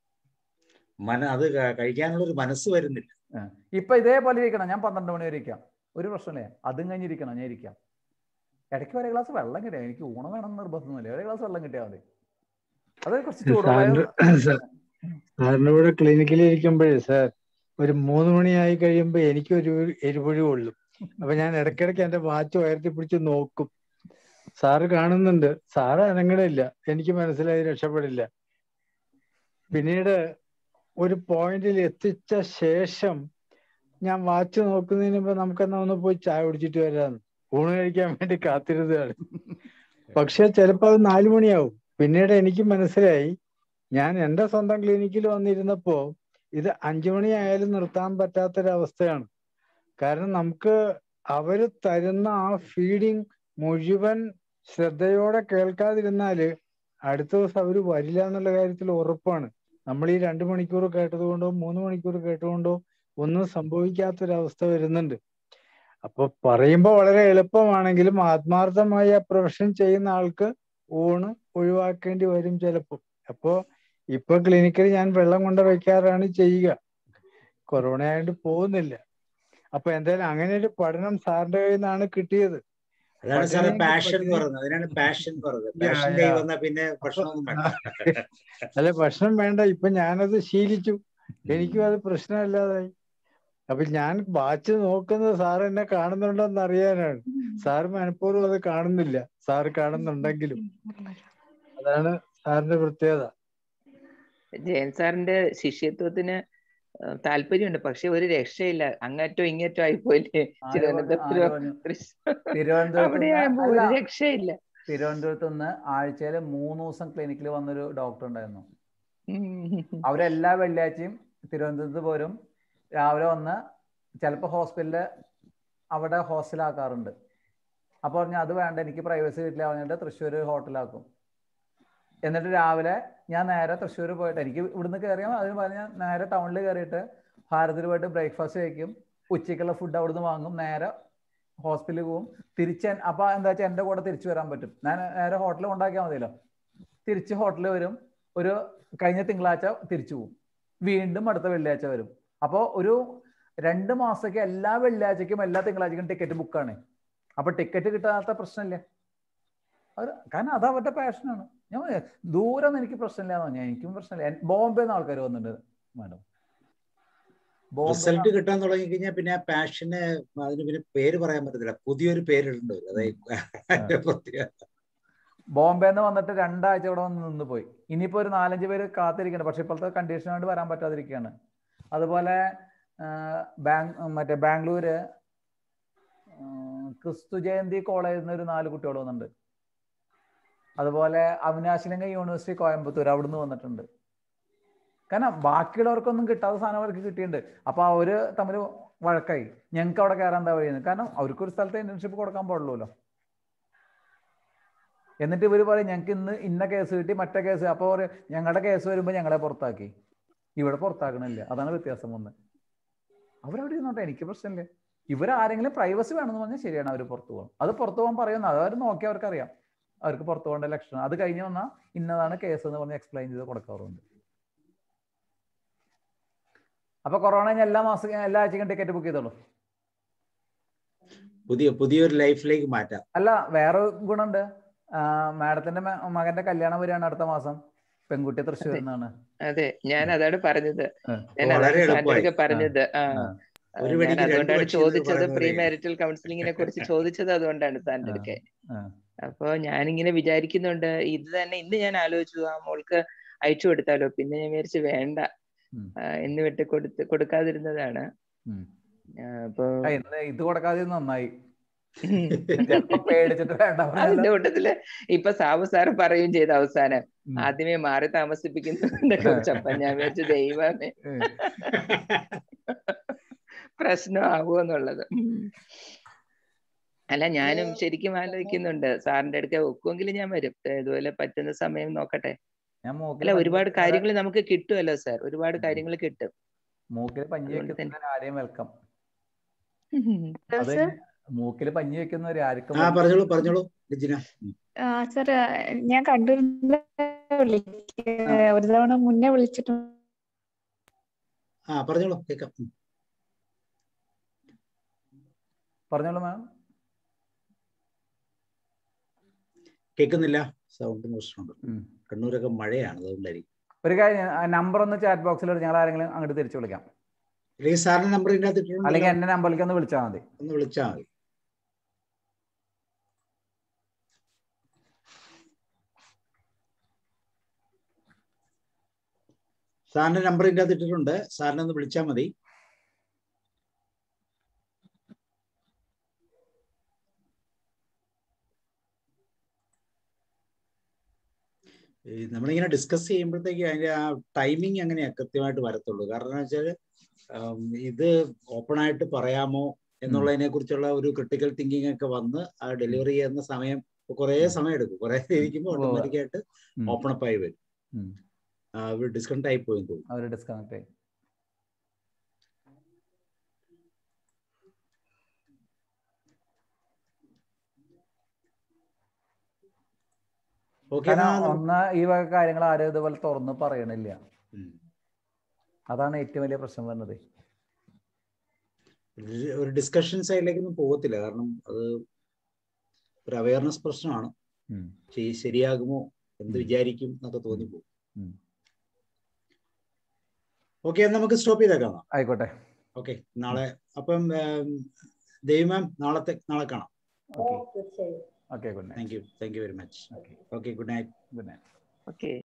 മന അത് ക- കഴിക്കാനുള്ള ഒരു മനസ്സ് വരുന്നില്ല ആ. ഇപ്പൊ ഇതേപോലെ ഇരിക്കണം ഞാൻ പന്ത്രണ്ട് മണി വരെ ഇരിക്കാം ഒരു പ്രശ്നമില്ല അതും കഴിഞ്ഞിരിക്കണം ഞാൻ ഇരിക്കാം ഇടയ്ക്ക് ഒരു ഗ്ലാസ് വെള്ളം കിട്ടിയാൽ എനിക്ക് ഊണ് വേണം എന്ന് നിർബന്ധമൊന്നുമില്ല ഒരു ഗ്ലാസ് വെള്ളം കിട്ടിയാൽ മതി അത് കുറച്ച് ചൂടുള്ള സാറിന്റെ സാ- സാറിന്റെ കൂടെ ക്ലിനിക്കിൽ ഇരിക്കുമ്പോഴേ സാർ ഒരു മൂന്ന് മണിയായി കഴിയുമ്പോ എനിക്ക് ഒരു എരിപൊഴി കൊള്ളും അപ്പൊ ഞാൻ ഇടയ്ക്കിടയ്ക്ക് എന്റെ വാച്ച് ഉയർത്തി പിടിച്ച് നോക്കും സാറ് കാണുന്നുണ്ട് സാറ് അനങ്ങണില്ല എനിക്ക് മനസ്സിലായി രക്ഷപ്പെടില്ല പിന്നീട് ഒരു പോയിന്റിൽ എത്തിച്ച ശേഷം ഞാൻ വാച്ച് നോക്കുന്നതിന് മുമ്പ് നമുക്കെന്നാ ഒന്ന് പോയി ചായ കുടിച്ചിട്ട് വരാന്ന് ഊണ് കഴിക്കാൻ വേണ്ടി കാത്തിരുന്നതാണ് പക്ഷെ ചിലപ്പോ അത് നാലു മണിയാവും പിന്നീട് എനിക്ക് മനസ്സിലായി ഞാൻ എന്റെ സ്വന്തം ക്ലിനിക്കിൽ വന്നിരുന്നപ്പോ ഇത് അഞ്ചു മണിയായാലും നിർത്താൻ പറ്റാത്തൊരവസ്ഥയാണ് കാരണം നമുക്ക് അവര് തരുന്ന ആ ഫീഡിങ് മുഴുവൻ ശ്രദ്ധയോടെ കേൾക്കാതിരുന്നാല് അടുത്ത ദിവസം അവര് വരില്ല എന്നുള്ള കാര്യത്തിൽ ഉറപ്പാണ് നമ്മൾ ഈ രണ്ടു മണിക്കൂർ കേട്ടതുകൊണ്ടോ മൂന്ന് മണിക്കൂർ കേട്ടുകൊണ്ടോ ഒന്നും സംഭവിക്കാത്തൊരവസ്ഥ വരുന്നുണ്ട് അപ്പൊ പറയുമ്പോൾ വളരെ എളുപ്പമാണെങ്കിലും ആത്മാർത്ഥമായി ആ പ്രൊഫഷൻ ചെയ്യുന്ന ആൾക്ക് ഊണ് ഒഴിവാക്കേണ്ടി വരും ചിലപ്പോ അപ്പോ ഇപ്പൊ ക്ലിനിക്കിൽ ഞാൻ വെള്ളം കൊണ്ട് വെക്കാറാണ് ചെയ്യുക കൊറോണ ആയതുകൊണ്ട് പോകുന്നില്ല അപ്പൊ എന്തായാലും അങ്ങനെ ഒരു പഠനം സാറിന്റെ കയ്യിൽ നിന്നാണ് കിട്ടിയത് അതാണ് സാറേ പഠനം പാഷൻ എന്ന് പഠനം പറയുന്നത് അതിനാണ് പാഷൻ പറയുന്നത് യാ, പാഷൻ യാ. കൈ വന്നാൽ പിന്നെ അപ്പൊ ഭക്ഷണമൊന്നും വേണ്ട അല്ല ഭക്ഷണം വേണ്ട ഇപ്പൊ ഞാനത് ശീലിച്ചു എനിക്കും അത് പ്രശ്നമില്ലാതായി അപ്പൊ ഞാൻ വാച്ച് നോക്കുന്നത് സാർ എന്നെ കാണുന്നുണ്ടോ എന്ന് അറിയാനാണ് സാർ മനഃപൂർവ്വം അത് കാണുന്നില്ല സാർ കാണുന്നുണ്ടെങ്കിലും അതാണ് സാറിന്റെ പ്രത്യേകത ജയൻ സാറിന്റെ ശിഷ്യത്വത്തിന് ഏഹ് താല്പര്യമുണ്ട് പക്ഷെ ഒരു രക്ഷയില്ല അങ്ങറ്റോ ഇങ്ങറ്റോ ആയിപ്പോയില്ലേ ആര് പറഞ്ഞു ആര് തിരുവനന്തപുരം പറഞ്ഞു തൃശ്ശൂർ തിരുവനന്തപുരത്ത് അവിടെ നിന്ന് ആകുമ്പോ അല്ല ഒരു രക്ഷയില്ല തിരുവനന്തപുരത്ത് നിന്ന് ആഴ്ചയിൽ മൂന്ന് ദിവസം ക്ലിനിക്കിൽ വന്നൊരു ഡോക്ടർ ഉണ്ടായിരുന്നു ഉം. അവരെല്ലാ വെള്ളിയാഴ്ചയും തിരുവനന്തപുരത്ത് പോരും രാവിലെ വന്ന് ചിലപ്പോൾ ഹോസ്പിറ്റലിൽ അവിടെ ഹോസ്റ്റലാക്കാറുണ്ട് അപ്പോൾ പറഞ്ഞു അത് വേണ്ട എനിക്ക് പ്രൈവസി കിട്ടില്ല പറഞ്ഞിട്ട് തൃശ്ശൂർ ഹോട്ടലാക്കും എന്നിട്ട് രാവിലെ ഞാൻ നേരെ തൃശ്ശൂർ പോയിട്ട് എനിക്ക് ഇവിടുന്ന് കയറിയാൽ അതിന് പറഞ്ഞ നേരെ ടൗണിൽ കയറിയിട്ട് ഭാരതിൽ പോയിട്ട് ബ്രേക്ക്ഫാസ്റ്റ് കഴിക്കും ഉച്ചയ്ക്കുള്ള ഫുഡ് അവിടുന്ന് വാങ്ങും നേരെ ഹോസ്പിറ്റലിൽ പോകും തിരിച്ച് അപ്പൊ എന്താ വെച്ചാൽ എൻ്റെ കൂടെ തിരിച്ചു വരാൻ പറ്റും ഞാൻ നേരെ ഹോട്ടലിൽ ഉണ്ടാക്കിയാൽ മതിയല്ലോ തിരിച്ച് ഹോട്ടലിൽ വരും ഒരു കഴിഞ്ഞ തിങ്കളാഴ്ച തിരിച്ചു പോകും വീണ്ടും അടുത്ത വെള്ളിയാഴ്ച വരും അപ്പോൾ ഒരു രണ്ട് മാസത്തേക്ക് എല്ലാ വെള്ളിയാഴ്ചയ്ക്കും എല്ലാ തിങ്കളാഴ്ചക്കും ടിക്കറ്റ് ബുക്കാണ് അപ്പൊ ടിക്കറ്റ് കിട്ടാത്ത പ്രശ്നമില്ല അവർ കാരണം അത് അവരുടെ പാഷനാണ് ഞാൻ പറഞ്ഞില്ലേ, ദൂരം ഒന്നും എനിക്ക് പ്രശ്നമില്ല എന്ന് പറഞ്ഞാൽ എനിക്കും പ്രശ്നമില്ല എൻ- ബോംബെ നിന്ന് ആൾക്കാർ വന്നിട്ടുണ്ട് മാഡം ബോംബെ റിസൾട്ട് കിട്ടാൻ തുടങ്ങി കഴിഞ്ഞാൽ പിന്നെ ആ പാഷന് അതിന് പിന്നെ പേര് പറയാൻ പറ്റത്തില്ല പുതിയൊരു പേരിടേണ്ടി വരും അതായത് അതിന്റെ പ്രത്യേകത ബോംബെ നിന്ന് വന്നിട്ട് രണ്ടാഴ്ച ഇവിടെ വന്ന് നിന്ന് പോയി ഇനിയിപ്പോ ഒരു നാലഞ്ച് പേര് കാത്തിരിക്കണം പക്ഷെ ഇപ്പോഴത്തെ കണ്ടീഷൻ കൊണ്ട് വരാൻ പറ്റാതിരിക്കുകയാണ് അതുപോലെ ആ, ബാങ് മറ്റേ ബാംഗ്ലൂര് ആ, ക്രിസ്തു ജയന്തി കോളേജിൽ നിന്ന് ഒരു നാല് കുട്ടികൾ വന്നിട്ടുണ്ട് അതുപോലെ അവിനാശിലിംഗ യൂണിവേഴ്സിറ്റി കോയമ്പത്തൂർ അവിടുന്ന് വന്നിട്ടുണ്ട് കാരണം ബാക്കിയുള്ളവർക്കൊന്നും കിട്ടാത്ത സാധനം അവർക്ക് കിട്ടിയിട്ടുണ്ട് അപ്പൊ അവര് തമ്മിൽ വഴക്കായി ഞങ്ങൾക്ക് അവിടെ കയറാൻ എന്താ വഴിയെന്ന് കാരണം അവർക്കൊരു സ്ഥലത്ത് ഇന്റേൺഷിപ്പ് കൊടുക്കാൻ പാടുള്ളൂല്ലോ എന്നിട്ട് ഇവർ പറയും ഞങ്ങൾക്ക് ഇന്ന് ഇന്ന കേസ് കിട്ടി മറ്റേ കേസ് അപ്പോൾ പറയും ഞങ്ങളുടെ കേസ് വരുമ്പോൾ ഞങ്ങളെ പുറത്താക്കി ഇവിടെ പുറത്താക്കണില്ല അതാണ് വ്യത്യാസം വന്ന് അവരവിടെ ഇരുന്നോട്ടെ എനിക്ക് പ്രശ്നമില്ല ഇവരാരെങ്കിലും പ്രൈവസി വേണമെന്ന് പറഞ്ഞാൽ ശരിയാണ് അവർ പുറത്തു പോകണം അത് പുറത്തു പോകാൻ പറയുന്നത് അത് അവർ നോക്കി അവർക്കറിയാം അവർക്ക് പുറത്തു പോകേണ്ട ലക്ഷണം അത് കഴിഞ്ഞ് വന്നാൽ ഇന്നതാണ് കേസ് എന്ന് പറഞ്ഞ് എക്സ്പ്ലെയിൻ ചെയ്ത് കൊടുക്കാറുണ്ട് അപ്പൊ കൊറോണ കഴിഞ്ഞ് എല്ലാ മാസം എല്ലാ ആഴ്ചയും ടിക്കറ്റ് ബുക്ക് ചെയ്തോളൂ പുതിയ പുതിയൊരു ലൈഫിലേക്ക് മാറ്റാം അല്ല വേറെ ഗുണമുണ്ട് മാഡത്തിന്റെ മകന്റെ കല്യാണം വരികയാണ് അടുത്ത മാസം പെൺകുട്ടി തൃശ്ശൂരിൽ നിന്നാണ് അതെ ഞാൻ അതാണ് പറഞ്ഞത് ആ. ഞാൻ വളരെ അതാണ് എളുപ്പമായി. സാറിന്റെ പറഞ്ഞത് ആ ആ. ആ, ഒരു ഞാൻ വെടിക്ക് രണ്ട് അതുകൊണ്ടാണ് പക്ഷി എന്ന് ചോദിച്ചത് പറയുന്ന പ്രീ പോലെ. മാരിറ്റൽ കൗൺസിലിങ്ങിനെ കുറിച്ച് ചോദിച്ചത് അതുകൊണ്ടാണ് സാറിന്റെ ആ. അടുക്കെ ആ. അപ്പൊ ഞാനിങ്ങനെ വിചാരിക്കുന്നുണ്ട് ഇത് തന്നെ ഇന്ന് ഞാൻ ആലോചിച്ചു ആ മോൾക്ക് അയച്ചു കൊടുത്താലോ പിന്നെ ഞാൻ വിചാരിച്ചു വേണ്ട ഉം. ആ, എന്ന് വിട്ട് കൊടുത്ത് കൊടുക്കാതിരുന്നതാണ് ഉം. ആ, അപ്പൊ ആ, ഇന്ന് ഇത് കൊടുക്കാതെ നന്നായി ചിലപ്പോ പേടിച്ചിട്ട് വേണ്ട അതിന്റെ പറഞ്ഞാലോ. കൂട്ടത്തില് ഇപ്പൊ സാബു സാറ് പറയുകയും ചെയ്ത അവസാനം ഉം. ആദ്യമേ മാറി താമസിപ്പിക്കുന്നതിനെ കുറിച്ച് അപ്പൊ ഞാൻ വിചാരിച്ചു ദൈവമേ ഉം. പ്രശ്നമാകുമോ എന്നുള്ളത് അല്ല ഞാനും ശരിക്കും ആലോചിക്കുന്നുണ്ട് സാറിന്റെ അടുക്ക ഒക്കുമെങ്കിൽ ഞാൻ വരും ഏ, ഇതുപോലെ പറ്റുന്ന സമയം നോക്കട്ടെ ഞാൻ മൂക്കിൽ അല്ല പഞ്ഞി ഒരുപാട് വെക്കുന്ന കാര്യങ്ങൾ നമുക്ക് കിട്ടുമല്ലോ സാർ ഒരുപാട് കാര്യങ്ങൾ കിട്ടും മൂക്കിൽ പഞ്ഞി അതുകൊണ്ട് തന്നെ വെക്കുന്ന ആരെയും വെൽക്കം ഹലോ അത് സർ മൂക്കിൽ പഞ്ഞി വെക്കുന്നവര് ആർക്കും ആ welcome. പറഞ്ഞോളൂ പറഞ്ഞോളൂ ലിജിന ഉം. സർ ഞാൻ കണ്ണൂരിൽ ഒരു തവണ മുന്നേ വിളിച്ചിട്ടുണ്ട് ആ പറഞ്ഞോളൂ കേൾക്കാം ഉം. പറഞ്ഞോളൂ മാം കേൾക്കുന്നില്ല സൗണ്ടിന് പ്രശ്നമുണ്ട് കണ്ണൂരൊക്കെ മഴയാണ് അതുകൊണ്ടായിരിക്കും ഒരു കാര്യം നമ്പർ ഒന്ന് ചാറ്റ് ബോക്സിൽ ഞങ്ങൾ ആരെങ്കിലും അങ്ങോട്ട് തിരിച്ചു വിളിക്കാം അല്ലെങ്കിൽ സാറിന്റെ നമ്പർ ഇതിനകത്ത് ഇട്ടിട്ടുണ്ടല്ലോ അല്ലെങ്കിൽ എന്റെ നമ്പറിലേക്ക് ഒന്ന് വിളിച്ചാൽ മതി ഒന്ന് വിളിച്ചാൽ മതി സാറിന്റെ നമ്പർ ഇതിൻ്റെ അകത്ത് ഇട്ടിട്ടുണ്ട് സാറിനെ ഒന്ന് വിളിച്ചാൽ മതി ഈ നമ്മളിങ്ങനെ ഡിസ്കസ് ചെയ്യുമ്പോഴത്തേക്ക് അതിന്റെ ആ ടൈമിംഗ് അങ്ങനെയാ കൃത്യമായിട്ട് വരത്തുള്ളൂ കാരണം എന്ന് വെച്ചാൽ ഇത് ഓപ്പൺ ആയിട്ട് പറയാമോ എന്നുള്ളതിനെ കുറിച്ചുള്ള ഒരു ക്രിട്ടിക്കൽ തിങ്കിങ് ഒക്കെ വന്ന് ആ ഡെലിവറി ചെയ്യുന്ന സമയം കുറെ സമയം എടുക്കും കുറെ ഇരിക്കുമ്പോൾ ഉവ്വ് ഉവ്വ്. ഓട്ടോമാറ്റിക് ആയിട്ട് ഉം. ഓപ്പൺ അപ്പ് ആയി വരും ഉം. ഡിസ്കണക്ട് ആയി പോയി തോന്നുന്നു അവർ ഡിസ്കണക്ട് ആയി ഓക്കെ കാരണം ഒന്ന് ഈ വക കാര്യങ്ങൾ ആരും ഇതുപോലെ തുറന്ന് പറയണില്ല അതാണ് ഏറ്റവും വലിയ പ്രശ്നം വരുന്നത് ഒരു ഡിസ്കഷൻ സൈഡിലേക്കൊന്നും പോകത്തില്ല കാരണം അത് ഒരു അവയർനെസ് പ്രശ്നമാണ് ഉം. ശരി- ശരിയാകുമോ എന്ത് വിചാരിക്കും എന്നൊക്കെ തോന്നിപ്പോകും ഉം. ഓക്കെ നമുക്ക് സ്റ്റോപ്പ് ചെയ്തേക്കാം ആയിക്കോട്ടെ ഓക്കെ നാളെ അപ്പം ദേവി മാം നാളത്തെ നാളെ കാണാം ഓക്കെ തീർച്ചയായും okay good night thank you thank you very much okay good night good night okay